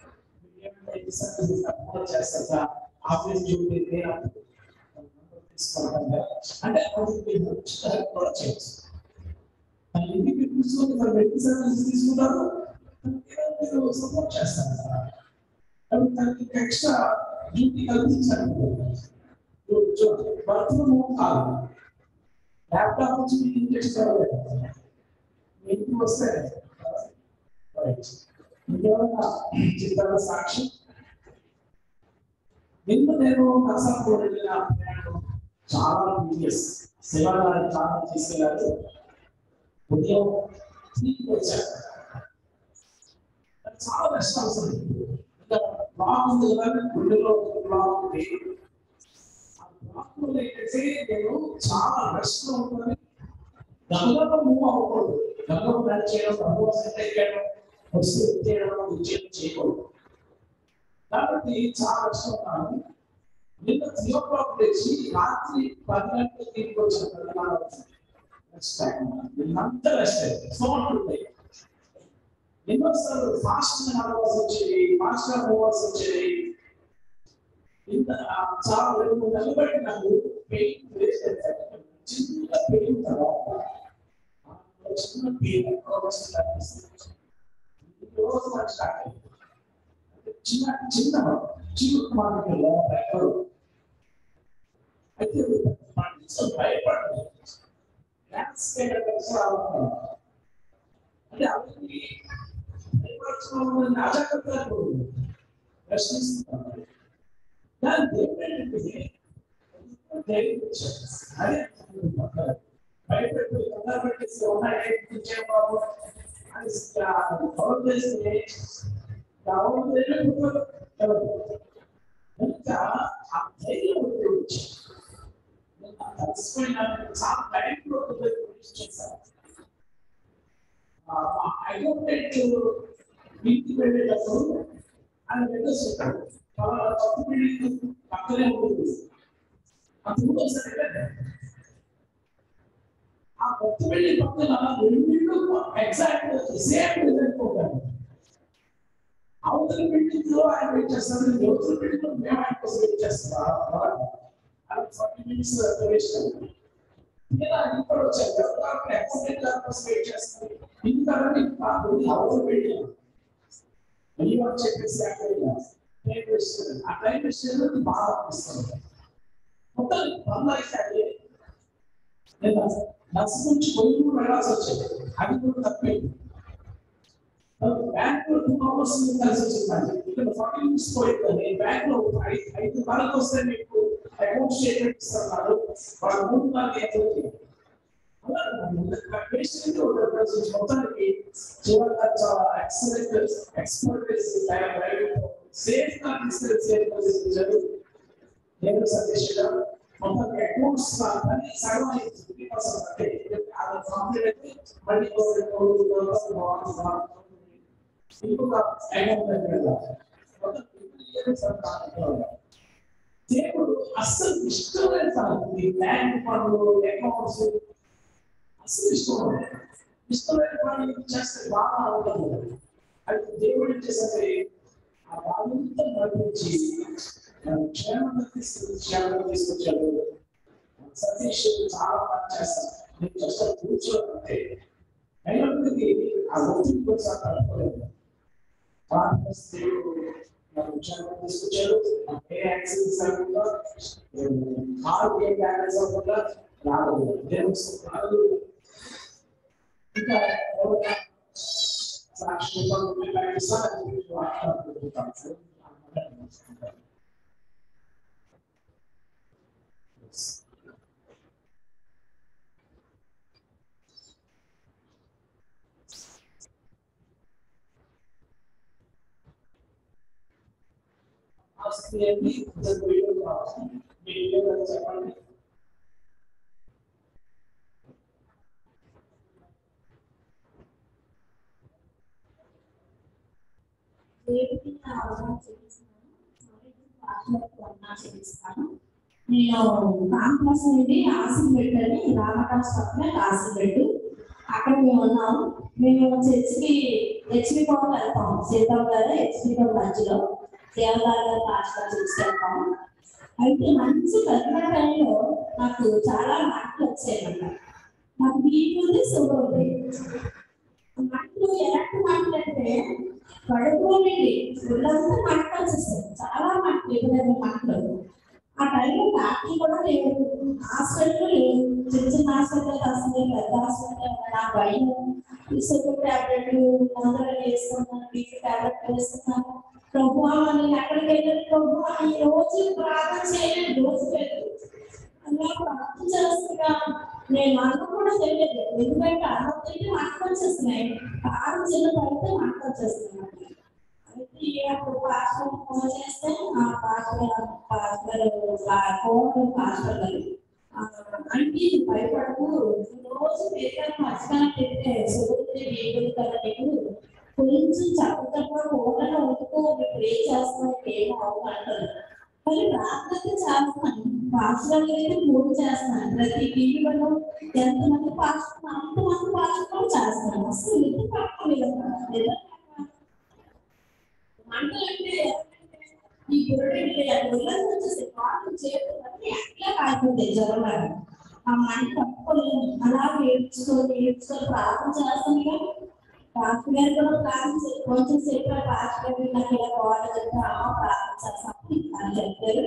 చేస్తా ఆఫీస్ డ్యూటీ నేను తీసుకుంటాను అంటే అది మీరు హెల్ప్ కూడా చేయొచ్చు ఇంటికి తీసుకొని మరి మెడిసిన్ సర్వీస్ తీసుకుంటారు మీరు సపోర్ట్ చేస్తారు కదా అవి దానికి ఎక్స్ట్రా డ్యూటీ కల్పించాలి వర్క్ ఫ్రమ్ హోమ్ కాదు ల్యాప్టాప్ నుంచి మీకు ఇంజక్షన్ కావాలి ఇంటికి వస్తే రైట్ ఇంకేమైనా చిత్రాల సాక్షి నిన్న నేను నర్సాపూర్ వెళ్ళిన ప్రయాణం చాలా ప్రీవియస్ శివాలయాన్ని చాలా తీసుకెళ్ళారు ఉదయం త్రీకి వచ్చారు అది చాలా కష్టం అసలు ఇంకా బ్లాక్ ఉంది కదా గుండెలో ఒక బ్లాక్ ఉంది ఆ బ్లాక్ లో ఏంటంటే నేను చాలా రెస్ట్ లో ఉంటుంది గంగలో మూవ్ అవ్వకూడదు గంగలో రన్ చేయడం గంగలో సెట్ అయ్యడం వస్తూ చేయడం విజయం చేయకూడదు కాబట్టి చాలా కష్టం ఉన్నాను నిన్న త్రీ ఓ క్లాక్ లేచి రాత్రి పది గంటలకు తిరిగి వచ్చాను నెక్స్ట్ టైం నిన్నంతా రెస్ట్ అయ్యింది సోన్ ఉంటాయి ఎన్నోసార్లు ఫాస్ట్ గా నడవాల్సి వచ్చేది ఫాస్ట్ గా పోవాల్సి వచ్చేది ఇంత ఆ చాలా రెండు మూడు నెలలు బట్టి నాకు పెయిన్ వేస్ట్ అవుతాయి చిన్న పెయిన్ తర్వాత ఆ చిన్న పెయిన్ రోజు నాకు స్టార్ట్ అయింది అంటే చిన్న చిన్న చిన్న మార్గంలో ఎక్కడు అయితే మనసు భయపడదు డాన్స్ చేయడం అంటే అవన్నీ అజాగ్రత్తలు ప్రశ్నిస్తున్నారు దాని ఏంటంటే అదే భయపెట్టు కంగారు పెట్టేసి ఉన్నాయి బాబు అని గౌరవ చేస్తే గౌరవ కనుక ఆ ధైర్యం ఉపయోగించి కలిసిపోయిన చాలా టైంలో చేశారు అకౌంటెంట్ ఇంటికి వెళ్ళేటప్పుడు ఆయన లెటర్స్ చెప్పాడు వాళ్ళ కొత్త బిల్డింగ్ పక్కనే ఉంటుంది అది కూడా ఒకసారి ఆ కొత్త బిల్డింగ్ పక్కన రెండింటిలో ఎగ్జాక్ట్ సేమ్ రిజల్ట్ ఉంటాడు అవతల బిల్డింగ్ లో ఆయన వెయిట్ చేస్తారు యువతల బిల్డింగ్ లో మేము ఆయన కోసం వెయిట్ చేస్తాం ఫార్టీ మినిట్స్ వేస్ట్ ఇలా ఇప్పుడు వచ్చారు అకౌంటెంట్ కోసం వెయిట్ చేస్తారు ఇంతవరకు కాదు అవసరం పెట్టి అయ్యో అని చెప్పేసి అక్కడ టైం వేస్ట్ ఆ టైం వేస్ట్ చేయడం బాగా అనిపిస్తుంది మొత్తం బంద్ అయితే నేను నర్సు నుంచి కొన్ని కూడా వెళ్ళాల్సి వచ్చేది అది కూడా తప్పేది బ్యాంక్ లో టూ అవర్స్ కలిసి వచ్చిందండి ఇక్కడ ఫార్టీ మినిట్స్ పోయింది బ్యాంక్ లో ఐదు ఐదు నాలుగు వస్తే మీకు అకౌంట్ స్టేట్మెంట్ ఇస్తున్నారు వాళ్ళు మూడు నాలుగు ఎంత మొత్తానికి జీవన చాలా ఎక్సలెంట్ ఎక్స్పర్టైజ్ సేఫ్ గా తీసుకెళ్ళి సేఫ్ గా తీసుకొచ్చారు నేను సతీష్ గారు మొత్తం అకౌంట్స్ పని సగం అయింది ఫిఫ్టీ పర్సెంట్ అంటే అది కంప్లీట్ అయితే మళ్ళీ ఇంకొక అకౌంట్ మొత్తం దేవుడు అస్సలు ఇష్టమైన సార్ ఈ బ్యాంక్ పనులు అకౌంట్స్ అస్సలు ఇష్టం ఉండదు. ఇష్టమైన పనులు చేస్తే బాగా ఉంటుంది అయితే దేవుడు ఏం చేశారంటే ఆ బాధ్యత నడిపించి క్షేమంగా తీసుకొచ్చి క్షేమంగా తీసుకొచ్చాడు సతీష్ చాలా పని చేస్తాను నేను జస్ట్ కూర్చోనంటే అయినప్పటికీ ఆ ఒత్తిడి కోసం తట్టుకోలేదు దేవుడు నన్ను క్షేమంగా తీసుకొచ్చాడు ఏ యాక్సిడెంట్స్ అవ్వకుండా కారు ఏ డ్యామేజ్ అవ్వకుండా రాలేదు దేవుడు రాలేదు ఇంకా ఎవరైనా సాక్షి చెప్పండి దేవుడికి నా అవసరం చేస్తున్నాను ఆత్మకు అన్నా చేస్తాను నేను కాంప్లెక్స్ నుండి ఆసిపెట్ అని రామదాస్ పక్కన ఆసిపెట్టు అక్కడ మేము ఉన్నాము మేము చర్చికి హెచ్పి పవన్ వెళ్తాం సీతాం గారు హెచ్పి పవన్ మధ్యలో దేవదారు గారు పాస్టర్ చర్చికి వెళ్తాము అయితే మంచి కరోనా టైంలో నాకు చాలా మాటలు వచ్చాయన్నమాట నాకు బీపీ ఉంది షుగర్ ఉంది మాటలు ఎలాంటి మాటలు అంటే కడుపులోని ఒళ్ళంతా మంట వచ్చేస్తుంది చాలా మంట వివిధ మంటలు ఆ టైంలో డాక్టర్ కూడా లేవు హాస్పిటల్ లేవు చిన్న చిన్న హాస్పిటల్ అసలు పెద్ద హాస్పిటల్ నా భయం షుగర్ టాబ్లెట్లు మందులు వేసుకున్నాను బీపీ టాబ్లెట్ వేసుకున్నాను ప్రభు అని ఎక్కడికి వెళ్ళాను ప్రభు ఈ రోజు ప్రార్థన చేయలేదు రోజు లేదు అలా ప్రార్థన చేస్తున్నా నేను అన్నం కూడా తెలియదు ఎందుకంటే అన్నం తింటే మంట వచ్చేస్తున్నాయి కారం చిన్న పడితే మంట వచ్చేస్తున్నాయి అయితే అప్పుడు పాస్టర్ ఫోన్ చేస్తే ఆ పాస్టర్ పాస్టర్ ఫోన్ పాస్టర్ గారు అంటే భయపడకు రోజు పేరు మర్చిపోయిన పెడితే సుగురించి వీగులు కదా నీకు కొంచెం చక్కగా ఫోన్లో ఉంటుకో మీకు ఏం చేస్తున్నావు ఏం అవును అంటారు మరి ప్రార్థన చేస్తున్నాను పాస్టర్ అయితే మూడు చేస్తున్నాను ప్రతి టీవీలో ఎంతమంది పాస్టర్ అంతమంది పాస్టర్ చేస్తాను అసలు ఎందుకు పట్టుకోలేదు మంట అంటే ఈ గుర్రెడ్డి ఒళ్ళంతా వచ్చేసి కాళ్ళు చేతులు అన్ని అట్లా కాలిపోతాయి జ్వరం లాగా. ఆ మంట పట్టుకోలేము అలా ఏడ్చుకొని ఏడ్చుకొని ప్రార్థన చేస్తాను కానీ పాస్టర్ గారు కూడా ప్రార్థన చేసి కొంచెం సేపు ఆ పాస్టర్ గారు నాకు ఇలా బాగాలేదు అంటే అమ్మ ప్రార్థన చేస్తాను అని చెప్పారు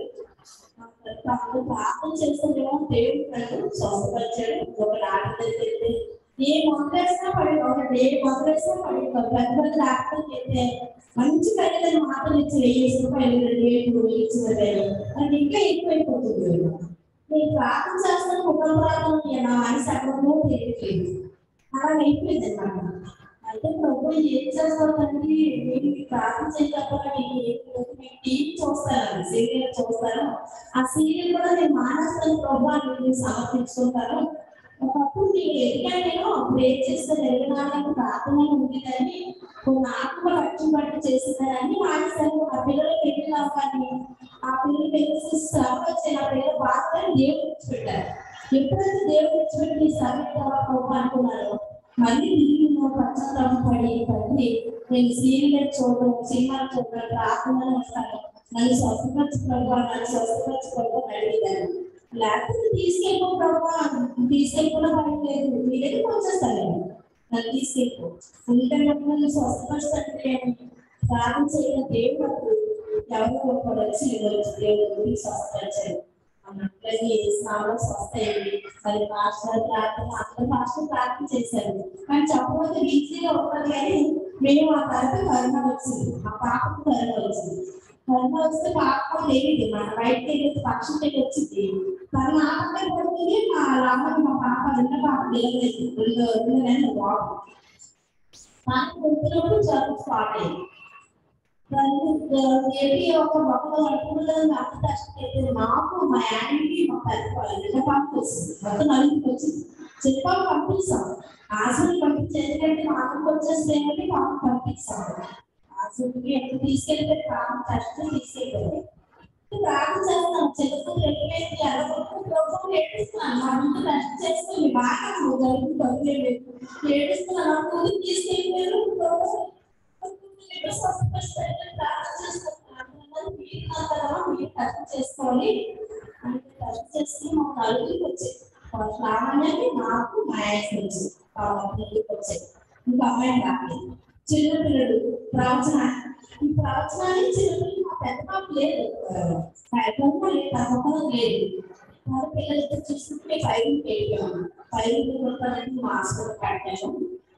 అప్పుడు ప్రార్థన చేస్తుండేమో దేవుడు నన్ను స్వస్థపరిచాడు ఒక డాక్టర్ దగ్గరికి వెళ్తే ఏ మందు వేసినా పడి ఒకటి ఏ మందు వేసినా పడి పెద్ద పెద్ద డాక్టర్ అయితే మంచి ఖరీదైన మాటలు ఇచ్చి వెయ్యి రూపాయలు రెండు వేలు ఇచ్చిన వేలు అది ఇంకా ఎక్కువైపోతుంది నేను ప్రార్థన చేస్తాను కుటుంబ ప్రార్థన నా మనసు ఎక్కడో తెలియట్లేదు అలా అయిపోయింది అనమాట అయితే ప్రభు ఏం చేస్తావు తండ్రి మీరు ప్రార్థన చేయకపోతే మీకు టీవీ చూస్తాను సీరియల్ చూస్తాను ఆ సీరియల్ కూడా నేను మానేస్తాను ప్రభు అని నేను సమర్పించుకుంటాను ఒకప్పుడు నేను ఎందుకంటే నేను అప్పుడు ఏం చేస్తాను ఎరగడానికి ప్రార్థన ఉండేదని కొన్ని ఆత్మ రక్షణ బట్టి చేసిందని మానేశాను ఆ పిల్లలు పెళ్లి అవ్వాలి ఆ పిల్లలు పెళ్లి శ్రమ వచ్చే ఆ పిల్లలు బాగా దేవుడు విడిచిపెట్టారు ఎప్పుడైతే దేవుడు విడిచిపెట్టి సరిగ్గా ప్రభు అనుకున్నారో మళ్ళీ తిరిగి నా పశ్చాత్తాపం పడి పడి నేను సీరియల్ చూడడం సినిమాలు చూడడం ప్రార్థనలు వస్తాను నన్ను స్వస్థపరచు ప్రభావ నన్ను స్వస్థపరచు ప్రభావ అడిగాను లేకపోతే తీసుకెళ్ళిపో ప్రభావ తీసుకెళ్ళిపోయినా పడలేదు మీ దగ్గరికి వచ్చేస్తాను నేను నన్ను తీసుకెళ్ళిపో ఎందుకంటే నన్ను స్వస్థపరుస్తానంటే ప్రార్థన చేయడం దేవుడు అప్పుడు ఎవరో ఒకరు వచ్చి వచ్చి దేవుడు స్వస్థపరిచారు అన్నట్లయితే స్నానం స్వస్థ అయింది మరి పాస్టర్ ప్రార్థన అందరూ పాస్టర్ ప్రార్థన చేశారు కానీ చెప్పబోతే ఈజీగా ఉంటుంది కానీ మేము ఆ తర్వాత కరోనా వచ్చింది ఆ పాపకు కరోనా వచ్చింది కరోనా వస్తే పాప లేదు మన బయటకి వెళ్ళి పక్షం దగ్గర వచ్చింది తను ఆ పక్కన పడుతుంది మా రామని మా పాప రెండు పాప నిలబడేది రెండు రెండు నెలలు బాబు నాకు వచ్చినప్పుడు జ్వరం స్టార్ట్ అయింది దాన్ని ఏది ఒక మొక్కలు అనుకుంటుంది అంత కష్టం అయితే నాకు మా యాన్కి మా పెద్ద వాళ్ళ పాప వచ్చింది మొత్తం నలుగురికి వచ్చింది చెప్పాక పంపిస్తాం హాస్పిటల్ పంపించి ఎందుకంటే మా అమ్మకి వచ్చేస్తే ఏంటంటే పాప పంపిస్తాం హాస్పిటల్కి ఎక్కడ తీసుకెళ్తే పాప కష్టం తీసుకెళ్తారు ప్రార్థన చేస్తాం చెప్తూ ఎప్పుడైతే ఎలాగొట్టుకుంటున్నాం ఏడుస్తున్నాను మా ముందు రెస్ట్ చేస్తుంది బాగా జరుగుతుంది పర్లేదు ఏడుస్తున్నాను నా కూతురు తీసుకెళ్ళారు చేసుకోవాలి అంటే ఖర్చు చేస్తే మా నలుగురికి వచ్చాయి సామాన్యంగా నాకు మా ఆయనకి వచ్చింది నలుగురికి వచ్చాయి ఇంకా అమ్మాయి రాలేదు చిన్నపిల్లడు ప్రవచన ఈ ప్రవచనాన్ని చిన్నపిల్లలు మా పెద్ద పాప లేదు పెద్ద లేదు తప్పకుండా లేదు వాళ్ళ పిల్లలతో చూస్తుంటే పైరు పెట్టాము పైరు కొట్టాలని మా హాస్పిటల్ కట్టాము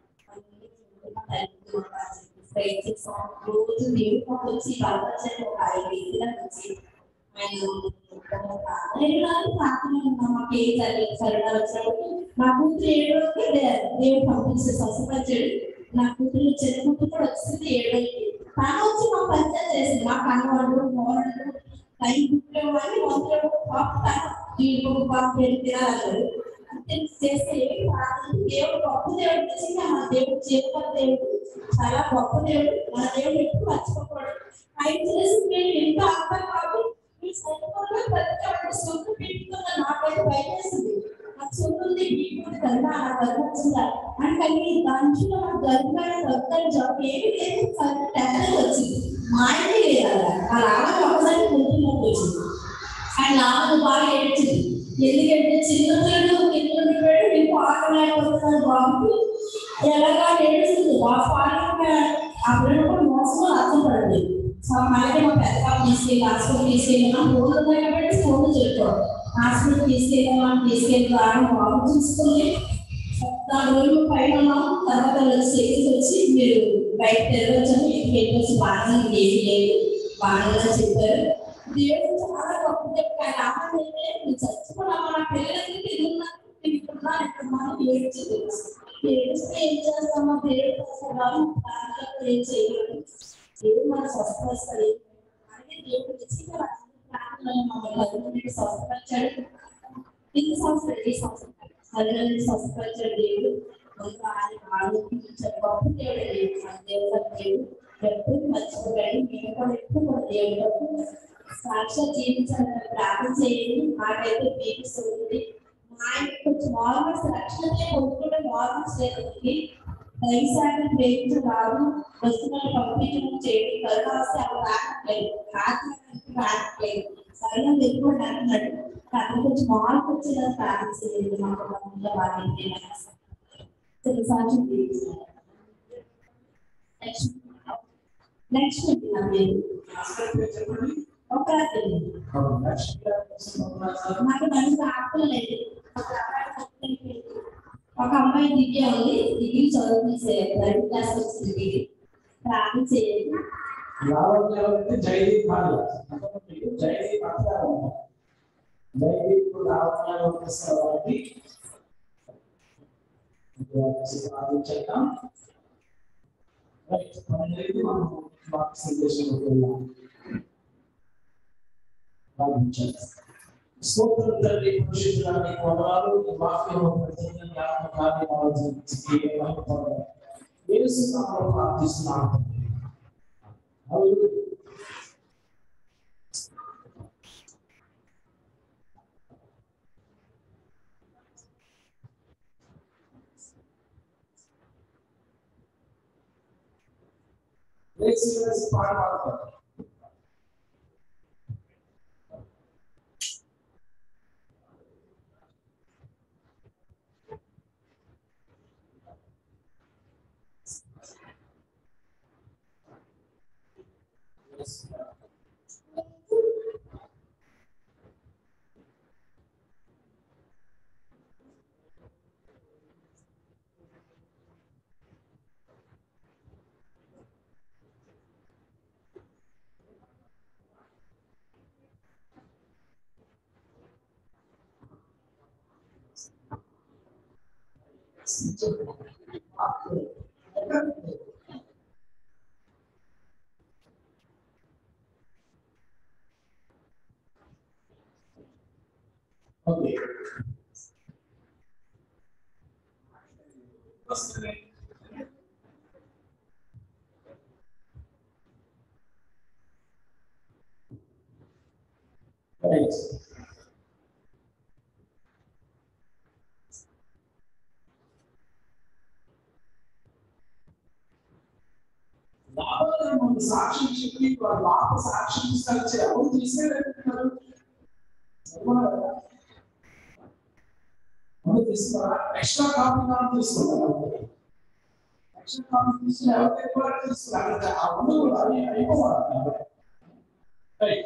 రోజు దేవుడు వచ్చి బలపరిచే ఒక ఐదు వేలకు వచ్చి మాకు ఏ జరిగింది సరిగా వచ్చినప్పుడు నా కూతురు ఏడు రోజుకి దేవుడు పంపించే స్వస్థపరిచాడు నా కూతురు చిన్న కూతురు కూడా వచ్చింది ఏడు రోజుకి తాను వచ్చి మా పంచాయతీ చేసింది మా కన్నవాడు మోహనుడు కై గుట్లో అని వందలు పాప ఈ పాప పేరు తినాలన్నాడు అంతే చేస్తే ఏమి కాదు దేవుడు గొప్ప దేవుడు నిజంగా మన దేవుడు జీవన దేవుడు చాలా గొప్ప దేవుడు మన దేవుడు ఎప్పుడు మర్చిపోకూడదు ఆయన చేసి మేము ఎంతో అర్థం కాదు మీ సైనికుల్లో ప్రతి ఒక్కరు సొంత పెట్టుకున్న నాకైతే భయమేసింది నాకు సొంత ఉంది మీకు కన్నా నా గర్భ వచ్చిందా అంటే ఈ దాంట్లో నా గర్భాన్ని దొరకని జాబ్ ఏమి లేదు సరే టెన్షన్ వచ్చింది మా ఆయనే లేదా వాళ్ళ ఆమె ఒకసారి ముందులోకి వచ్చింది ఆయన ఆమెను బాగా ఏడ్చింది ఎందుకంటే చిన్న పిల్లలు కింద పెట్టాడు మీకు ఆకలేకపోతున్నాడు బాబు ఎలాగా ఏడుస్తుంది బాబు ఆకలి అప్పుడు కూడా మోసం అర్థం పడండి సో అలాగే మా పెద్ద పాప తీసుకెళ్ళి హాస్పిటల్ తీసుకెళ్ళినా ఫోన్ ఉన్నాయి కాబట్టి ఫోన్ చెప్పాడు హాస్పిటల్ తీసుకెళ్ళామని తీసుకెళ్ళి రావడం బాబు చూసుకుంది నాలుగు రోజులు పైన ఉన్నాం తర్వాత స్టేజ్కి వచ్చి మీరు బయట తిరగచ్చని ఇంటికి వెళ్ళొచ్చి బాగా ఏమి లేదు బాగా చెప్పారు దేవుడు చాలా గొప్ప చెప్పారు ఆమె అయితే నువ్వు చచ్చిపోవడం నా పిల్లలకి తిరుగున్నాను నేను ఇప్పుడున్నా ఎక్కడున్నాను ఏడ్చింది ఏడిస్తే ఏం చేస్తామో దేవుడు చేస్తాడు ప్రార్థనలో ఏం చేయలేదు దేవుడు మన స్వస్థపరుస్తాడు అలాగే దేవుడు నిజంగా ప్రార్థనలో మమ్మల్ని పది స్వస్థపరిచాడు ఎన్ని సంవత్సరాలు ఏ సంవత్సరం పదిహేను స్వస్థపరిచాడు దేవుడు ఇంకా ఆయన ఆలోచించాడు గొప్ప దేవుడు దేవుడు మన దేవుడు దేవుడు ఎప్పుడు మర్చిపోయాడు మేము కూడా ఎప్పుడు కూడా దేవుడు సాక్షాత్ జీవించాలని ప్రార్థన చేయండి మాకైతే బీపిస్తుంది మా ఆయన కొంచెం నార్మల్స్ రక్షణనే పొందుకుంటే నార్మల్స్ లేదండి దైవశాఖను ప్రేమించడం రాదు వస్తువులను పంపించడం చేయండి కరుణాస్తే అవి రావట్లేదు రాత్రి రావట్లేదు సరైన వెళ్ళిపోండి అంటున్నాడు కానీ కొంచెం మార్పు వచ్చేలా ప్రార్థన చేయండి మాకు మధ్యలో వారికి సాక్షి నెక్స్ట్ నెక్స్ట్ నా పేరు చెప్పండి ఒక రాత్రి నాకు మంచి ఆత్మ లేదు ఒక అమ్మాయి దివ్య ఉంది డిగ్రీ చదువుతుంది థర్డ్ క్లాస్ వచ్చింది డిగ్రీ ప్రార్థన చేయండి లావణ్యం అంటే జైదీప్ భార్య అంటే మీకు జైదీప్ అత్తగారు ఉన్నారు. జైదీప్ లావణ్యాలు వస్తున్న వారికి ప్రార్థించేద్దాం రైట్ మనం అయితే మనం వాక్ సందేశంలోకి వెళ్దాం ప్రార్థించేద్దాం స్తోత్రం తండ్రి పరిశుద్ధులని వందనాలు ఈ వాక్యంలో ప్రత్యేకంగా జ్ఞాపకాన్ని ఆలోచించి మహిమపడాలి యేసు నామములో ప్రార్థిస్తున్నాను Hallelujah. Let's see this part of it. Yes. Okay వస్తుంది రైట్ లాభాలు మన సాక్ష్యం చెప్పి వాళ్ళ లాభ సాక్ష్యం ఇస్తారు ఎవరు చేసేదంటున్నారు మనం తీసుకున్నారా ఎక్స్ట్రా కాపీ మనం తీసుకున్నారా ఎక్స్ట్రా కాపీ తీసుకుని ఎవరికి ఎక్కువ తీసుకున్నారు అంటే ఆ ఉన్న కూడా అవి అయిపోవాలి రైట్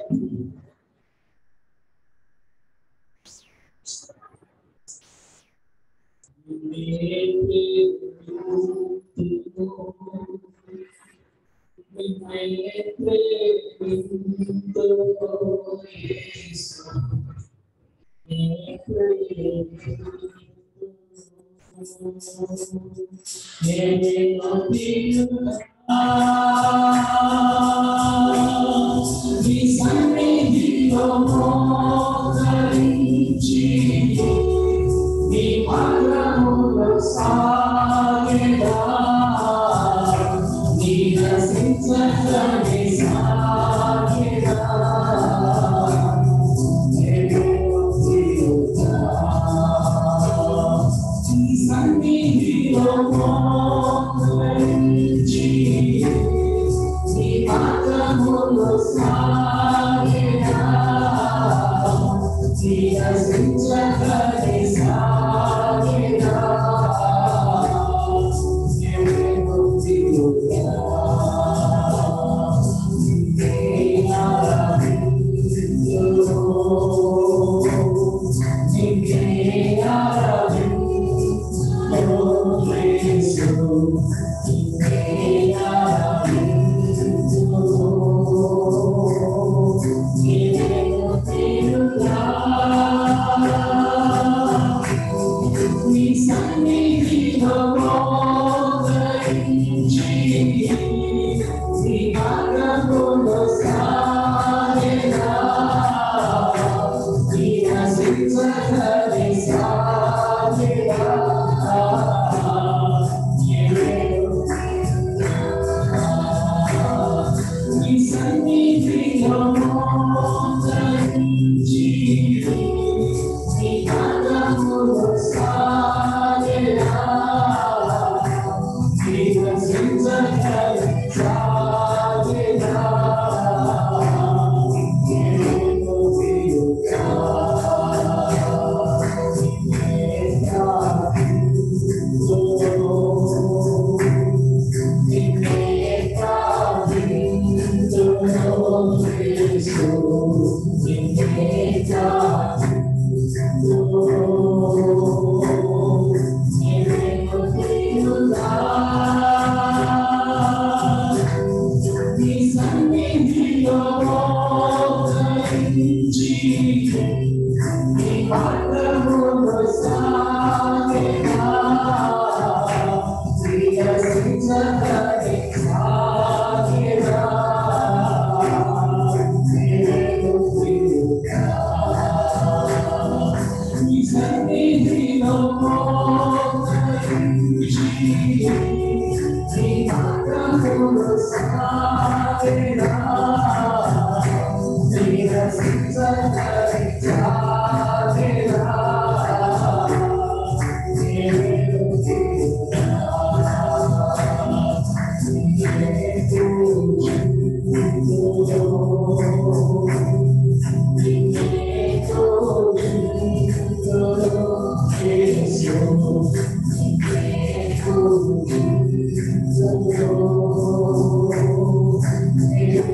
Thank you.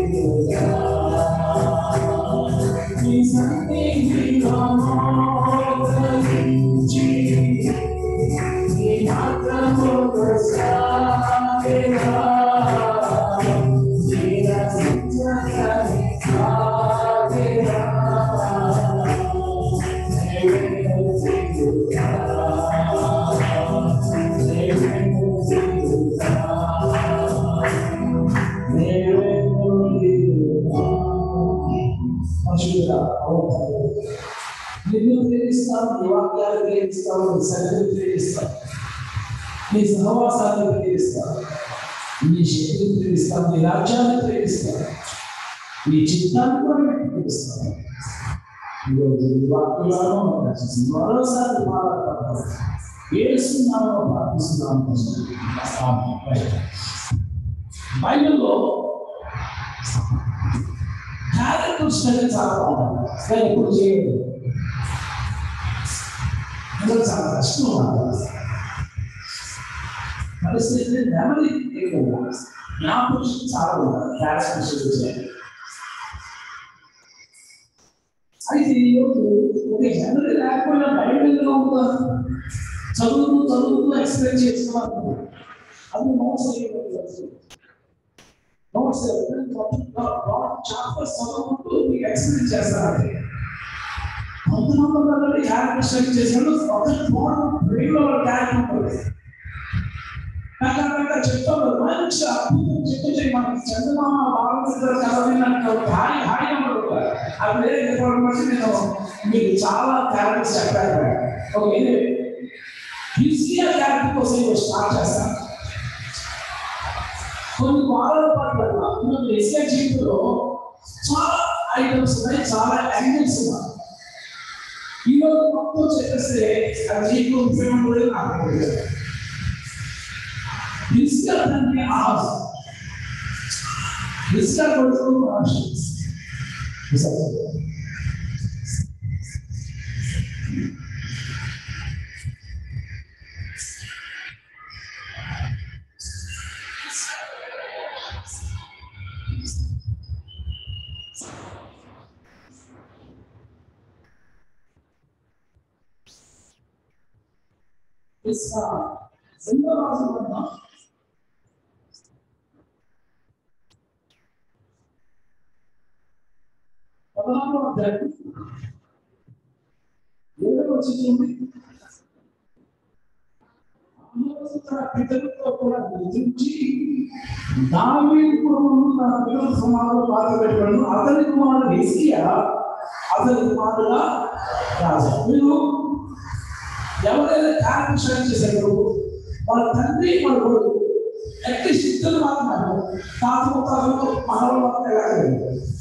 నిన్ను ప్రేమిస్తాం నీ వాక్యాలు ప్రేమిస్తాం నీ సన్నిధిని ప్రేమిస్తాం నీ సహవాసాన్ని ప్రేమిస్తాం నీ శక్తిని ప్రేమిస్తాం నీ రాజ్యాన్ని ప్రేమిస్తాం నీ చిత్తాన్ని కూడా మేము ప్రేమిస్తాం ఈరోజు ఈ వాక్యాలను రచించి మరోసారి మాట్లాడతాం ఏడుస్తున్నామో ప్రార్థిస్తున్నాము బైబిల్లో క్యారెక్టర్ స్టడీ చాలా బాగుంది కానీ ఇప్పుడు చేయలేదు అందులో చాలా కష్టం ఉంటుంది పరిస్థితి మెమరీ ఎక్కువ జ్ఞాపకం చాలా ఉంటుంది క్యారెక్టర్ స్టడీ చేయాలి అయితే ఈరోజు ఒక మెమరీ లేకపోయినా బైబిల్లో ఉందా చదువుతూ చదువుతూ ఎక్స్ప్లెయిన్ చేస్తున్నారు అది నోట్స్ నోట్స్ చాప్టర్స్ చదువుకుంటూ మీకు ఎక్స్ప్లెయిన్ చేస్తారు పంతొమ్మిది వందల క్యారెక్టర్ స్టడీ చేశాడు మొదటి మోడల్ బ్రెయిన్లో క్యారెక్టర్ ఉంటుంది రకరకాల చెప్తాడు మంచి అద్భుతం చెప్తే మనకి చందమామ బాలచంద్ర చదవినట్టు హాయి హాయిగా ఉంటుంది అది వేరే ఇన్ఫర్మేషన్ నేను మీకు చాలా క్యారెక్టర్స్ చెప్పాను ఓకే ఈజీగా క్యారెక్టర్ కోసం నేను స్టార్ట్ చేస్తాను కొన్ని వారాల పాటు మనకు ఎస్ఏ జీవితంలో చాలా ఐటమ్స్ ఉన్నాయి చాలా యాంగిల్స్ ఉన్నాయి ఈరోజు మొత్తం చెప్పేస్తే అది మీకు ఉపయోగం కూడా నాకు తెలియదు. హిస్కా తండ్రి ఆహాజ్ హిస్కా కొడుకు మహర్షి హిస్కా సింగరాజు వద్ద పదహారవ అధ్యాయం ఏడవ వచ్చింది తన పితరులతో కూడా గుర్తించి దావీదు కుటుంబం తన పిల్లల సమాజంలో బాధ పెట్టాడు అతని కుమారుడు హిస్కియా అతని కుమారుడుగా రాజా మీరు ఎవరైనా క్యారెక్టర్ స్టడీ చేశారు వాళ్ళ తండ్రి వాళ్ళ కొడుకు అట్లీస్ట్ ఇద్దరు మాత్రమే తాత ముఖాలు మనవల మాత్రం ఎలాగలేదు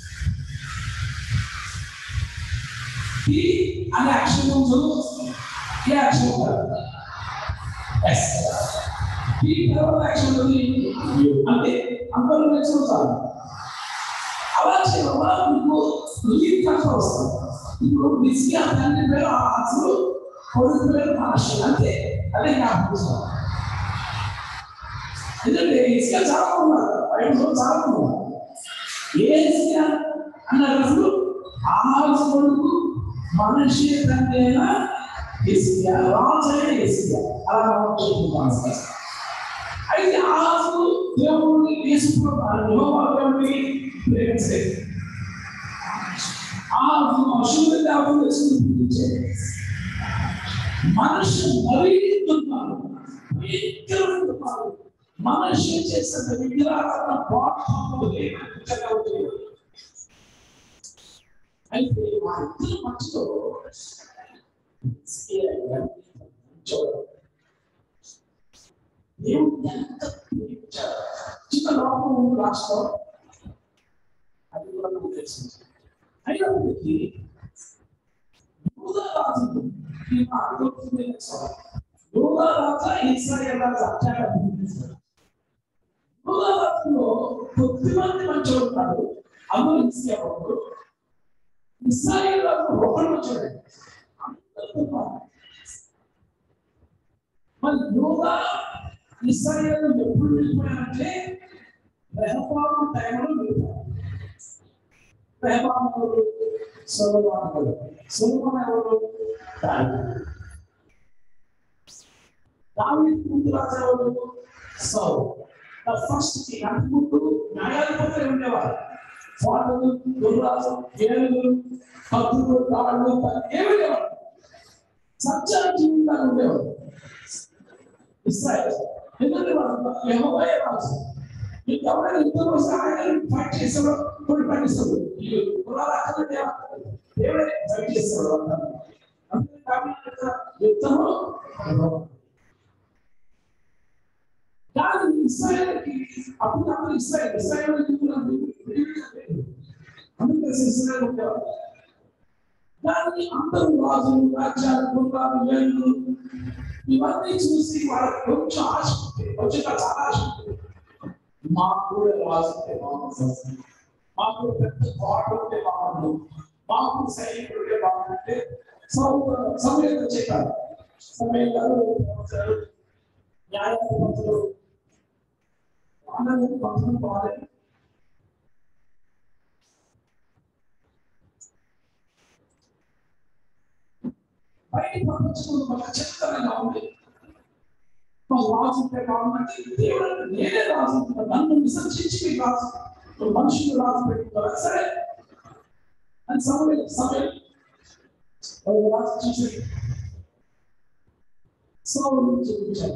ఈ అనే యాక్షన్ ముందు ఈ యాక్షన్ ఉంటారు ఎస్ ఈ తర్వాత యాక్షన్ ఉంది అంటే అందరూ నేర్చుకుంటారు అలా చేయడం వల్ల మీకు లీడ్ కష్టం వస్తుంది ఇప్పుడు బిజీగా తండ్రి పేరు అసలు కొడుకు పేరు మహర్షి అంతే అదే జ్ఞాపకం ఎందుకంటే ఇసుక చాలా ఉన్నారు బయటలో చాలా ఉన్నారు ఏ ఇసుక అన్నారు అసలు ఆహార కొడుకు మనిషి తండ్రైన ఇసుక రాజైన ఇసుక అలా మనం చెప్పుకుంటాం సార్. అయితే ఆహాసు దేవుడిని తీసుకున్నాడు యెహోవాని ప్రేమించేది ఆహాసు అశుద్ధ దేవుడిని తీసుకుని మనిషి నవీకరిస్తున్నారు భయంకరమైనటువంటి మనిషి చేసిన విగ్రహాలను బాధలు అయితే మా ఇద్దరు మధ్యలో దేవుడు ఎంత ప్రేమించాడు. చిన్న లోపం ఉంది రాష్ట్రం అది కూడా నాకు తెలిసింది అయినప్పటికీ యూదరాజు ఈ మా అడుగుతుంది యూదరాజు ఇస్రాయేల్ రాజు అత్యాచారం యూదరాజులో కొద్ది మంది మంచిగా ఉంటారు అందరూ ఇస్రాయేల్ ఇస్రాయేల్ రాజు ఒకరు మంచివాడు అందరూ బాగున్నారు. మరి యోగా ఇస్రాయేల్ ఎప్పుడు వెళ్ళిపోయారంటే రెహబాము టైంలో వెళ్ళిపోయారు రెహబాము ఎవరు సొలొమోను ఎవరు సొలొమోను ఎవరు దావీదు. దావీదు ముందు రాజు ఎవరు సౌలు ద ఫస్ట్ కింగ్ అంతకుముందు న్యాయాధిపతులు ఉండేవారు వాళ్ళు దుర్రాజు ఏనుగులు కత్తులు రాళ్ళు ఏమి లేవారు సత్య జీవితాలు ఉండేవారు ఇస్రాయల్ ఎందుకంటే వాళ్ళు యెహోవాయే రాజు మీకు ఎవరైనా యుద్ధం వస్తే ఆయన ఫైట్ చేస్తాడు కొన్ని పండిస్తాడు ఈ కులాల అక్కడ దేవుడే ఫైట్ చేస్తాడు అంటారు అందుకే కాబట్టి యుద్ధము కానీ ఇస్రాయల్కి అప్పుడు అప్పుడు ఇస్రాయల్ ఇస్రాయల్ అందుకే ఇస్రాయల్ ఉండేవారు కానీ అందరూ రాజులు రాజ్యాలు కుటుంబాలు ఏళ్ళు ఇవన్నీ చూసి వాళ్ళకి కొంచెం ఆశ ఉంది. కొంచెం కాదు, చాలా ఆశ ఉంది. మాకు కూడా రాజు ఉంటే బాగుంటుంది మాకు పెద్ద కోట ఉంటే బాగుండు మాకు సైనికుడు ఉంటే బాగుంటే సమయం చెప్పారు సమయం గారు వచ్చారు. న్యాయాధిపతులు అందరూ పంపడం బాగాలేదు బయట ప్రపంచంలో ఒక చిత్రంగా ఉంది మా రాజు ఉంటే బాగుందంటే దేవుడు నేనే రాజు ఉంటాను. నన్ను విసర్జించి మీకు రాజు నువ్వు మనుషులు రాజు పెట్టుకుంటారా సరే అని సమయం సమయం ఒక రాజు చూసి సౌలు చూపించాడు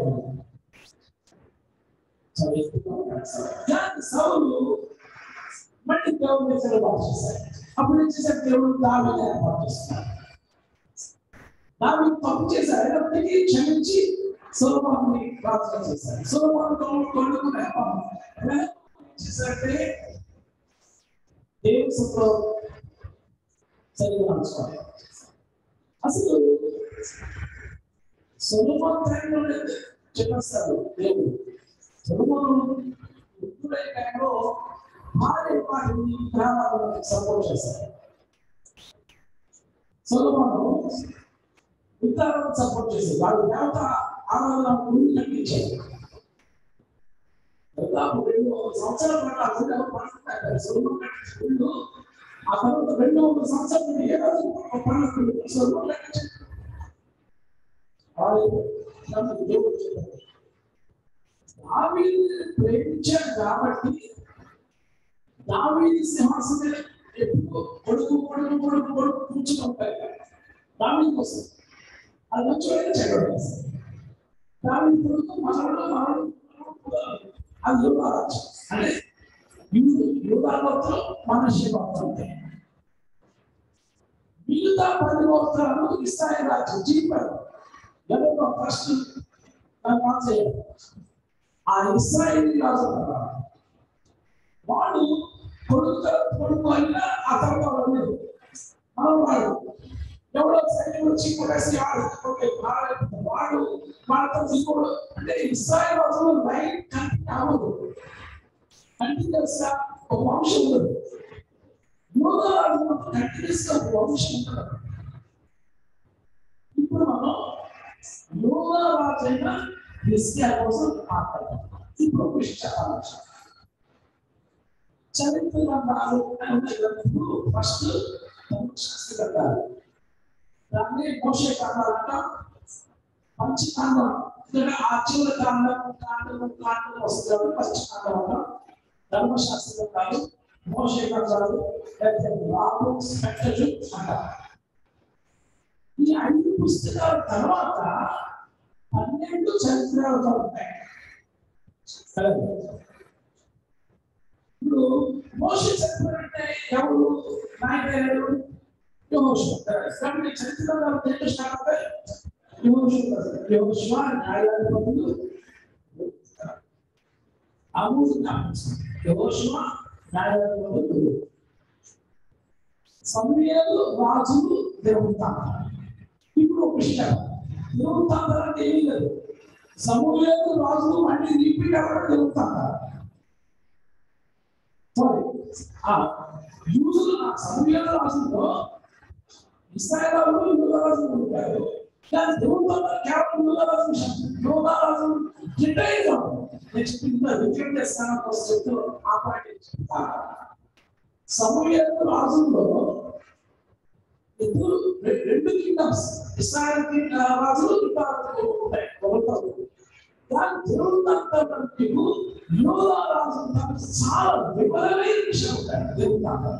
చాలా ఎక్కువగా ఉన్నాడు సౌలు. కానీ సౌలు మళ్ళీ దేవుడు ఏర్పాటు చేశాడు అప్పుడు ఏం చేశాడు దేవుడు దావి ఏర్పాటు చేస్తున్నాడు దావి తప్పు చేశాడు అయినప్పటికీ క్షమించి సొలమాన్ని ప్రార్థన చేశాడు సొలమాన్ కొడుకునే చేశాడంటే దేవుని సత్లో సరిగా నడుచుకోవాలి అసలు సొలమాన్ టైంలో చెప్పేస్తాడు దేవుడు సొలమాను ఎప్పుడై టైంలో భార్య వాటిని గ్రామాలను సపోర్ట్ చేశారు సొలమాను విగ్రహాలను సపోర్ట్ చేసి వాళ్ళు దేవత ఆరాధన గురించి కనిపించారు దాదాపు రెండు సంవత్సరాల పాటు ఆ గుడి ఎవరు పండుతారు సొలమన్ కట్టించిన గుళ్ళు ఆ తర్వాత రెండు వందల సంవత్సరాల నుండి ఏ రోజు పండుగ సొలమన్ కట్టించారు వాళ్ళు నన్ను దేవుడు చెప్పారు దావీదుని ప్రేమించాడు కాబట్టి దావీది సింహాసనం మీద ఎప్పుడు కొడుకు కొడుకు కొడుకు కొడుకు కూర్చుని ఉంటాయి దావీది కోసం అది మంచి అయితే చెడ్డ దావీది కొడుకు మనవడు మనవడు అది యువరాజు అంటే యూదు యూదా గోత్రం మనషే గోత్రం ఉంటాయి మిగతా పది గోత్రాలు ఇస్రాయల్ రాజ్యం జీపారు ఎవరో ఫస్ట్ రాజు ఆ ఇస్రాయేల్ రాజు ఉన్నారు. వాడు కొడుకు కొడుకు అయినా ఆ తర్వాత వాళ్ళు మనవాడు ఎవడో సైన్యం వచ్చి కొట్టేసి ఆడుతుంటే వాడు వాళ్ళతో ఇంకోడు అంటే ఇస్రాయల్ రాజులో లైన్ కంటిన్యూ అవ్వదు కంటిన్యూస్ గా ఒక వంశం ఉండదు యోగా రాజు కంటిన్యూస్ గా ఒక వంశం ఉండదు ఇప్పుడు మనం యోగా రాజు అయిన హిస్కియా కోసం మాట్లాడతాం ఇప్పుడు ఒక విషయం చెప్పాలి చరిత్ర గ్రంథాలు అని ఉన్నాయి కదా, ఇప్పుడు ఫస్ట్ శాస్త్ర గ్రంథాలు దాన్ని మోసే కాండాలంట పంచకాండం ఎందుకంటే ఆ చివరి కాండం కాండం కాండం వస్తుంది పంచకాండం అంటాం ధర్మశాస్త్ర గ్రంథాలు మోసే గ్రంథాలు లేకపోతే రాబు స్పెక్టరు అంటారు ఈ ఐదు పుస్తకాల తర్వాత పన్నెండు చరిత్రలు ఉంటాయి సరే. ఇప్పుడు మోస చరిత్ర అంటే ఎవరు నాయకుడు యెహోషువ. కాబట్టి చరిత్రలో రెండు స్టార్ట్ అవుతాయి యెహోషువ. యెహోషువ న్యాయాధిపతులు ఆ మూడు జ్ఞాపకం. యెహోషువ న్యాయాధిపతులు సమయాలు రాజులు దేవుతాంతారు ఇప్పుడు ఒక విషయం దేవుతాంతారు అంటే ఏమీ లేదు సమూహాలు రాజులు మళ్ళీ రిపీట్ అవ్వడం దేవుతాంతారు సారీ ఆ యూదులు ఆ సమూహాలు రాజుల్లో ఇస్రాయలు యూదరాజులు ఉంటారు కానీ దేవుతాంతారు కేవలం యూదరాజు విషయం యూదరాజు రిటైర్ నెక్స్ట్ ఇంకా రిటైర్ చేస్తాను చెప్తూ ఆ పాయింట్ చెప్తాను సమూహ రాజుల్లో ఇద్దరు రె- రెండు కింగ్డమ్స్ ఇస్రాయల్ కింగ్ రాజులు ఇంకా ఉంటాయి ఒకరు దాని దేవుడు యోగా రాజు తనకు చాలా వివరమైన విషయం ఉంటాయి దేవుడు దాంట్లో.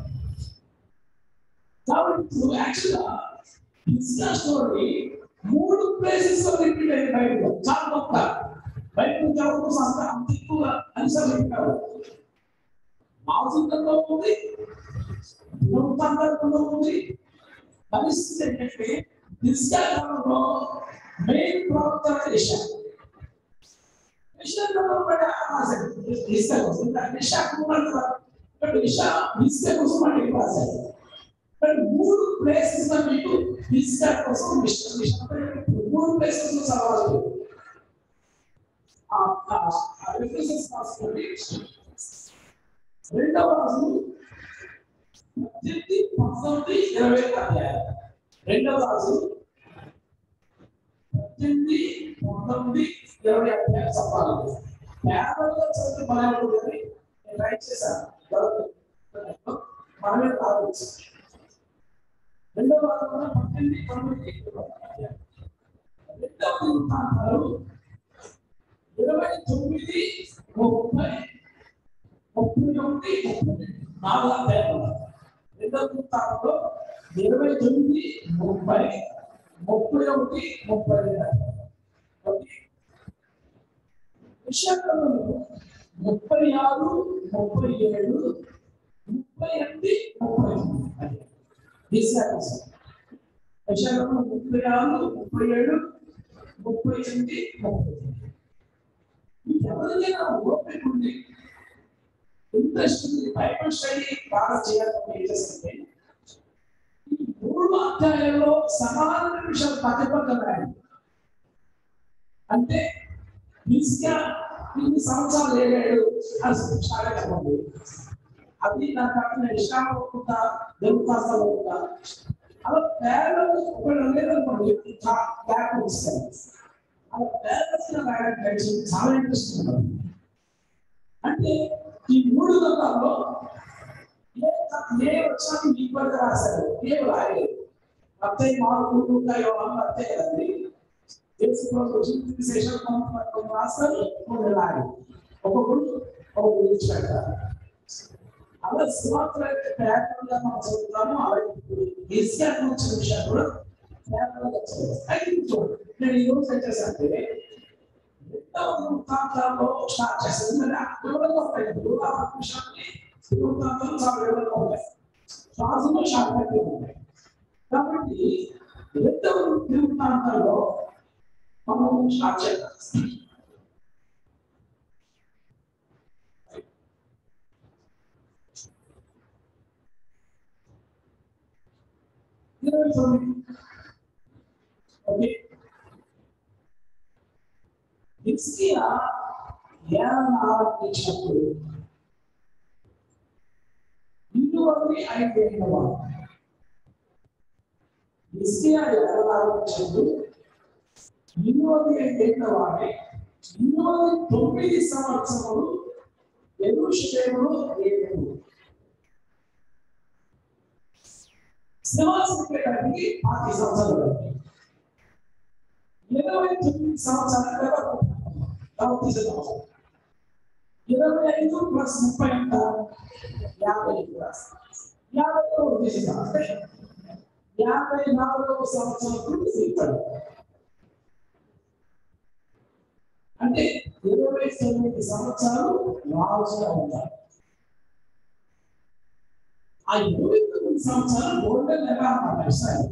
కాబట్టి నువ్వు యాక్చువల్గా హిస్టా స్టోరీ మూడు ప్లేసెస్ లో రిపీట్ అయింది బైబిల్ చాలా గొప్ప బైబిల్ ఎవరు అంత అంత ఎక్కువ అనుసరించారు మాంసంలో ఉంది వృత్తాంతంలో ఉంది పరిస్థితి ఏంటంటే హిస్టా కాలంలో మెయిన్ ప్రవక్త దిశ దిశ కూడా రాశారు దిశ కోసం దిశ కూడా బట్ దిశ దిశ కోసం అంటే రాశారు బట్ మూడు ప్లేసెస్ లో మీకు దిశ కోసం మిషన్ మిషన్ మూడు ప్లేసెస్ లో చదవాలి ఆ ఆ రిఫరెన్సెస్ రాసుకోండి రెండవ రోజు పద్దెనిమిది పంతొమ్మిది ఇరవై అధ్యాయం రెండవ రాజు పద్దెనిమిది పంతొమ్మిది ఇరవై అధ్యాయం చెప్పాలి పేపర్లో చదివి మనకు నేను రైట్ చేశాను దొరకదు. మనమే రావచ్చు రెండవ రాజు పద్దెనిమిది పంతొమ్మిది ఇరవై అధ్యాయం. రెండవ వృత్తాంతాలు ఇరవై తొమ్మిది ముప్పై ముప్పై ఒకటి ముప్పై రెండు నాలుగు అధ్యాయాలు రెండవ వృత్తాంతంలో ఇరవై తొమ్మిది ముప్పై ముప్పై ఒకటి ముప్పై రెండు ఓకే విశాఖలో ముప్పై ఆరు ముప్పై ఏడు ముప్పై ఎనిమిది ముప్పై తొమ్మిది విశాఖ విశాఖలో ముప్పై ఆరు ముప్పై ఏడు ముప్పై ఎనిమిది ముప్పై తొమ్మిది మీకు ఎవరికైనా ఓపిక ఉంది ఇంట్రెస్ట్ ఉంది బైబిల్ స్టడీ బాగా చేయాలని ఏం చేస్తుంది ఈ మూడు అధ్యాయంలో సమాన నిమిషాలు పక్కపక్కన రాయండి అంటే హిస్కియా ఇన్ని సంవత్సరాలు ఏడాడు అని చాలా చెప్పండి అది నాకు అక్కడ ఇష్టాలు ఉందా దేవతాసాలు ఉందా అలా పేర్లు ఒకళ్ళు లేదనుకోండి బ్యాక్ వస్తాయి అలా పేర్లు రాయడానికి చాలా ఇంట్రెస్ట్ ఉంటుంది అంటే ఈ మూడు గ్రంథాల్లో ఏ ఏ వచ్చాను ఈ పద్ధతి రాశారు ఏ రాయలేదు అత్తయ్య మార్పు ఇంకా యోహాను అత్తయ్య కదండి తెలుసుకోవాలి వచ్చింది విశేషం కొన్ని రాస్తారు కొన్ని రాయరు ఒక్కొక్కరు ఒక్కొక్కరు విడిచిపెడతారు అలా సుమాత్ర పేపర్గా మనం చదువుతాము అలాగే ఈసీఆర్ వచ్చిన విషయాలు కూడా పేపర్గా చదువుతాం అయితే ఇది చూడండి నేను ఈ రోజు ఏం చేశానంటే రెండవ వృత్తాంతాల్లో స్టార్ట్ చేస్తాను మరి వివరంగా ఉంటాయి వివరాల విషయాన్ని వృత్తాంతాలు చాలా వివరంగా ఉంటాయి శ్వాసలో షార్ట్ ఉంటాయి కాబట్టి రెండవ వృత్తాంతాల్లో మనం స్టార్ట్ చేద్దాం ఇరవై తొమ్మిది ఓకే హిస్కియా ఏమని ఆరంభించినప్పుడు ఇందువల్లి అయిపోయినవాడు హిస్కియా ఎలా ఆరంభించినప్పుడు ఇందువల్లి అయిపోయినవాడే ఇందువల్లి తొమ్మిది సంవత్సరములు ఎరుషలేములో ఏడు సింహాసనం పెట్టడానికి పాతి సంవత్సరాలు పట్టింది. ఇరవై తొమ్మిది సంవత్సరాల వరకు తర్వాత సంవత్సరం ఇరవై ఐదు ప్లస్ ముప్పై ఎంత యాభై ప్లస్ యాభై తీసేద్దాం అంటే యాభై నాలుగవ సంవత్సరం తీస్తాడు అంటే ఇరవై తొమ్మిది సంవత్సరాలు రాజుగా ఉంటారు ఆ ఇరవై తొమ్మిది సంవత్సరాలు గోల్డెన్ ఎలా అన్నమాట ఇస్రాయల్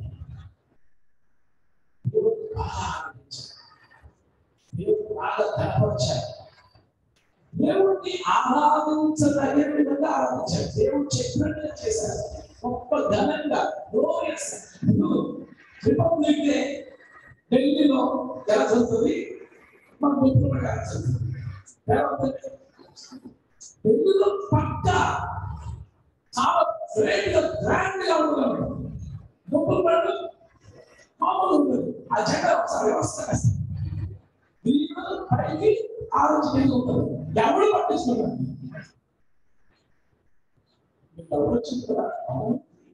దేవుడు బాగా ఆనందించాడు. దేవుడు బాగా కనపరిచాడు దేవుడిని ఆరాధించదగిన విధంగా ఆరాధించాడు దేవుడు చెప్పినట్టుగా చేశాడు గొప్ప ఘనంగా గ్లోరియస్ రిపబ్లిక్ డే ఢిల్లీలో ఎలా జరుగుతుంది మన మిత్రులు ఎలా జరుగుతుంది ఎలా ఉంటుంది? ఢిల్లీలో పక్కా చాలా గ్రేట్ గా గ్రాండ్ గా ఉంటుంది గొప్పలు పడు మామూలు ఉంటుంది ఆ జెండా ఒకసారి వ్యవస్థ దీనిలో పైకి ఆ రోజు కింద ఉంటుంది ఎవడు పట్టించుకున్నాడు మీకు ఎవరు వచ్చింది కదా అవును.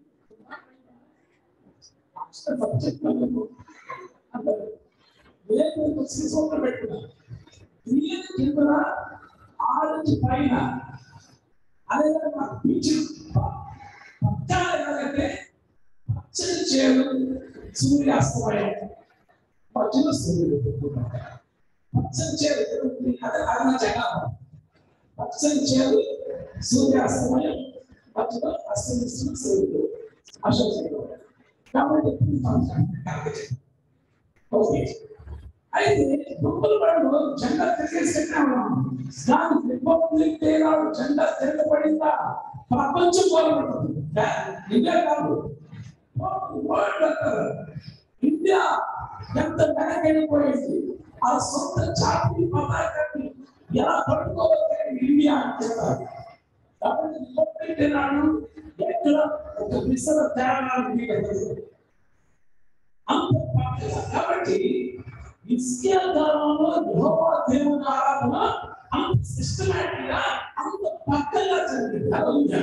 మాస్టర్ సబ్జెక్ట్ నాకు అంటారు నేను వచ్చి సూత్రం పెట్టుకున్నా క్రియలు కింద ఆరెంజ్ పైన అదే నాకు పీచు పక్కన ఎలాగంటే పచ్చని చేరు సూర్యాస్తమయం మధ్యలో సూర్యుడు పుట్టుకుంటాడు. పచ్చని చేరు ఎదురుంది. అదే అది నా జనాభా పచ్చని చేరు సూర్యాస్తమయం మధ్యలో అస్తమిస్తున్న సూర్యుడు అశోక్ కాబట్టి ఎప్పుడు సంవత్సరం ఓకే అయితే దుబ్బలు పడు జెండా తిరిగేసినా దాని రిపబ్లిక్ డే నాడు జెండా తిరగబడిందా ప్రపంచం పోలబడుతుంది ఇండియా కాదు వరల్డ్ అంటారు ఇండియా ఎంత వెనకైపోయింది ఆ సొంత జాతి పతాకాన్ని ఎలా పట్టుకోవాలి ఇండియా అని చెప్తారు కాబట్టి రిపబ్లిక్ డే నాడు ఎక్కడ ఒక విసర తేడా మీకు అంత పక్కగా కాబట్టి ఇస్కియా కాలంలో యెహోవా దేవుని ఆరాధన అంత సిస్టమేటిక్ గా అంత పక్కగా జరిగింది హల్లెలూయా.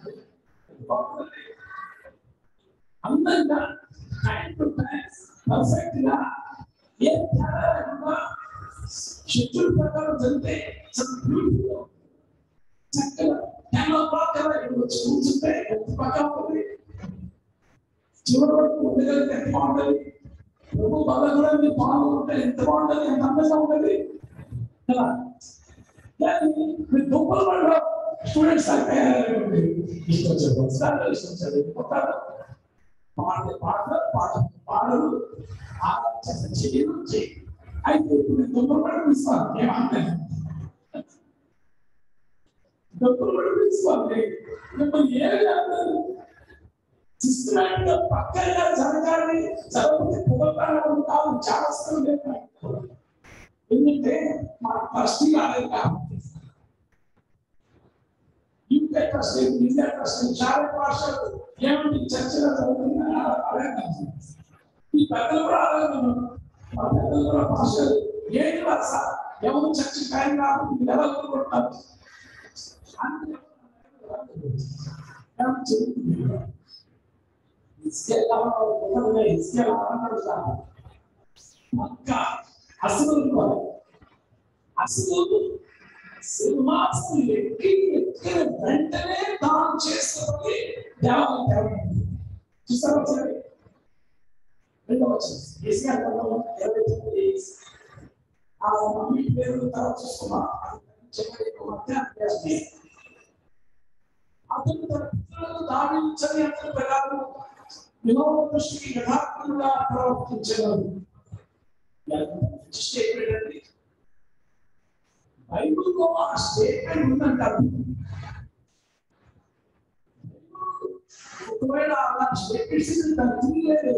అందంగా టైం టు టైం పర్ఫెక్ట్ గా ఏ తేడా లేకుండా షెడ్యూల్ ప్రకారం జరిగితే చాలా బ్యూటిఫుల్ చక్కగా టెన్ ఓ క్లాక్ కదా ఇక్కడ వచ్చి కూర్చుంటే ఎంత పక్క ఉంటుంది చివరి వరకు ఉండగలిగితే ఎంత బాగుంటుంది ప్రభు వల్ల కూడా మీరు పాల్గొంటే ఎంత బాగుంటుంది ఎంత అందంగా ఉంటుంది కదా కానీ మీరు దుబ్బల వల్ల స్టూడెంట్స్ ఇష్టం చదువు ఇష్టం చదువుకుంటారు పాట పాట పాట పాడలు ఆలోచన చేయడం చేయి అయితే ఇప్పుడు దుబ్బల పడి ఇస్తాను ఏమంటాను దుబ్బల పడి ఇస్తాను మిమ్మల్ని ఏమి చేస్తారు సిస్టమేటిక్ గా పక్కగా జరగాలి జరగకపోతే కుదరడం కాదు చాలా వస్తుంది లేదు ఎందుకంటే మన ట్రస్టీ రాలేదు కాబట్టి యూకే ట్రస్టీ ఇండియా ట్రస్టీ చాలా భాషలు ఏమిటి చర్చగా జరుగుతుందని అదే కాదు. ఈ పెద్దలు కూడా అలాగే ఉన్నారు. మా పెద్దలు కూడా భాషలు ఏంటి వారు సార్ ఎవరు చర్చ టైం రాదు మీరు ఎలా కోరుకుంటారు అంటే ఏమని చెబుతుంది ఇసుకే ఇసుకే పక్క అసలు అసలు సింహాసనం ఎక్కి ఎక్కిన వెంటనే తాను చేసుకుని దేవాలయం తెరవండి చూసారా ఒకసారి రెండవ వచ్చిన ఏసీఆర్ గ్రంథంలో ఇరవై తొమ్మిది ఆ మమ్మీ పేరు తర్వాత చూసుకున్నా చెప్పండి మధ్య అధ్యాయం అతను తన పిల్లలను దావించని అతని ప్రకారం యెహోవా దృష్టికి యథార్థంగా ప్రవర్తించగలరు స్టేట్మెంట్ అండి బైబిల్లో ఆ స్టేట్మెంట్ ఉందంటారు ఒకవేళ అలా స్టేట్మెంట్స్ తన తిరిగేదే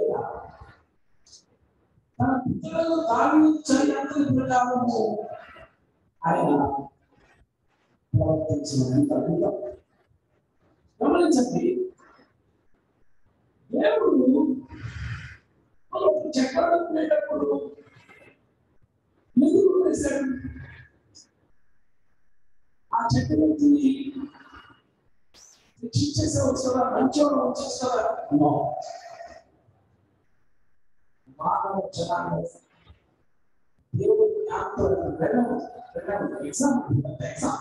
తన పిల్లలను దావించని అతని ప్రకారము ఆయన ప్రవర్తించిన ఎంత అద్భుతం గమనించండి దేవుడు మనం చక్రాలు ఉండేటప్పుడు ఎందుకు వేశాడు ఆ చెట్టు వ్యక్తిని శిక్షించేసే వచ్చారా మంచివాడు వచ్చేస్తారా నో మానవ జనాన్ని దేవుడు జ్ఞాపకం వెళ్ళము వెళ్ళము ఎగ్జామ్ ఎగ్జామ్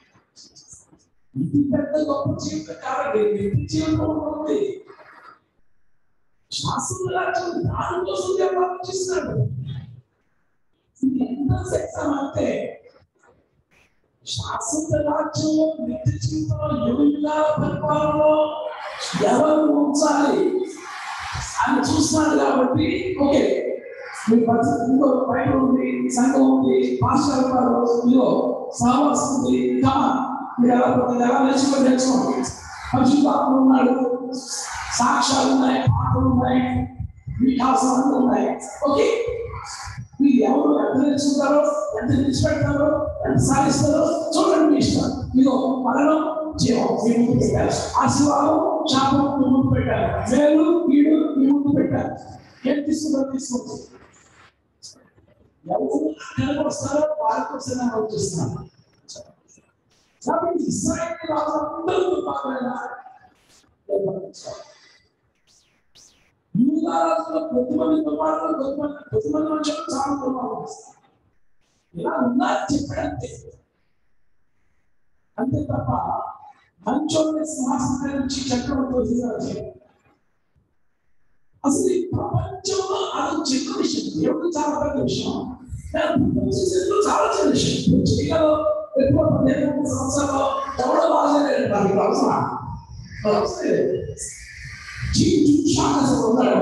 ఇది పెద్ద గొప్ప జీవితం కాబట్టి వ్యక్తి జీవితం ఉంది శాస్త్రం రాజ్యం దానికోసం వ్యాపారం చేస్తున్నాడు ఇది ఎంత ఎగ్జామ్ అంటే శాశ్వత రాజ్యంలో నిత్య జీవితంలో యుగ పరిపాలనలో ఎవరు ఉంచాలి అని చూస్తున్నాడు కాబట్టి ఓకే మీ పరిస్థితి ఇంకో పైన ఉంది సంఘం ఉంది పాస్టర్ గారు ఇదో సహవాసం ఉంది కమా మీరు ఎలా పోతుంది ఎలా నేర్చుకొని నేర్చుకోండి పరిశుద్ధాత్మ ఉన్నాడు సాక్ష్యాలు ఉన్నాయి పాటలు ఉన్నాయి వికాసాలు ఉన్నాయి ఓకే మీరు ఎవరు ఎంత నేర్చుకుంటారో ఎంత విడిచిపెడతారో ఎంత సాధిస్తారో చూడండి మీ ఇష్టం ఇదో మరణం జీవం మీ ముందు పెట్టారు ఆశీర్వాదం శాపం మీ ముందు పెట్టారు వేలు ఈడు మీ ముందు పెట్టారు ఏం తీసుకుంటారో తీసుకుంటారు ఎవరు అక్కడికి వస్తారో వారి కోసం నేను ఆలోచిస్తున్నాను కాబట్టి ఇస్రాయేల్ రాజు అందరూ దుర్మార్గులైన ఏర్పరచాలి యూదారాజులో కొద్దిమంది కుమారులు కొద్దిమంది కొద్దిమంది మనుషులు చాలా కుమారులు వస్తారు ఇలా ఉన్నారు చెప్పడంతే అంతే తప్ప మంచోళ్ళని సింహాసనం నుంచి చక్రవర్తి వదిలేరు అసలు ఈ ప్రపంచంలో అది చిన్న విషయం దేవుడు చాలా పెద్ద విషయం కానీ ప్రపంచ చరిత్రలో చాలా చిన్న విషయం ఇప్పుడు చైనాలో ఎక్కువ పదిహేను సంవత్సరాల్లో ఎవడో బాగాలేదు దానికి అవసరం అవసరం లేదు జీవితం శాఖ ఉన్నాడు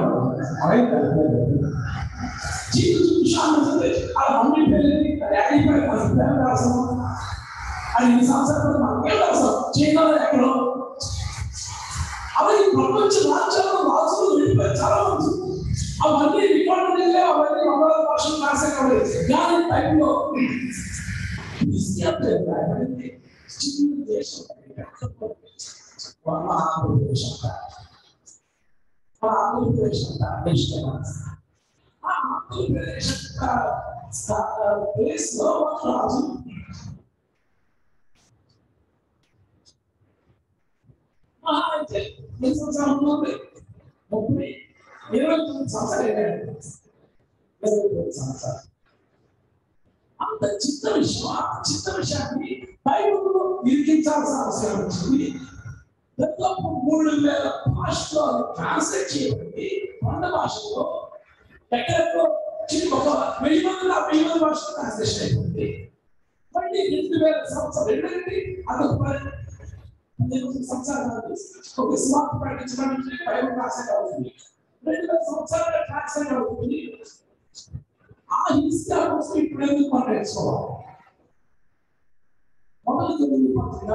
జీవితం శాఖ ఆ మమ్మీ పెళ్ళి డాడీ పై రాసం అది ఈ సంవత్సరాలు మనకేం అవసరం చైనాలో ఎక్కడో అవి ప్రపంచ రాజ్యాల్లో రాజులు వెళ్ళిపోయి చాలా మంది అవన్నీ రికార్డు వెళ్ళే అవన్నీ మంగళ భాషలు రాసే కాబట్టి దాని టైంలో చిన్న దేశం వాళ్ళ ఆంధ్రప్రదేశ్ అంటారు ఆ ఆంధ్రప్రదేశ్ అంటారు ఇష్టం ఆ ఆంధ్రప్రదేశ్ ప్లేస్ లో ఒక రాజు అయితే ఎన్ని సంవత్సరాలు ఉంది ముప్పై ఇరవై తొమ్మిది సంవత్సరాలు ఇరవై తొమ్మిది సంవత్సరాలు అంత చిత్త విషయం ఆ చిత్త విషయాన్ని బైబిల్లో ఇరికించాల్సిన అవసరం వచ్చింది దాదాపు మూడు వేల భాషలో ట్రాన్స్లేట్ చేయబడి వంద భాషలో ఎక్కడెక్కడో చిన్న ఒక వెయ్యి మంది ఆ వెయ్యి మంది భాషలో ట్రాన్స్లేషన్ అయిపోయింది మళ్ళీ రెండు వేల సంవత్సరాలు రెండండి అదొక పది పదిహేను సంవత్సరాలు ఒక స్మార్ట్ ప్రకటించడానికి బైబిల్ ట్రాన్స్లేట్ అవుతుంది రెండు వేల సంవత్సరాలు ట్రాన్స్లేట్ అవుతుంది ఆ హిస్టరీ కోసం ఇప్పుడు ఎందుకు మనం నేర్చుకోవాలి మొదలు తెలుగు పత్రిక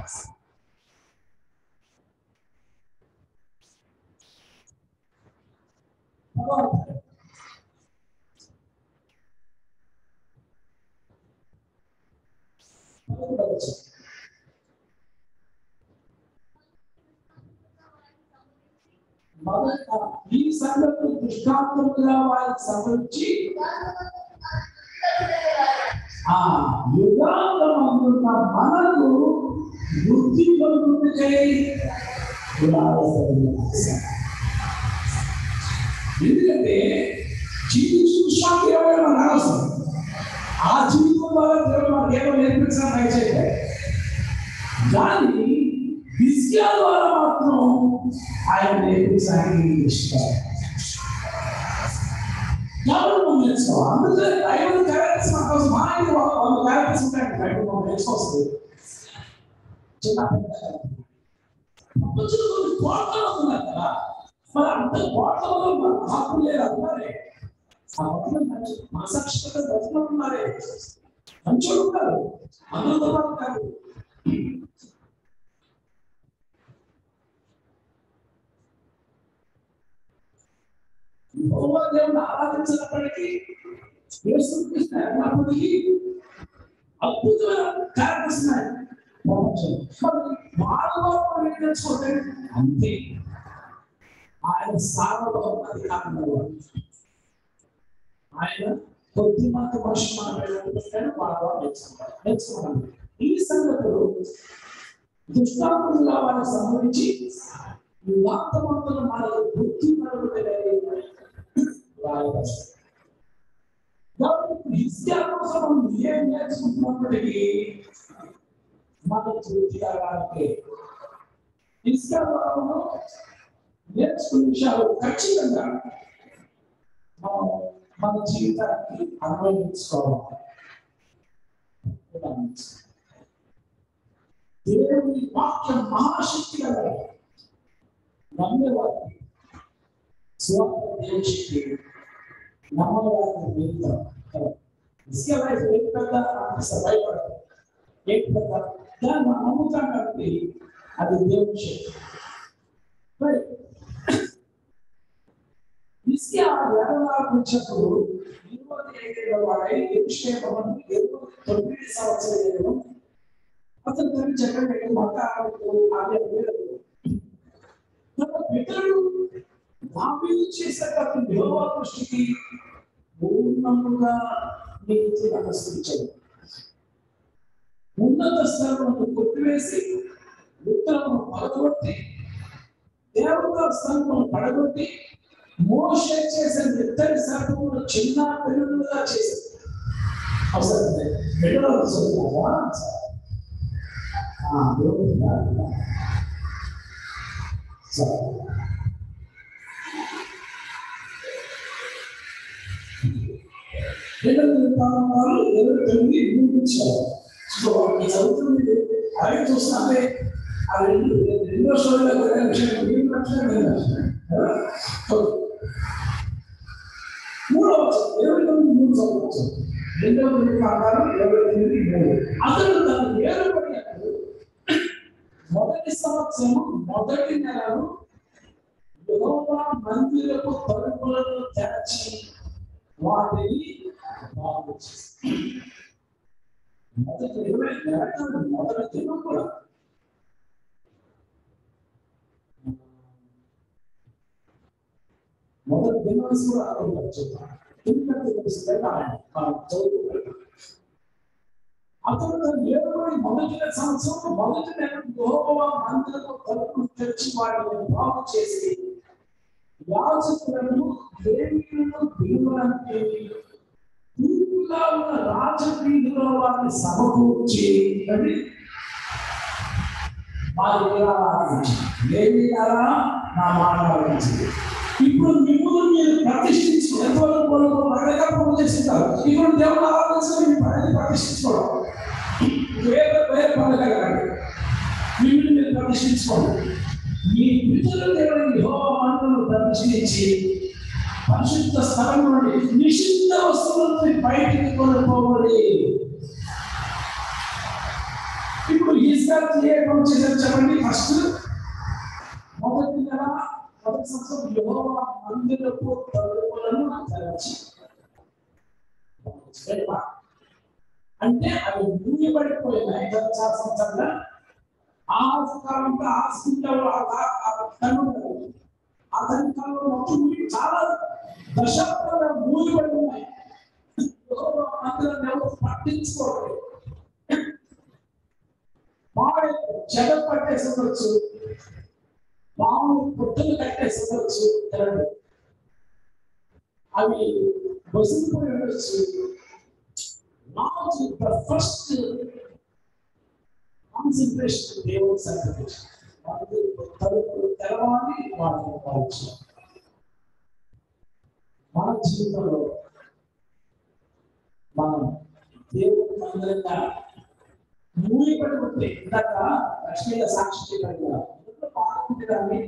మొదట ఈ సంగతులు దృష్టాంతముగా వారికి సంబంధించి ఆ యుగాంతమందున్న మనకు బుద్ధి పొందుటకై ఎందుకంటే జీవితం శాంతి ఎవరైనా మనకు అనవసరం ఆ జీవితం ద్వారా దేవుడు మనకి ఏమో నేర్పించడం దయచేయండి కానీ విద్యా ద్వారా మాత్రం ఆయన నేర్పించడానికి ఇష్టం ఎవరు మనం నేర్చుకోవాలి అందుకే ఐదు క్యారెక్టర్స్ మన కోసం మా ఇంటి వాళ్ళు వంద క్యారెక్టర్స్ ఉంటాయి బయట మనం నేర్చుకోవచ్చు చిన్న ప్రపంచంలో కొన్ని కోట్ల మంది ఉన్నారు కదా మరి అంత కోట్ల మంది మన హక్కు లేదు అన్నారే ఆ మొత్తం మంచి మనసాక్షిత బతుకున్నారే మంచోడు ఉంటారు అందరితో పాటు కాదు యెహోవా దేవుని ఆరాధించినప్పటికీ యేసుక్రీస్తు అన్నప్పటికీ అద్భుతమైన క్యారెక్టర్స్ ఉన్నాయి ప్రపంచంలో. మరి వాళ్ళ వరకు ఏం నేర్చుకుంటే అంతే ఆయన సార్వభౌమ అధికారం గలవాడు. ఆయన కొద్ది మంది మనుషులు మన మీద ఉంటుందని వాళ్ళ వాళ్ళు నేర్చుకుంటారు నేర్చుకున్నాను ఈ సంగతులు దుష్టాత్మలుగా వారికి సంబంధించి ఈ వార్తమంతులు మనకు బుద్ధి నలుగుతాయి హిస్యా కోసం మనం ఏం నేర్చుకుంటున్నప్పటికీ మన జీవితాలకి హిస్యా మనం నేర్చుకునే విషయాలు ఖచ్చితంగా మనం మన జీవితానికి అన్వయించుకోవాలి దేవుని వాక్యం మహాశక్తి కదా నమ్మేవారికి స్వార్థ దేవుని శక్తి నమ్మవారిని వెళ్తాం ఇసుక ఏం పెద్ద అనిపిస్తుంది భయపడదు ఏం పెద్ద దాన్ని మనం నమ్ముతాం కాబట్టి అది దేవుని శక్తి మరి ఇసుక వ్యవహారించినప్పుడు ఇరవై ఐదు వాడై ఎరుషేమని ఇరవై తొమ్మిది సంవత్సరాలు అతను తన చక్రం పెట్టి మొక్క ఆమె తన పితరుడు దావీదు చేసేటప్పుడు యెహోవా దృష్టికి పూర్ణముగా నీతి అనుసరించాడు ఉన్నత స్థలమును కొట్టివేసి ఉత్తరమును పగలగొట్టి దేవత స్తంభం పడగొట్టి మోషే చేసిన ఇద్దరి సర్పములు చిన్న పెరుగులుగా చేసింది అవసరం బిడ్డలు అవసరం దేవుడు సరే రెండు ప్రారంభాలు ఇరవై తొమ్మిది నిరూపించారు సో ఈ చదువుతుంది అవి చూస్తే ఆ రెండు రెండో స్టోరీలో కూడా విషయం మీరు నచ్చినా మూడో ఇరవై తొమ్మిది మూడు చదవచ్చు రెండో రెండు ప్రాంతాలు ఇరవై తొమ్మిది మూడు అతను తను వేరుపడినప్పుడు మొదటి సంవత్సరం మొదటి నెలలో యెహోవా మందిరపు తలుపులను తెరచి వాటిని బాగు చేసి మొదటి ఇరవై నెలలు మొదటి దినం కూడా మొదటి దినం కూడా అక్కడ చెప్తాను ఎందుకంటే తెలిస్తే మనం చదువుకుంటాం అతను తన ఏడుబడి మొదటి సంవత్సరం మొదటి నెల యెహోవా మందిరపు తలుపులు తెరిచి వాటిని బాగు చేసి యాజకులను దేవీలను దేవులంటే తూర్పుగా ఉన్న రాజవీధిలో వారిని సమకూర్చి అని వారి ఆరాధించి లేవీలారా నా మాట ఆరాధించింది ఇప్పుడు మిమ్మల్ని మీరు ప్రతిష్ఠించు ఎంతవరకు వాళ్ళు రకరకాల పనులు చేస్తుంటారు ఇప్పుడు దేవుడు ఆరాధించడం మీ పనిని ప్రతిష్ఠించుకోవడం వేరే వేరే పనులు కలగండి మిమ్మల్ని మీరు ప్రతిష్ఠించుకోండి మీ పితరుల దేవుని యెహోవా మంటను ప్రతిష్ఠించి పరిశుద్ధ స్థలం నుండి నిషిద్ధ వస్తువులను బయటికి కొనుక్కోవాలి ఇప్పుడు ఈసారి ఏ పని చేశారు చెప్పండి ఫస్ట్ మొదటి నెల మొదటి సంవత్సరం యెహోవా మందిరపు తలుపులను తెరచి అంటే అవి మూయబడిపోయినాయి గత చాలా సంవత్సరాలుగా ఆ కాలంలో ఆ స్థితిలో అతని కాలంలో మొత్తం చాలా దశాబ్దాలుగా మూయబడి ఉన్నాయి యెహోవా మందిరాన్ని ఎవరు పట్టించుకోవాలి వాడు చెడ పట్టేసి ఉండొచ్చు పాము పుట్టలు కట్టేసి ఉండొచ్చు తెరడు అవి బసుకుపోయి ఉండొచ్చు నాట్ ద ఫస్ట్ కాన్సన్ట్రేషన్ దేవుడు సంకల్పించారు వాళ్ళు తలుపులు తెరవాలి వాటిని కావచ్చు మన జీవితంలో మనం దేవుడి మందిరంగా మూయబడి ఉంటే ఇందాక లక్ష్మీల సాక్షి చెప్పారు బాగుంటుందని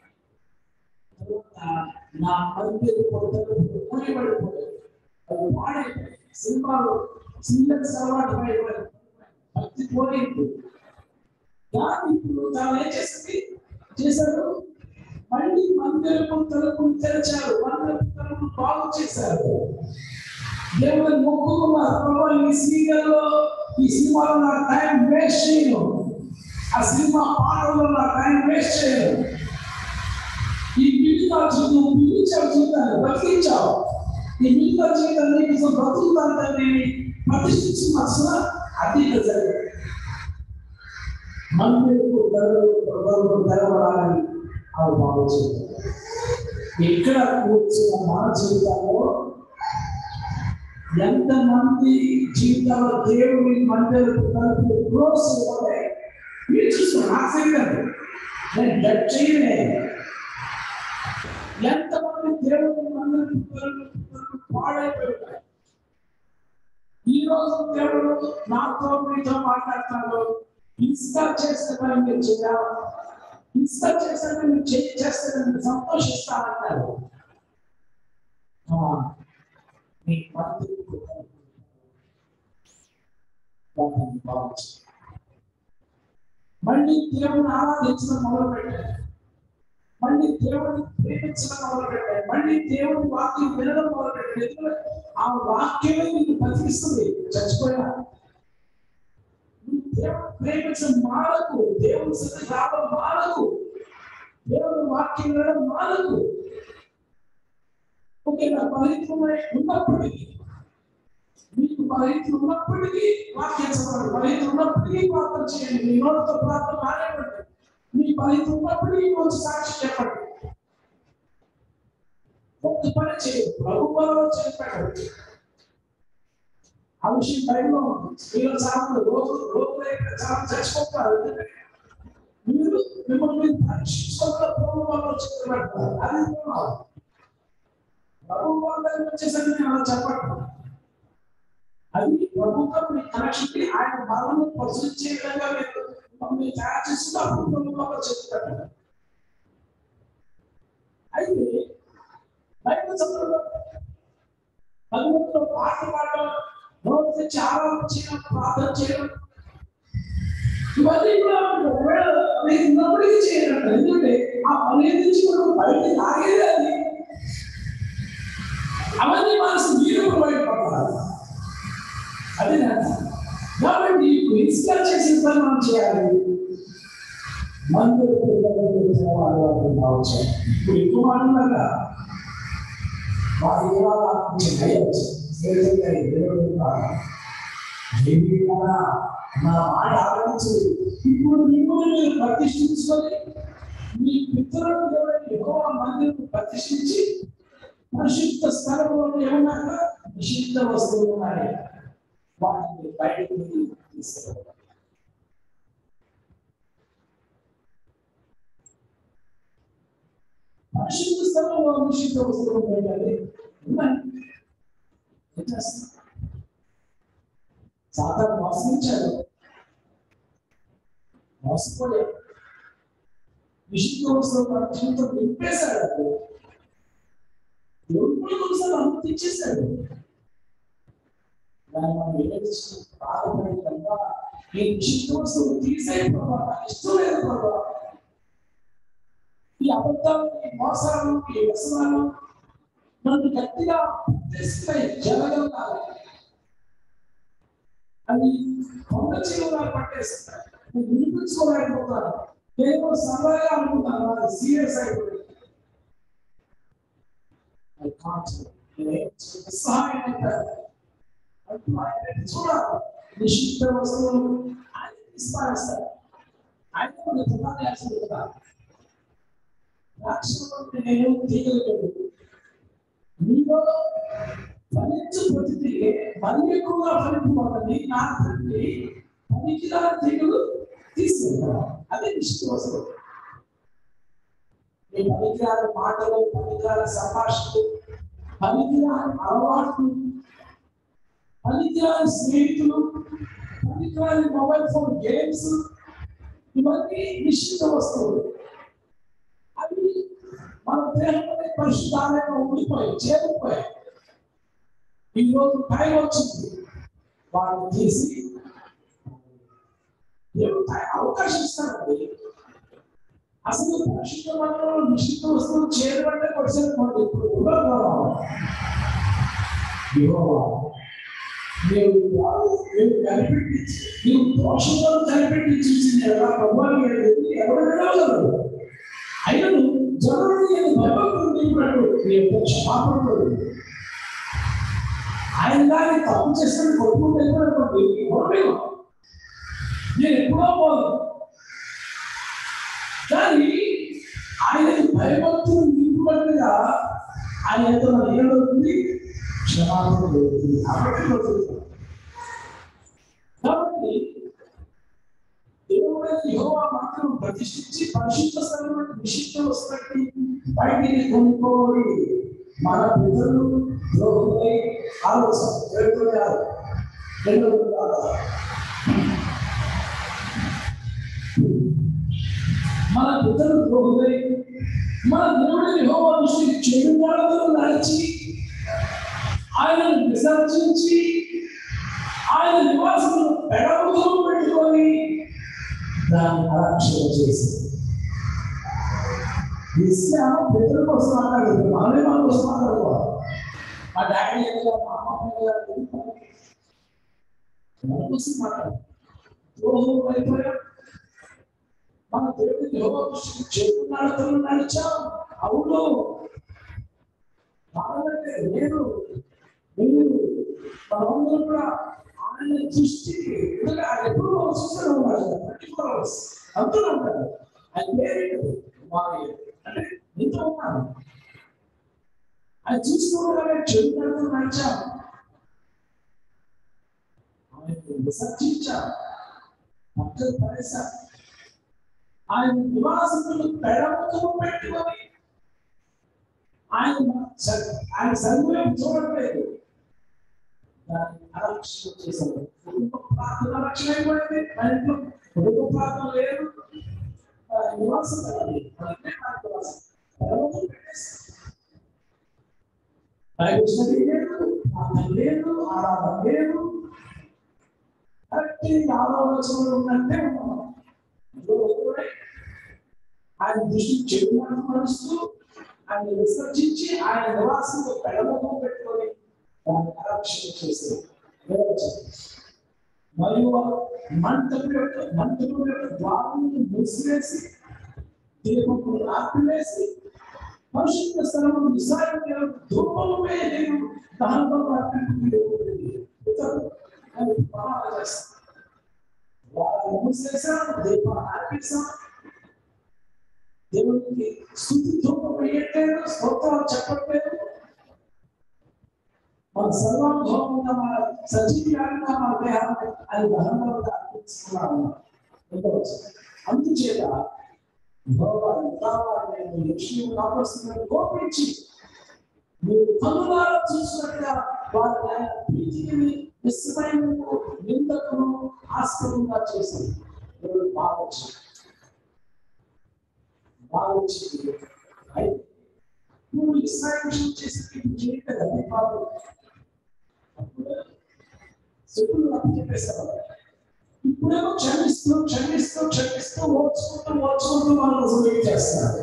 నా మందిరు పొట్టలు మూయబడిపోయాయి అది వాడే సినిమాలు సినిమా సలవాటు భక్తి పోయింది దాన్ని ఇప్పుడు తాను ఏం చేసింది చేశారు మళ్ళీ మందిరపు తలుపులు తెరిచారు మందిరపు తలుపులు బాగు చేశారు దేవుని మొక్కుకున్నారు ప్రభా ఈ సీరియల్లో ఈ సినిమాలో నా టైం వేస్ట్ చేయను ఆ సినిమా పాటల్లో నా టైం వేస్ట్ చేయను ఈ మిగతా జీవితం పిలిచావు జీవితాన్ని బతికించావు ఈ మిగతా జీవితాన్ని నీకు బ్రతుకుతాన్ని ప్రతిష్ఠించిన అసలు అది జరిగింది మందిరపు ధరలు తెరవడాలని ఆవిడ భావించారు ఇక్కడ కూర్చున్న మన జీవితంలో ఎంతమంది జీవితంలో దేవుని మందిరపు తలుపులు క్లోజ్ ఉంటాయి మీరు చూసుకోండి నాకు తెలియదు నేను జడ్జ్ చేయలే ఎంతమంది దేవుని మందిరపు తలుపులు పాడైపోయి ఈ రోజు దేవుడు నాతో మీతో మాట్లాడుతున్నాడు ఇన్స్టా చేస్తే పని మీరు చేయాలి ఇన్స్టా చేస్తే మీరు చేయి చేస్తే మీరు సంతోషిస్తానంటారు మీ మందిరపు దాన్ని భావించు. మళ్ళీ దేవుని ఆరాధించడం మొదలు పెట్టారు మళ్ళీ దేవుని ప్రేమించడం మొదలు పెట్టారు మళ్ళీ దేవుని వాక్యం వినడం మొదలు పెట్టారు ఎందుకంటే ఆ వాక్యమే నీకు బతికిస్తుంది చచ్చిపోయినా నువ్వు దేవుని ప్రేమించడం మాలకు దేవుని సన్నిధి రావడం మాలకు దేవుని వాక్యం వినడం మాలకు ఓకే నా పరిత్వమై ఉన్నప్పటికీ మీకు బలహీన ఉన్నప్పటికీ వాక్యం చదవండి బలహీన ఉన్నప్పటికీ ప్రార్థన చేయండి మీ నోటితో ప్రార్థన మానేయండి మీ బలహీన ఉన్నప్పటికీ కొంచెం సాక్షి చెప్పండి ఒక్క పని చేయదు ప్రభు వల్ల చెప్పాడు ఆ విషయం బయటలో ఉంది స్త్రీల చాలా రోజు రోజు చాలా చచ్చిపోతారు ఎందుకంటే మీరు మిమ్మల్ని మీరు పరీక్షించుకుంటే ప్రభు వల్ల చెప్పబడతారు అది ప్రమాదం. ప్రభు వల్ల వచ్చేసరికి నేను అలా చెప్పట్లేదు అది ప్రభుత్వం మీ కనెక్షన్ ఆయన మరణం పరిశీలించే విధంగా మీరు మమ్మల్ని తయారు చేస్తున్నప్పుడు ప్రభుత్వంలో చెప్తారు అయితే బయట చదువులో భగవంతుడు పాట పాడడం రోజు చాలా చేయడం ప్రార్థన చేయడం ఇవన్నీ కూడా ఒకవేళ మీకు ఉన్నప్పటికీ చేయడం ఎందుకంటే ఆ పని నుంచి మనం బయట లాగేది అది అవన్నీ మనసు మీరు బయటపడాలి అదే నా అర్థం. కాబట్టి ఇప్పుడు ఇన్స్టాల్ చేసిన పని మనం చేయాలి మందులు కావచ్చు ఇప్పుడు ఎక్కువ మాట్లాడాక మా దేవాల నా మాట ఆలోచించి ఇప్పుడు మిమ్మల్ని మీరు ప్రతిష్ఠించుకొని మీ పితరులు ఎవరైనా ఎక్కువ మందిని ప్రతిష్ఠించి పరిశుద్ధ స్థలంలో ఏమన్నాక నిషిద్ధ వస్తువులు ఉన్నాయి వాటిని బయటకు తీసుకురావాలి పరిశుద్ధ స్థలంలో నిషిద్ధ వస్తువులు ఉన్నాయి ఉన్నాయి ఏం చేస్తాం సాతాను మోసగించాడు మోసపోయాడు నిషిద్ధ వస్తువులు మన జీవితం నింపేశాడు దేవుడు కూడా కొన్నిసార్లు అనుమతించేశాడు దాన్ని మనం ఏదైతే బాధపడే కనుక ఈ నిషిద్ధ వస్తువులు తీసే ప్రభావ నాకు ఇష్టం లేదు ప్రభావ ఈ అబద్ధాలు ఈ మోసాలు ఈ వ్యసనాలు నన్ను గట్టిగా తీసుకుని జరగలుగుతారు అది కొండ జీవనాలు పట్టేస్తాయి నేను వినిపించుకోలేకపోతాను నేను సరదాగా అనుకుంటాను అది సీరియస్ అయిపోయింది I can't. సహాయం అంటారు అంటూ ఆయన చూడాలి నిషిద్ధ వస్తువులు ఆయన విస్మరిస్తారు ఆయన కొన్ని పునాది వేస్తుంది కదా రాక్షసుడు నేను తీయగలిగాడు నీలో ఫలించు ప్రతిదిగే మరి ఎక్కువగా ఫలింపబడింది నా తండ్రి పనికిరా తీగలు తీసుకెళ్తాడు అదే నిషిద్ధ వస్తువు ఈ పనికిరాని మాటలు పనికిరాని సంభాషణలు పనికిరాని అలవాట్లు పనికిరాని స్నేహితులు పనికిరాని మొబైల్ ఫోన్ గేమ్స్ ఇవన్నీ నిశ్చిత వస్తువులు అవి మన దేహంలో పరిశుద్ధాలయంలో ఉండిపోయాయి చేరిపోయాయి ఈ రోజు టైం వచ్చింది వాటిని తీసి దేవుడు అవకాశం ఇస్తాడండి అసలు పరిశుద్ధ మండలంలో నిశ్చిత వస్తువులు చేరబట్టే పరిస్థితి ఇప్పుడు కూడా యెహోవా, నీవు నీవు కనిపెట్టి నీవు దోషంలో కనిపెట్టి చూసింది ఎలా ప్రభావం ఎవరు విడవగలరు అయినను జనులు నేను భయభక్తులు నింపినట్టు నీ యొక్క క్షమాపణలు ఆయన దాన్ని తప్పు చేసిన కొట్టుకుంటే అనుకోండి ఎవరు నేను ఎప్పుడో పోదు కానీ ఆయనకి భయభక్తులు నింపుబడిగా ఆయన ఎంతో ఏమవుతుంది క్షమాపణ దొరుకుతుంది కాబట్టి దొరుకుతుంది కాబట్టి దేవుడైన యెహోవా మాత్రం ప్రతిష్ఠించి పరిశుద్ధ స్థలంలో నిషిద్ధ వస్తున్నట్టు బయటికి కొనుక్కోవాలి మన పితరులు ద్రోహులై ఆలోచన రెండో కాదు రెండో కాదు మన పితరులు ద్రోహులై మన దేవుడిని యెహోవా దృష్టికి చెడు మాటలు నడిచి ఆయనను విసర్జించి ఆయన నివాసమును పెడముతో పెట్టుకొని దాన్ని అలక్ష్యం చేసి ఇస్లాం పితరుల కోసం మాట్లాడదు మనమే మన కోసం మాట్లాడుకోవాలి మా డాడీ లేదా మా అమ్మ లేదా మన కోసం మాట్లాడు ద్రోహం అయిపోయా మన దేవుడికి యెహోవా దృష్టికి చెడు నడతలు నడిచాం అవును కావాలంటే నేను నేను మనందరూ కూడా ఆయన దృష్టికి ఎందుకంటే ఆయన ఎప్పుడు చూస్తూనే ఉన్నాడు ట్వంటీ ఫోర్ అవర్స్ అంతలో ఉంటాడు ఆయన పేరు మారి అంటే నీతో ఉన్నాను అది చూసుకోవడమే చెడు కడుతూ నడిచాం ఆయన విసర్జించాం పక్కన పడేశాం ఆయన నివాసములు పెడముతో పెట్టుకొని ఆయన స- ఆయన సర్వేం చూడట్లేదు దాన్ని అలక్ష్యం చేశాడు కుటుంబ ప్రార్థన లక్ష్యం అయిపోయింది మా ఇంట్లో కుటుంబ ప్రార్థన లేదు ఆ, నివాసం కాదు మనకే మన నివాసం పెడముతో పెట్టేశాం బైబిల్ స్టడీ లేదు ప్రార్థన లేదు ఆరాధన లేదు కరెక్ట్ ఆలోచనలు ఉన్నట్టే ఉన్నాం ఆయన దృష్టి చెడు నడుస్తూ ఆయన విసర్జించి ఆయన నివాసంలో పెడమతో పెట్టుకొని దాన్ని ఆరక్షణ చేసి మరియు మంటపు యొక్క మంటపు యొక్క ద్వారాన్ని మూసివేసి దీపము ఆపివేసి పరిశుద్ధ స్థలము నిసాయ ధూపమే నేను దానిలో అని ప్రమాణం చేస్తాను వారు మూసేశాను దీపాన్ని ఆపేశాను దేవునికి స్థుతి ధూపం వేయట్లేదు స్తోత్రాలు చెప్పట్లేదు మన సర్వానుభవంగా మన సజీవంగా మన దేహాన్ని అది దహనంగా అర్పించుకున్నాము ఉండవచ్చు అందుచేత భగవాన్ నేను లక్ష్మీ కావలసిన కోపించి మీరు కనులారా చూసినట్టుగా వారి ఆయన ప్రీతిని విస్మయము నిందకును ఆస్పదంగా చేశారు దేవుడు బాగా వచ్చింది బాగా వచ్చింది అయితే నువ్వు ఇస్రాయేల్ చేసి చేయలేదు కదా నీ బాబు అప్పుడు శత్రులు అప్పు చెప్పేశారు ఇప్పుడేమో క్షమిస్తూ క్షమిస్తూ క్షమిస్తూ ఓర్చుకుంటూ ఓర్చుకుంటూ వాళ్ళ కోసం వెయిట్ చేస్తున్నారు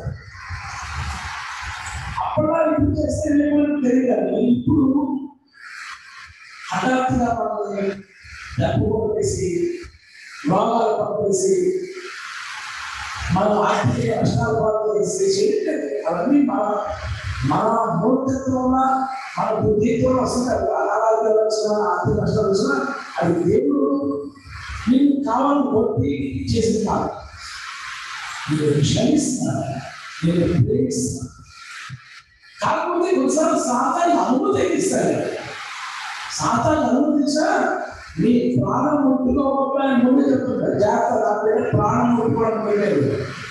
అప్పటిలా ఇప్పుడు చేస్తే ఏమని తెలియదు ఇప్పుడు హఠాత్తుగా మనల్ని డబ్బు కొట్టేసి రోగాలు పంపేసి మన ఆర్థిక కష్టాలు పాల్గొనేసి చేయట్లేదు అవన్నీ మన మన మూర్తిత్వంలో మన బుద్ధిత్వం వస్తుంది అనారోగ్యాలు వచ్చినా ఆర్థిక కష్టాలు వచ్చినా అది దేవుడు నేను కావాలని కొట్టి చేసింది కాదు నేను క్షమిస్తున్నాను నేను ప్రేమిస్తున్నాను కాకపోతే ఒకసారి సాతాన్ని అనుమతిస్తాడు సాతాన్ని అనుమతించా నీ ప్రాణం ముట్టుకోకపోయినా ముందు చెప్తుంటా జాగ్రత్త నా పేరు ప్రాణం ముట్టుకోవడం లేదు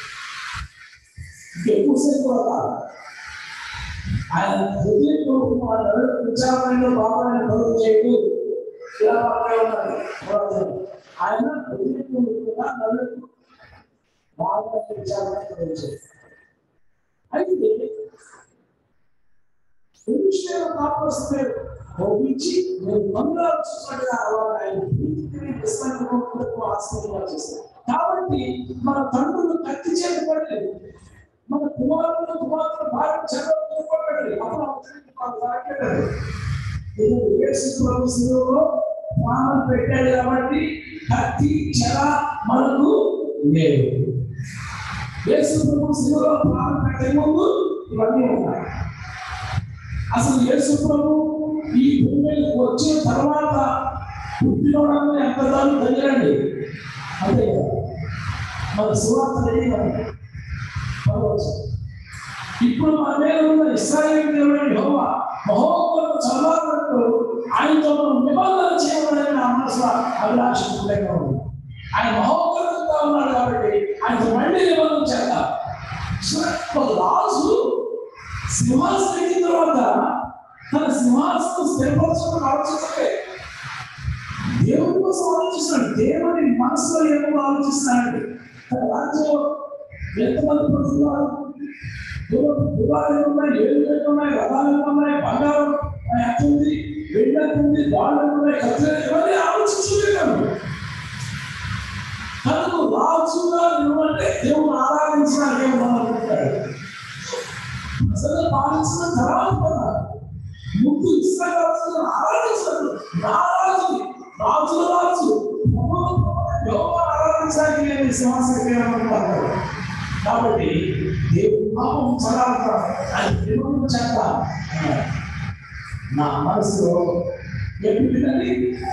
ఎక్కువసేపు కూడా కాదు ఆయన హృదయంలో విచారమైన బాబాయన బదులు చేయడు ఇలా బాగా ఉన్నాడు పురాతన. ఆయన హృదయంలో కూడా నలుగురు బాగా విచారమైన బదులు చేయడు అయితే విషయాలు కాపాడుస్తే కోపించి నేను బంగారు చూసినట్టుగా వాళ్ళు ఆయన ప్రీతిని విస్మరించుకోవడానికి ఆశ్చర్యంగా చేశారు కాబట్టి మన తండ్రులు కత్తి చేతి పడలేదు మన కుమారులు కుమార్తెలు భార్య చదవలేదు అప్పుడు అవసరం మాకు రాకేలేదు నేను యేసు ప్రభు శిలువలో ప్రాణం పెట్టాడు కాబట్టి కత్తి చెర మనకు లేదు యేసు ప్రభు శిలువలో ప్రాణం పెట్టే ముందు ఇవన్నీ ఉన్నాయి అసలు యేసు ప్రభు ఈ భూమి మీదకి వచ్చిన తర్వాత పుట్టినోడన్నా ఎంత దాన్ని తగిలండి అంతే కదా మన సువార్త తెలియదు పర్వచ్చు. ఇప్పుడు మన మీద ఉన్న ఇస్రాయేల్ దేవుడు యెహోవా మహోన్నత చల్లారినట్టు ఆయనతో మనం నిబంధన చేయమని నా మనసులో అభిలాష ఉండేగా ఉంది ఆయన మహోన్నతంగా ఉన్నాడు కాబట్టి ఆయనతో మళ్ళీ నిబంధన చేద్దాం సో, ఒక రాజు సింహాసనం ఎక్కిన తర్వాత తన సింహాసనం స్థిరపరచుకుని ఆలోచించలే దేవుడి కోసం ఆలోచిస్తున్నాడు దేవుని మనసులో ఏమో ఆలోచిస్తున్నాడు తన రాజ్యంలో ఎంతమంది ప్రజలు దుబాలు ఉన్నాయి ఏళ్ళు ఉన్నాయి రథాలు ఉన్నాయి బంగారం ఎంత ఉంది వెండి ఎంత ఉంది బాండ్లు ఉన్నాయి ఖర్చులు ఇవన్నీ ఆలోచించలేము తనకు రాజుగా నువ్వంటే దేవుని ఆరాధించడానికి ఏమో అనుకుంటాడు అసలు పాలించిన తర్వాత కదా ముందు ఇస్రాయలు ఆరాధించారు నా రాజు రాజుల రాజు యెహోవా ఆరాధించడానికి నేను సింహాసనం ఏమనుకుంటాను కాబట్టి దేవుడు పాపం చలాలతా అది నిబంధన చేత నా మనసులో ఎప్పుడండి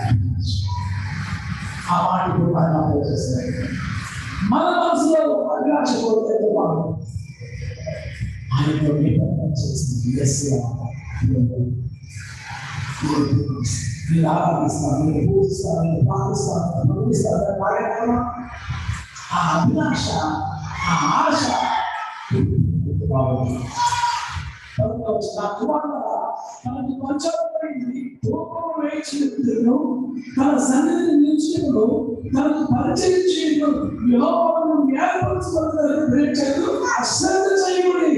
ఆ మాట ఇప్పుడు మనం ఆలోచిస్తున్నాయి మన మనసులో అభిలాష కోరితే బాగుంది ఆయనతో నిబంధన చేసింది ఎస్సీ మీరు ఆరాధిస్తారు మీరు పూజిస్తారు మీరు ప్రార్థిస్తారు అనుభవిస్తారు కార్యక్రమం ఆ అభిలాష ఆ ఆశ బాగుంది నా కుమారుడా తనకు పంచబడింది కోపం వేచినను తన సన్నిధిని నిలిచినను తనకు పరిచయం చేయను యోగను ఏర్పరచుకుంటారు ప్రేక్షకులు అశ్రద్ధ చేయకూడదు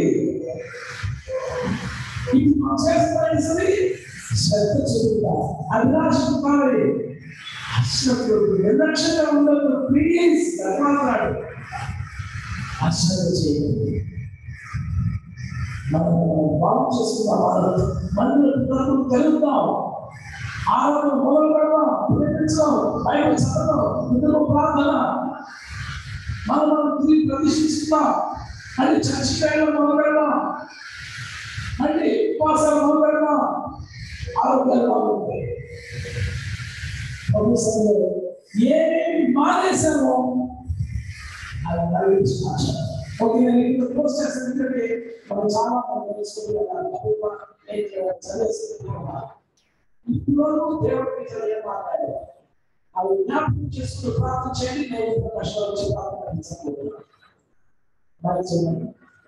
ఇది మనం చేస్తామని సరే శ్రద్ధ చెబుతా అభిలాష కావాలి అశ్రద్ధ నిర్లక్ష్యంగా ఉండదు ప్లీజ్ మాట్లాడు అశ్రద్ధ చేయండి మనం బాగు చేసుకుందాం మళ్ళీ పిల్లలకు తెలుగుదాం ఆరోగ్యం మొదలు పెడదాం ప్రేమించడం బయట చదవడం ఇందులో ప్రార్థన మనం మనం తిరిగి ప్రతిష్ఠిస్తున్నాం అని చర్చికాయలో మొదలు పెడదాం మళ్ళీ ఉపవాసాలు మొదలు పెడదాం ఆరోగ్యాలు బాగుంటాయి ప్రభు సన్నిధిలో ఏమేమి మానేశామో అది నడిపించిన ఆశ ఓకే నేను ఇక్కడ పోస్ట్ చేస్తాను ఎందుకంటే మనం చాలా మంది తెలుసుకుంటున్నాం చదివేసుకుంటున్నాం ఇప్పుడు దేవుడికి చదివే మాట్లాడారు అవి జ్ఞాపకం చేసుకుని ప్రార్థన చేయండి నేను ఇప్పుడు కష్టాలు వచ్చి ప్రార్థన బాయ్ చేయండి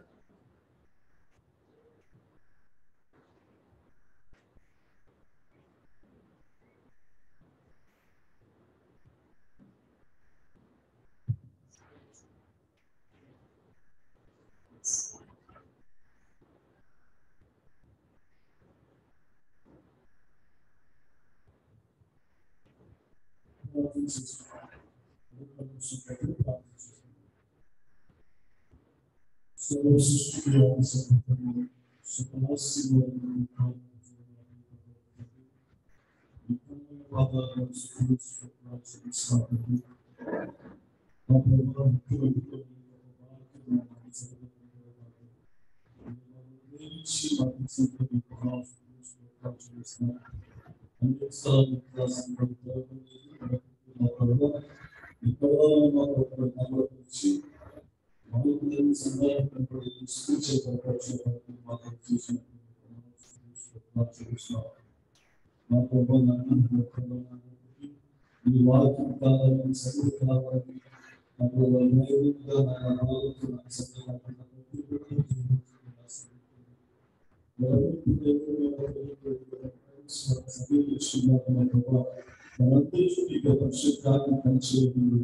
ఈ వాక్యం కావాలని సభలు కావాలని నాకు నైవేద్యంగా నా ఆలోచన పరిశుద్ధాన్ని పనిచేయడం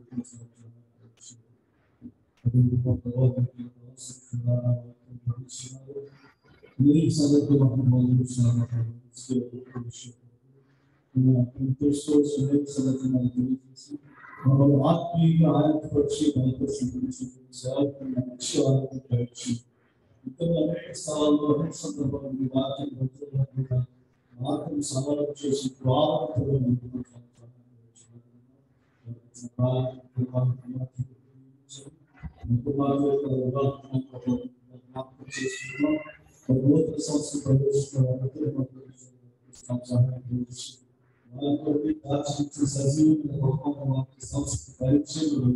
మీరు సందర్భంగా మొదలు ఎంతో సురేఖ సందర్భంగా తెలియజేసి మమ్మల్ని ఆత్మీయంగా ఆనందపరిచి బలపరిచి సేవకు మంచి ఆనందం కలిగించి ఇతర అనేక స్థలాల్లో అనేక సందర్భాల్లో మీ వాక్యం భక్తులుగా మార్గం సమరం చేసి ద్వారంతో నూతన సంవత్సరం ప్రవేశిస్తున్న సహాయం చేసి వాళ్ళతోటి దాచిన సజీవమైన గొప్ప సంస్కృతి పరిచయం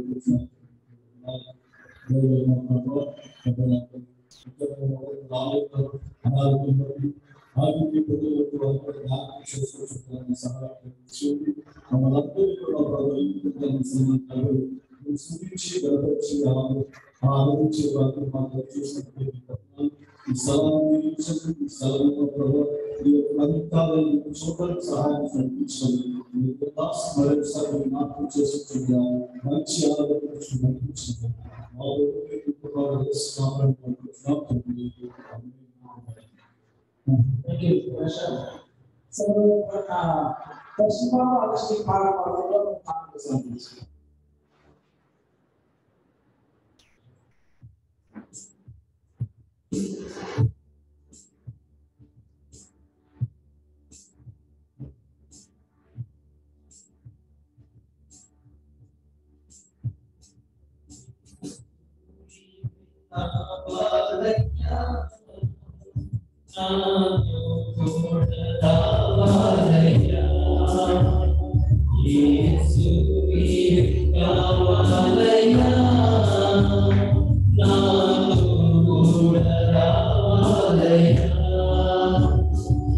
ఆరోగ్య ప్రజలకు వాళ్ళకి జ్ఞాపకం చేసుకుంటున్నారని సహాయం చేయండి మమ్మల్ని కూడా ప్రభుత్వాలు సూచించి గడపచ్చి ఆలోచించే వాళ్ళు మాకు చేసినటువంటి ఈ స్థలాన్ని ఇచ్చిన ఈ స్థలంలో ప్రభు ఈ యొక్క అధికారులను చూడడానికి సహాయం కల్పించండి మీ దాస్ మరొకసారి మీరు జ్ఞాపకం చేసుకుంటుందా మంచి ఆలోచన నడిపించండి మా ఊరికి కూడా యేసు నామములో ప్రార్థిస్తున్నాం తండ్రి. ఆమేన్. Thank you, Prashant. So, uh, first of all, obviously, part of our program is not the service. నా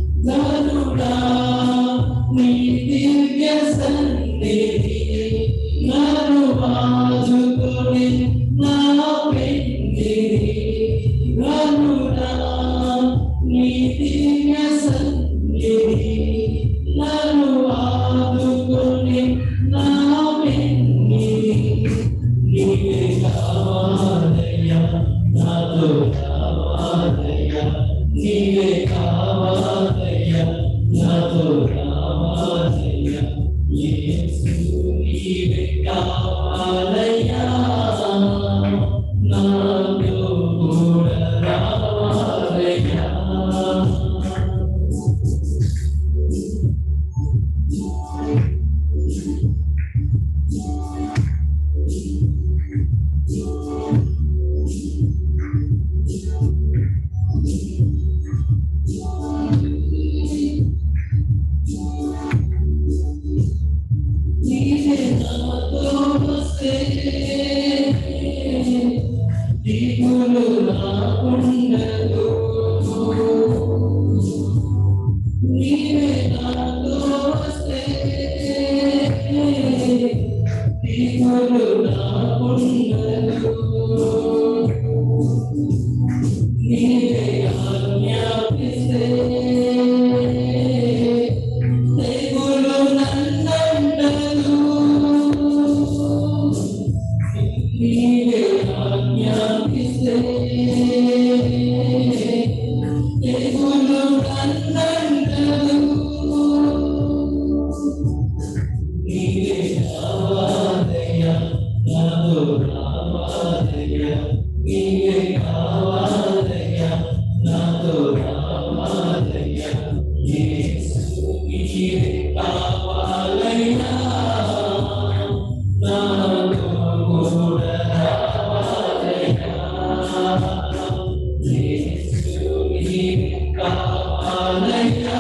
నాతో రావాలయ్యా నీవే కావాలయ్యా నాతో రావాలయ్యా యేసు నీవే కావాలయ్యా నాతో కూడా రావాలయ్యా నీవే నాతో వస్తే దిగులు నాకుండదు నీవే నాతో వస్తే దిగులు నాకుండదు నీవే ఆజ్ఞాపిస్తే తెగులు నన్నండదు నీవే ఆజ్ఞాపిస్తే తెగులు నన్నండదు నీవే కావాలయ్యా నాతో రావాలయ్యా నీవే కావాలయ్యా నాతో రావాలయ్యా యేసు నీవే కావాలయ్యా నాతో కూడా రావాలయ్యా యేసు నీవే కావాలయ్యా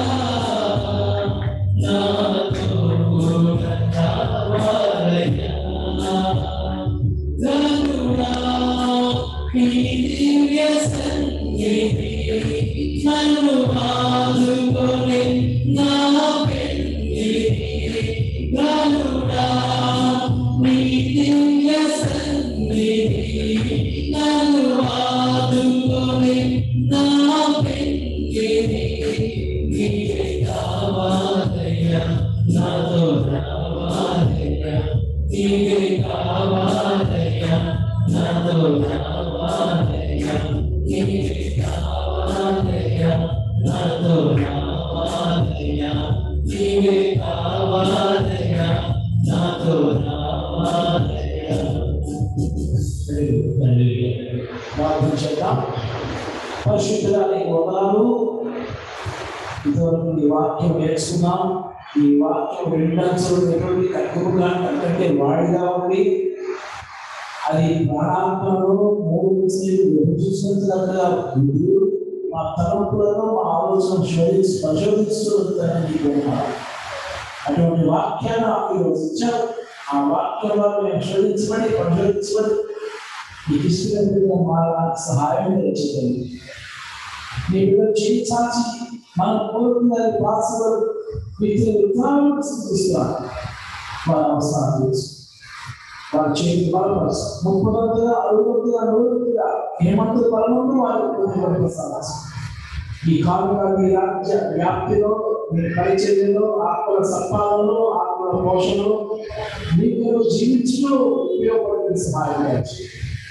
నాతో కూడా రావాలయ్యా గరుడా నీ దివ్య సన్నిధి నన్ను ఆదుకొని నా పెన్నిధి గరుడా నీ దివ్య సన్నిధి నన్ను ఆదుకొని నా పెన్నిధి నీవే కావాలయ్యా నాతో రావాలయ్యా నీవే కావాలయ్యా నాతో రావాలయ్యా నీవే కావాలయ్యా నాతో రావాలయ్యా నీవే కావాలయ్యా నాతో రావాలయ్యా ప్రార్థన చేద్దాం పరిశుద్ధురాలి వందనాలు ఇంతవరకు ఈ వాక్యం నేర్చుకున్నాం ఈ వాక్యం వినడానికి తక్కువగా కంటే వాడిగా ఉంది అది ప్రాణాత్మలో మూడు విషయాలు విభజించినట్లుగా ఉంది మా తలంపులను మా ఆలోచన శోధించి పరిశోధిస్తున్నదని నీకు వందనాలు. అటువంటి వాక్యాన్ని మీరు ఇచ్చారు ఆ వాక్యంలో మేము శోధించబడి పరిశోధించబడి నీకు ఇష్టంగా మారడానికి సహాయం తెచ్చేదండి నీ బిడ్డ చేయించాల్సి మనం కోరుకున్న పాసిబుల్ మీకు విధానం సూచిస్తున్నారు వారి అవసరం తెలుసు వారి చేతి బలపరచు ముప్పదంతగా అడుగుతుందిగా నూరుతుందిగా ఏమంత బలముందు వారి ఉపయోగపడతారు ఈ కాలంలో ఈ రాజ్య వ్యాప్తిలో మీ పరిచర్యలో ఆత్మల సంపాదనలో ఆత్మల పోషణలో మీకు జీవించలో ఉపయోగపడే సహాయం చేయొచ్చు.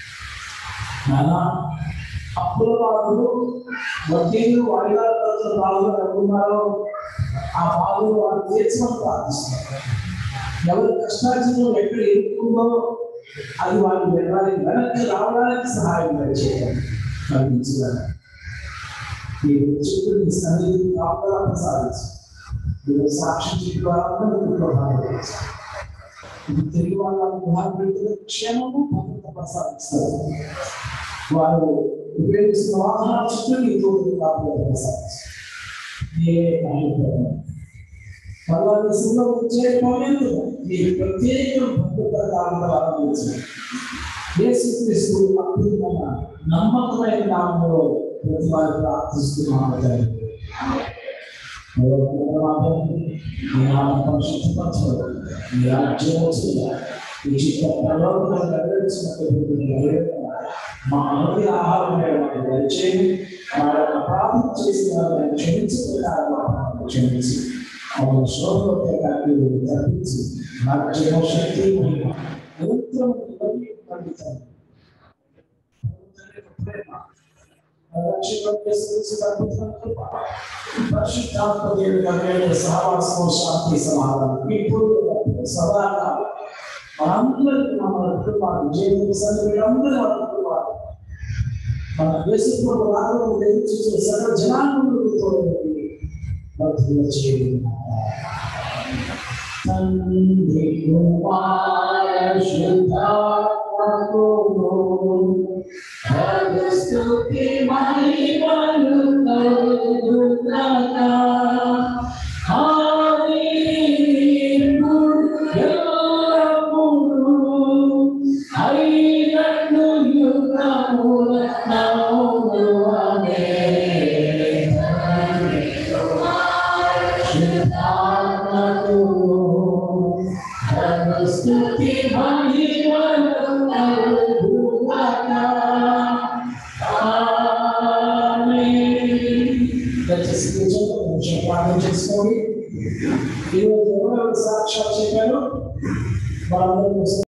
నానా అప్పుల బాధలు వడ్డీలు వాయిదాలు బాధలు అనుకున్నారో ఆ బాధలు వారు తీర్చమని ప్రార్థిస్తున్నారు ఎవరి కష్టార్జనం ఎక్కడ ఎదుర్కొందో అది వారి వెళ్ళాలి వెనక్కి రావడానికి సహాయం చేయాలి కలిగించాలి మీరు చుట్టూ మీ సన్నిధి కాపుదల ప్రసాదించు మీరు సాక్షి ప్రభావం ఇది తెలుగు వాళ్ళ మహాభివృద్ధిలో క్షేమము భద్రత ప్రసాదిస్తారు వారు ఉపయోగిస్తున్న వాహనాల చుట్టూ నీ తోడు కాపుదల ప్రసాదిస్తారు నేనే కాకపోతాను మళ్ళా దేశంలో వచ్చే పౌరులు మీరు ప్రత్యేక భద్రత కావాలని యేసుక్రీస్తు అద్భుతమైన నమ్మకమైన నామంలో ప్రతి వారు ప్రార్థిస్తున్నాము తండ్రి. ఓ పరమాత్మ, నీ నామం పరిశుద్ధపరచబడు. నీ రాజ్యం వచ్చేలా, ఈ చిత్త పరలోకంలో నెరవేర్చినటువంటి నీ వేడుక మా అనుదిన ఆహారం మాకు దయచేయండి మా యొక్క అపరాధం చేసిన వారిని క్షమించుకున్న క్షమించి అవును శోభలోకి తప్పించి రాజ్యము శక్తి మహిమ నిరంతరం నిలబడి పండితారు ప్రేమ రక్షణ పరిశుద్ధాత్మ దేవుని కలిగిన సహవాసం శాంతి సమాధానం ఇప్పుడు సదాకాలం మనందరికీ మన కుటుంబాలు జీవిత సందర్భంలో మన కుటుంబాలు మన దేశంలో రాగం ఎదురు చూసే సకల జనాంగంలో భక్తులు చేయడం తండ్రి కుమార శుద్ధాత్మకును భగస్తుతి మహిమలు కలుగుగాక. హల్లెలూయా. అయినట్లు యుగముల నౌను ఆమేన్. శుద్ధాత్మకును భగస్తుతి మహిమలు కలుగుగాక. దయచేసి కూర్చోండి, ఒక నిమిషం ప్రార్థన చేసుకోండి ఈరోజు ఎవరెవరు సాక్ష్యాలు చెప్పారు వాళ్ళందరూ